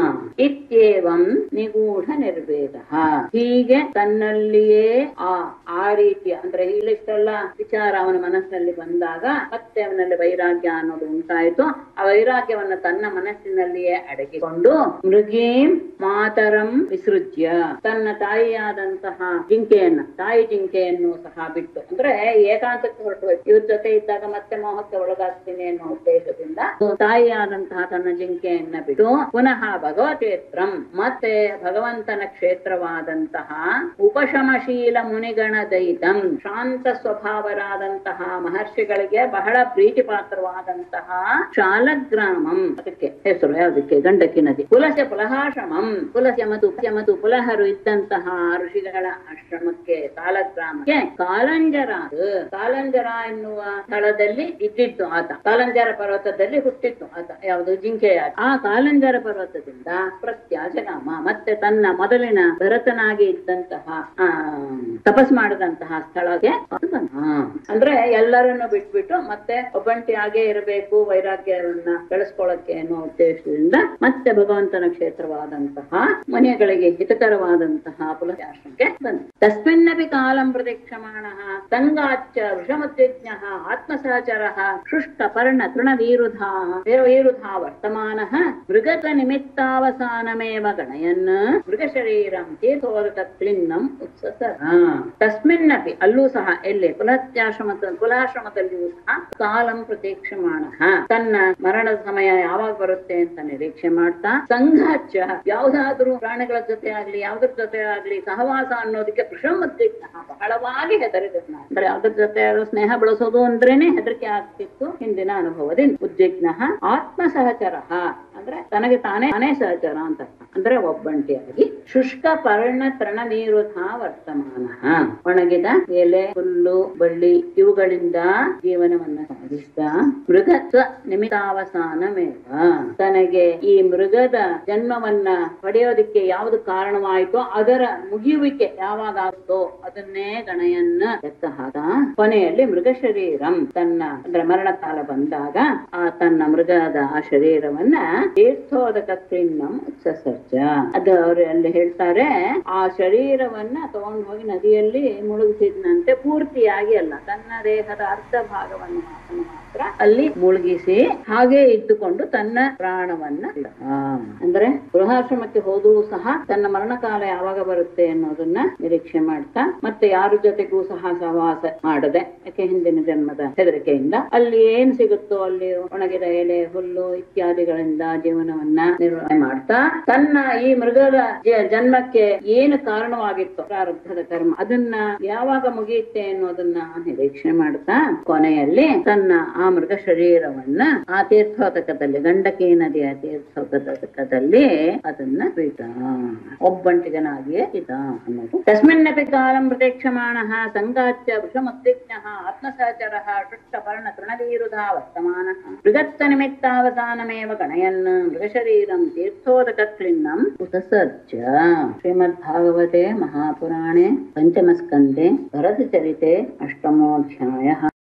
ಇತ್ಯೇವಂ ನಿಗೂಢ ನಿರ್ವೇದ ಹೀಗೆ ತನ್ನಲ್ಲಿಯೇ ಆ ಆ ರೀತಿಯ ಅಂದ್ರೆ ಇಲ್ಲಿಷ್ಟೆಲ್ಲ ವಿಚಾರ ಅವನ ಮನಸ್ಸಿನಲ್ಲಿ ಬಂದಾಗ ಮತ್ತೆ ಅವನಲ್ಲಿ ವೈರಾಗ್ಯ ಅನ್ನೋದು ಉಂಟಾಯಿತು ಆ ವೈರಾಗ್ಯವನ್ನ ತನ್ನ ಮನಸ್ಸಿನಲ್ಲಿಯೇ ಅಡಗಿಕೊಂಡು ಮೃಗೀಂ ಮಾತರಂ ವಿಸೃಜ್ಯ ತನ್ನ ತಾಯಿಯಾದಂತಹ ಜಿಂಕೆಯನ್ನ ತಾಯಿ ಜಿಂಕೆಯನ್ನು ಸಹ ಬಿಟ್ಟು ಅಂದ್ರೆ ಏಕಾಂತಕ್ಕೆ ಹೊರಟು ಇವ್ರ ಜೊತೆ ಇದ್ದಾಗ ಮತ್ತೆ ಮೋಹಕ್ಕೆ ಒಳಗಾಗ್ತೀನಿ ಅನ್ನೋ ಉದ್ದೇಶದಿಂದ ತಾಯಿಯಾದಂತಹ ತನ್ನ ಜಿಂಕೆಯನ್ನ ಬಿಟ್ಟು ಪುನಃ ಭಗವತೇತ್ರಂ ಮತ್ತೆ ಭಗವಂತನ ಕ್ಷೇತ್ರವಾದಂತಹ ಉಪಶಮಶೀಲ ಮುನಿಗಣ ದೈತಂ ಶಾಂತ ಸ್ವಭಾವರಾದಂತಹ ಮಹರ್ಷಿಗಳಿಗೆ ಬಹಳ ಪ್ರೀತಿ ಪಾತ್ರವಾದಂತಹ ಶಾಲಗ್ರಾಮಂ ಅದಕ್ಕೆ ಹೆಸರು ಯಾವುದಕ್ಕೆ ಗಂಡಕಿ ನದಿ ಪುಲಸ್ಯ ಪುಲಹಾಶ್ರಮಂ ಪುಲಸ್ಯ ಮತ್ತು ಮತ್ತು ಪುಲಹರು ಇದ್ದಂತಹ ಋಷಿಗಳ ಆಶ್ರಮಕ್ಕೆ ಕಾಲಗ್ರಾಮಕ್ಕೆ ಕಾಲಂಜರ ಕಾಲಂಜರ ಎನ್ನುವ ಸ್ಥಳದಲ್ಲಿ ಇದ್ದಿದ್ದು ಆತ ಕಾಲಂಜರ ಪರ್ವತದಲ್ಲಿ ಹುಟ್ಟಿತ್ತು ಆತ ಯಾವುದು ಜಿಂಕೆಯ ಆ ಕಾಲಂಜರ ಪರ್ವತದಿಂದ ಪ್ರತ್ಯಾಜಗಾಮ ಮತ್ತೆ ತನ್ನ ಮೊದಲಿನ ಭರತನಾಗಿ ಇದ್ದಂತಹ ಆ ತಪಸ್ ಮಾಡಿದಂತಹ ಸ್ಥಳಕ್ಕೆ ಅದು ಬಂದ. ಅಂದ್ರೆ ಎಲ್ಲರನ್ನು ಬಿಟ್ಬಿಟ್ಟು ಮತ್ತೆ ಒಬ್ಬಂಟಿಯಾಗೇ ಇರಬೇಕು ವೈರಾಗ್ಯವನ್ನ ಬೆಳೆಸ್ಕೊಳ್ಳಕ್ಕೆ ಅನ್ನೋ ಉದ್ದೇಶದಿಂದ ಮತ್ತೆ ಭಗವಂತನ ಕ್ಷೇತ್ರವಾದಂತಹ ಮನೆಗಳಿಗೆ ಹಿತಕರವಾದಂತಹ ಪುಲಸಾಶ್ರಮಕ್ಕೆ ಬಂದ ತಸ್ಮಿನ್ನಪಿ ಕಾಲಂ ಪ್ರತಿಕ್ಷಮಾಣ ಸಂಗಾಚ್ಚ ವೃಷಮುದ್ವಿಜ್ಞ ಆತ್ಮಸಹಚರ ಶುಷ್ಟ ಪರ್ಣ ತೃಣವೀರುಧಾ ವೀರುಧಾ ವರ್ತಮಾನ ಮೃಗತ ನಿಮಿತ್ತಾವಸಾನಮೇವ ಗಣಯನ್ ಮೃಗಶರೀರಂ ತೀರ್ಥೋದಕ ಕ್ಲಿನ್ನಂ ಉತ್ಸಸ ತಸ್ಮಿನ್ನಪಿ ಅಲ್ಲೂ ಸಹ ಎಲ್ಲಿ ಕುಲತ್ಯಾಶ್ರಮ ಕುಲಾಶ್ರಮದಲ್ಲಿಯೂ ಸಹ ಕಾಲಂ ಪ್ರತೀಕ್ಷಮಾಣ ತನ್ನ ಮರಣದ ಸಮಯ ಯಾವಾಗ ಬರುತ್ತೆ ಅಂತ ನಿರೀಕ್ಷೆ ಮಾಡ್ತಾ ಸಂಘಾಚ ಯಾವ್ದಾದ್ರೂ ಪ್ರಾಣಿಗಳ ಜೊತೆ ಆಗ್ಲಿ ಯಾವ್ದ್ರ ಜೊತೆ ಆಗ್ಲಿ ಸಹವಾಸ ಅನ್ನೋದಕ್ಕೆ ಪ್ರಶಮದ್ವಿಗ್ನ ಬಹಳವಾಗಿ ಹೆದರಿದ್ರು ನಾನು ಅಂದ್ರೆ ಅದ್ರ ಜೊತೆ ಯಾರು ಸ್ನೇಹ ಬೆಳೆಸೋದು ಅಂದ್ರೇನೆ ಹೆದರಿಕೆ ಆಗ್ತಿತ್ತು ಹಿಂದಿನ ಅನುಭವದಿಂದ ಉದ್ವಿಗ್ನ ಆತ್ಮ ಸಹಚರ ಅಂದ್ರೆ ತನಗೆ ತಾನೇ ತಾನೇ ಸಹಚರ ಅಂತ ಅರ್ಥ. ಅಂದ್ರೆ ಒಬ್ಬಂಟಿಯಾಗಿ ಶುಷ್ಕ ಪರ್ಣ ತೃಣ ನೀರುಧ ವರ್ತಮಾನ ಒಣಗಿದ ಎಲೆ ಹುಲ್ಲು ಬಳ್ಳಿ ಇವುಗಳಿಂದ ಜೀವನವನ್ನ ಸಾಗಿಸ್ತಾ ಮೃಗತ್ವ ನಿಮಿತ್ತಾವಸಾನಮೇವ ತನಗೆ ಈ ಮೃಗದ ಜನ್ಮವನ್ನ ಪಡೆಯೋದಿಕ್ಕೆ ಯಾವುದು ಕಾರಣವಾಯಿತೋ ಅದರ ಮುಗಿಯುವಿಕೆ ಯಾವಾಗ ಆಗುತ್ತೋ ಅದನ್ನೇ ಗಣಯನ್ನ ಲೆಕ್ಕ ಹಾಕ ಕೊನೆಯಲ್ಲಿ ಮೃಗ ಶರೀರಂ ತನ್ನ ಅಂದ್ರೆ ಮರಣ ಕಾಲ ಬಂದಾಗ ಆ ತನ್ನ ಮೃಗದ ಆ ಶರೀರವನ್ನ ತೀರ್ಥೋದಕ ಕ್ಲಿನ್ನಂ ಉತ್ಸರ್ಜ ಅದು ಅವರು ಅಲ್ಲಿ ಹೇಳ್ತಾರೆ ಆ ಶರೀರವನ್ನ ತಗೊಂಡು ಹೋಗಿ ನದಿಯಲ್ಲಿ ಮುಳುಗಿಸಿದ್ನಂತೆ ಪೂರ್ತಿಯಾಗಿ ಅಲ್ಲ ತನ್ನ ದೇಹದ ಅರ್ಧ ಭಾಗವನ್ನು ಮಾತ್ರ ಮಾತ್ರ ಅಲ್ಲಿ ಮುಳುಗಿಸಿ ಹಾಗೆ ಇಟ್ಟುಕೊಂಡು ತನ್ನ ಪ್ರಾಣವನ್ನ ಬಿಟ್ಟ. ಆ, ಅಂದ್ರೆ ಗೃಹಾಶ್ರಮಕ್ಕೆ ಹೋದ್ರೂ ಸಹ ತನ್ನ ಮರಣಕಾಲ ಯಾವಾಗ ಬರುತ್ತೆ ಅನ್ನೋದನ್ನ ನಿರೀಕ್ಷೆ ಮಾಡ್ತಾ ಮತ್ತೆ ಯಾರ ಜೊತೆಗೂ ಸಹ ಸಹವಾಸ ಮಾಡದೆ ಯಾಕೆ ಹಿಂದಿನ ಜನ್ಮದ ಹೆದರಿಕೆಯಿಂದ ಅಲ್ಲಿ ಏನ್ ಸಿಗುತ್ತೋ ಅಲ್ಲಿ ಒಣಗಿದ ಎಲೆ ಹುಲ್ಲು ಇತ್ಯಾದಿಗಳಿಂದ ಜೀವನವನ್ನ ನಿರ್ವಹಣೆ ಮಾಡ್ತಾ ತನ್ನ ಈ ಮೃಗದ ಜ- ಜನ್ಮಕ್ಕೆ ಏನು ಕಾರಣವಾಗಿತ್ತು ಪ್ರಾರಬ್ಧದ ಕರ್ಮ ಅದನ್ನ ಯಾವಾಗ ಮುಗಿಯುತ್ತೆ ಅನ್ನೋದನ್ನ ನಿರೀಕ್ಷೆ ಮಾಡ್ತಾ ಕೊನೆಯಲ್ಲಿ ತನ್ನ ಆ ಮೃಗ ಶರೀರವನ್ನ ಆ ತೀರ್ಥೋದಕದಲ್ಲಿ ಗಂಡಕಿ ನದಿಯ ತೀರ್ಥೋದಕದಲ್ಲಿ ಅದನ್ನ ಬಿಟ್ಟ ಒಬ್ಬಂಟಿಗನಾಗಿಯೇ ಇದ್ದ ಅನ್ನೋದು ತಸ್ಮಿನ್ನಪಿ ಕಾಲಂ ಪ್ರತೀಕ್ಷಮಾಣಃ ಸಂಗಾತ್ಯ ವೃಷಮುದ್ವಿಗ್ನಃ ಆತ್ಮಸಹಚರಃ ಶುಷ್ಟಪರ್ಣ ತೃಣವೀರುಧಾ ವರ್ತಮಾನಃ ಮೃಗತ್ತ ನಿಮಿತ್ತಾವಸಾನಮೇವ ಗಣಯನ್ ಮೃಗಶರೀರಂ ತೀರ್ಥೋದಕ ಕ್ಲಿನ್ನಂ ಉತಸರ್ಜ ಶ್ರೀಮದ್ಭಾಗವತೆ ಮಹಾಪುರಾಣೆ ಪಂಚಮಸ್ಕಂದೆ ಭರತಚರಿತೆ ಅಷ್ಟಮೋಧ್ಯಾಯ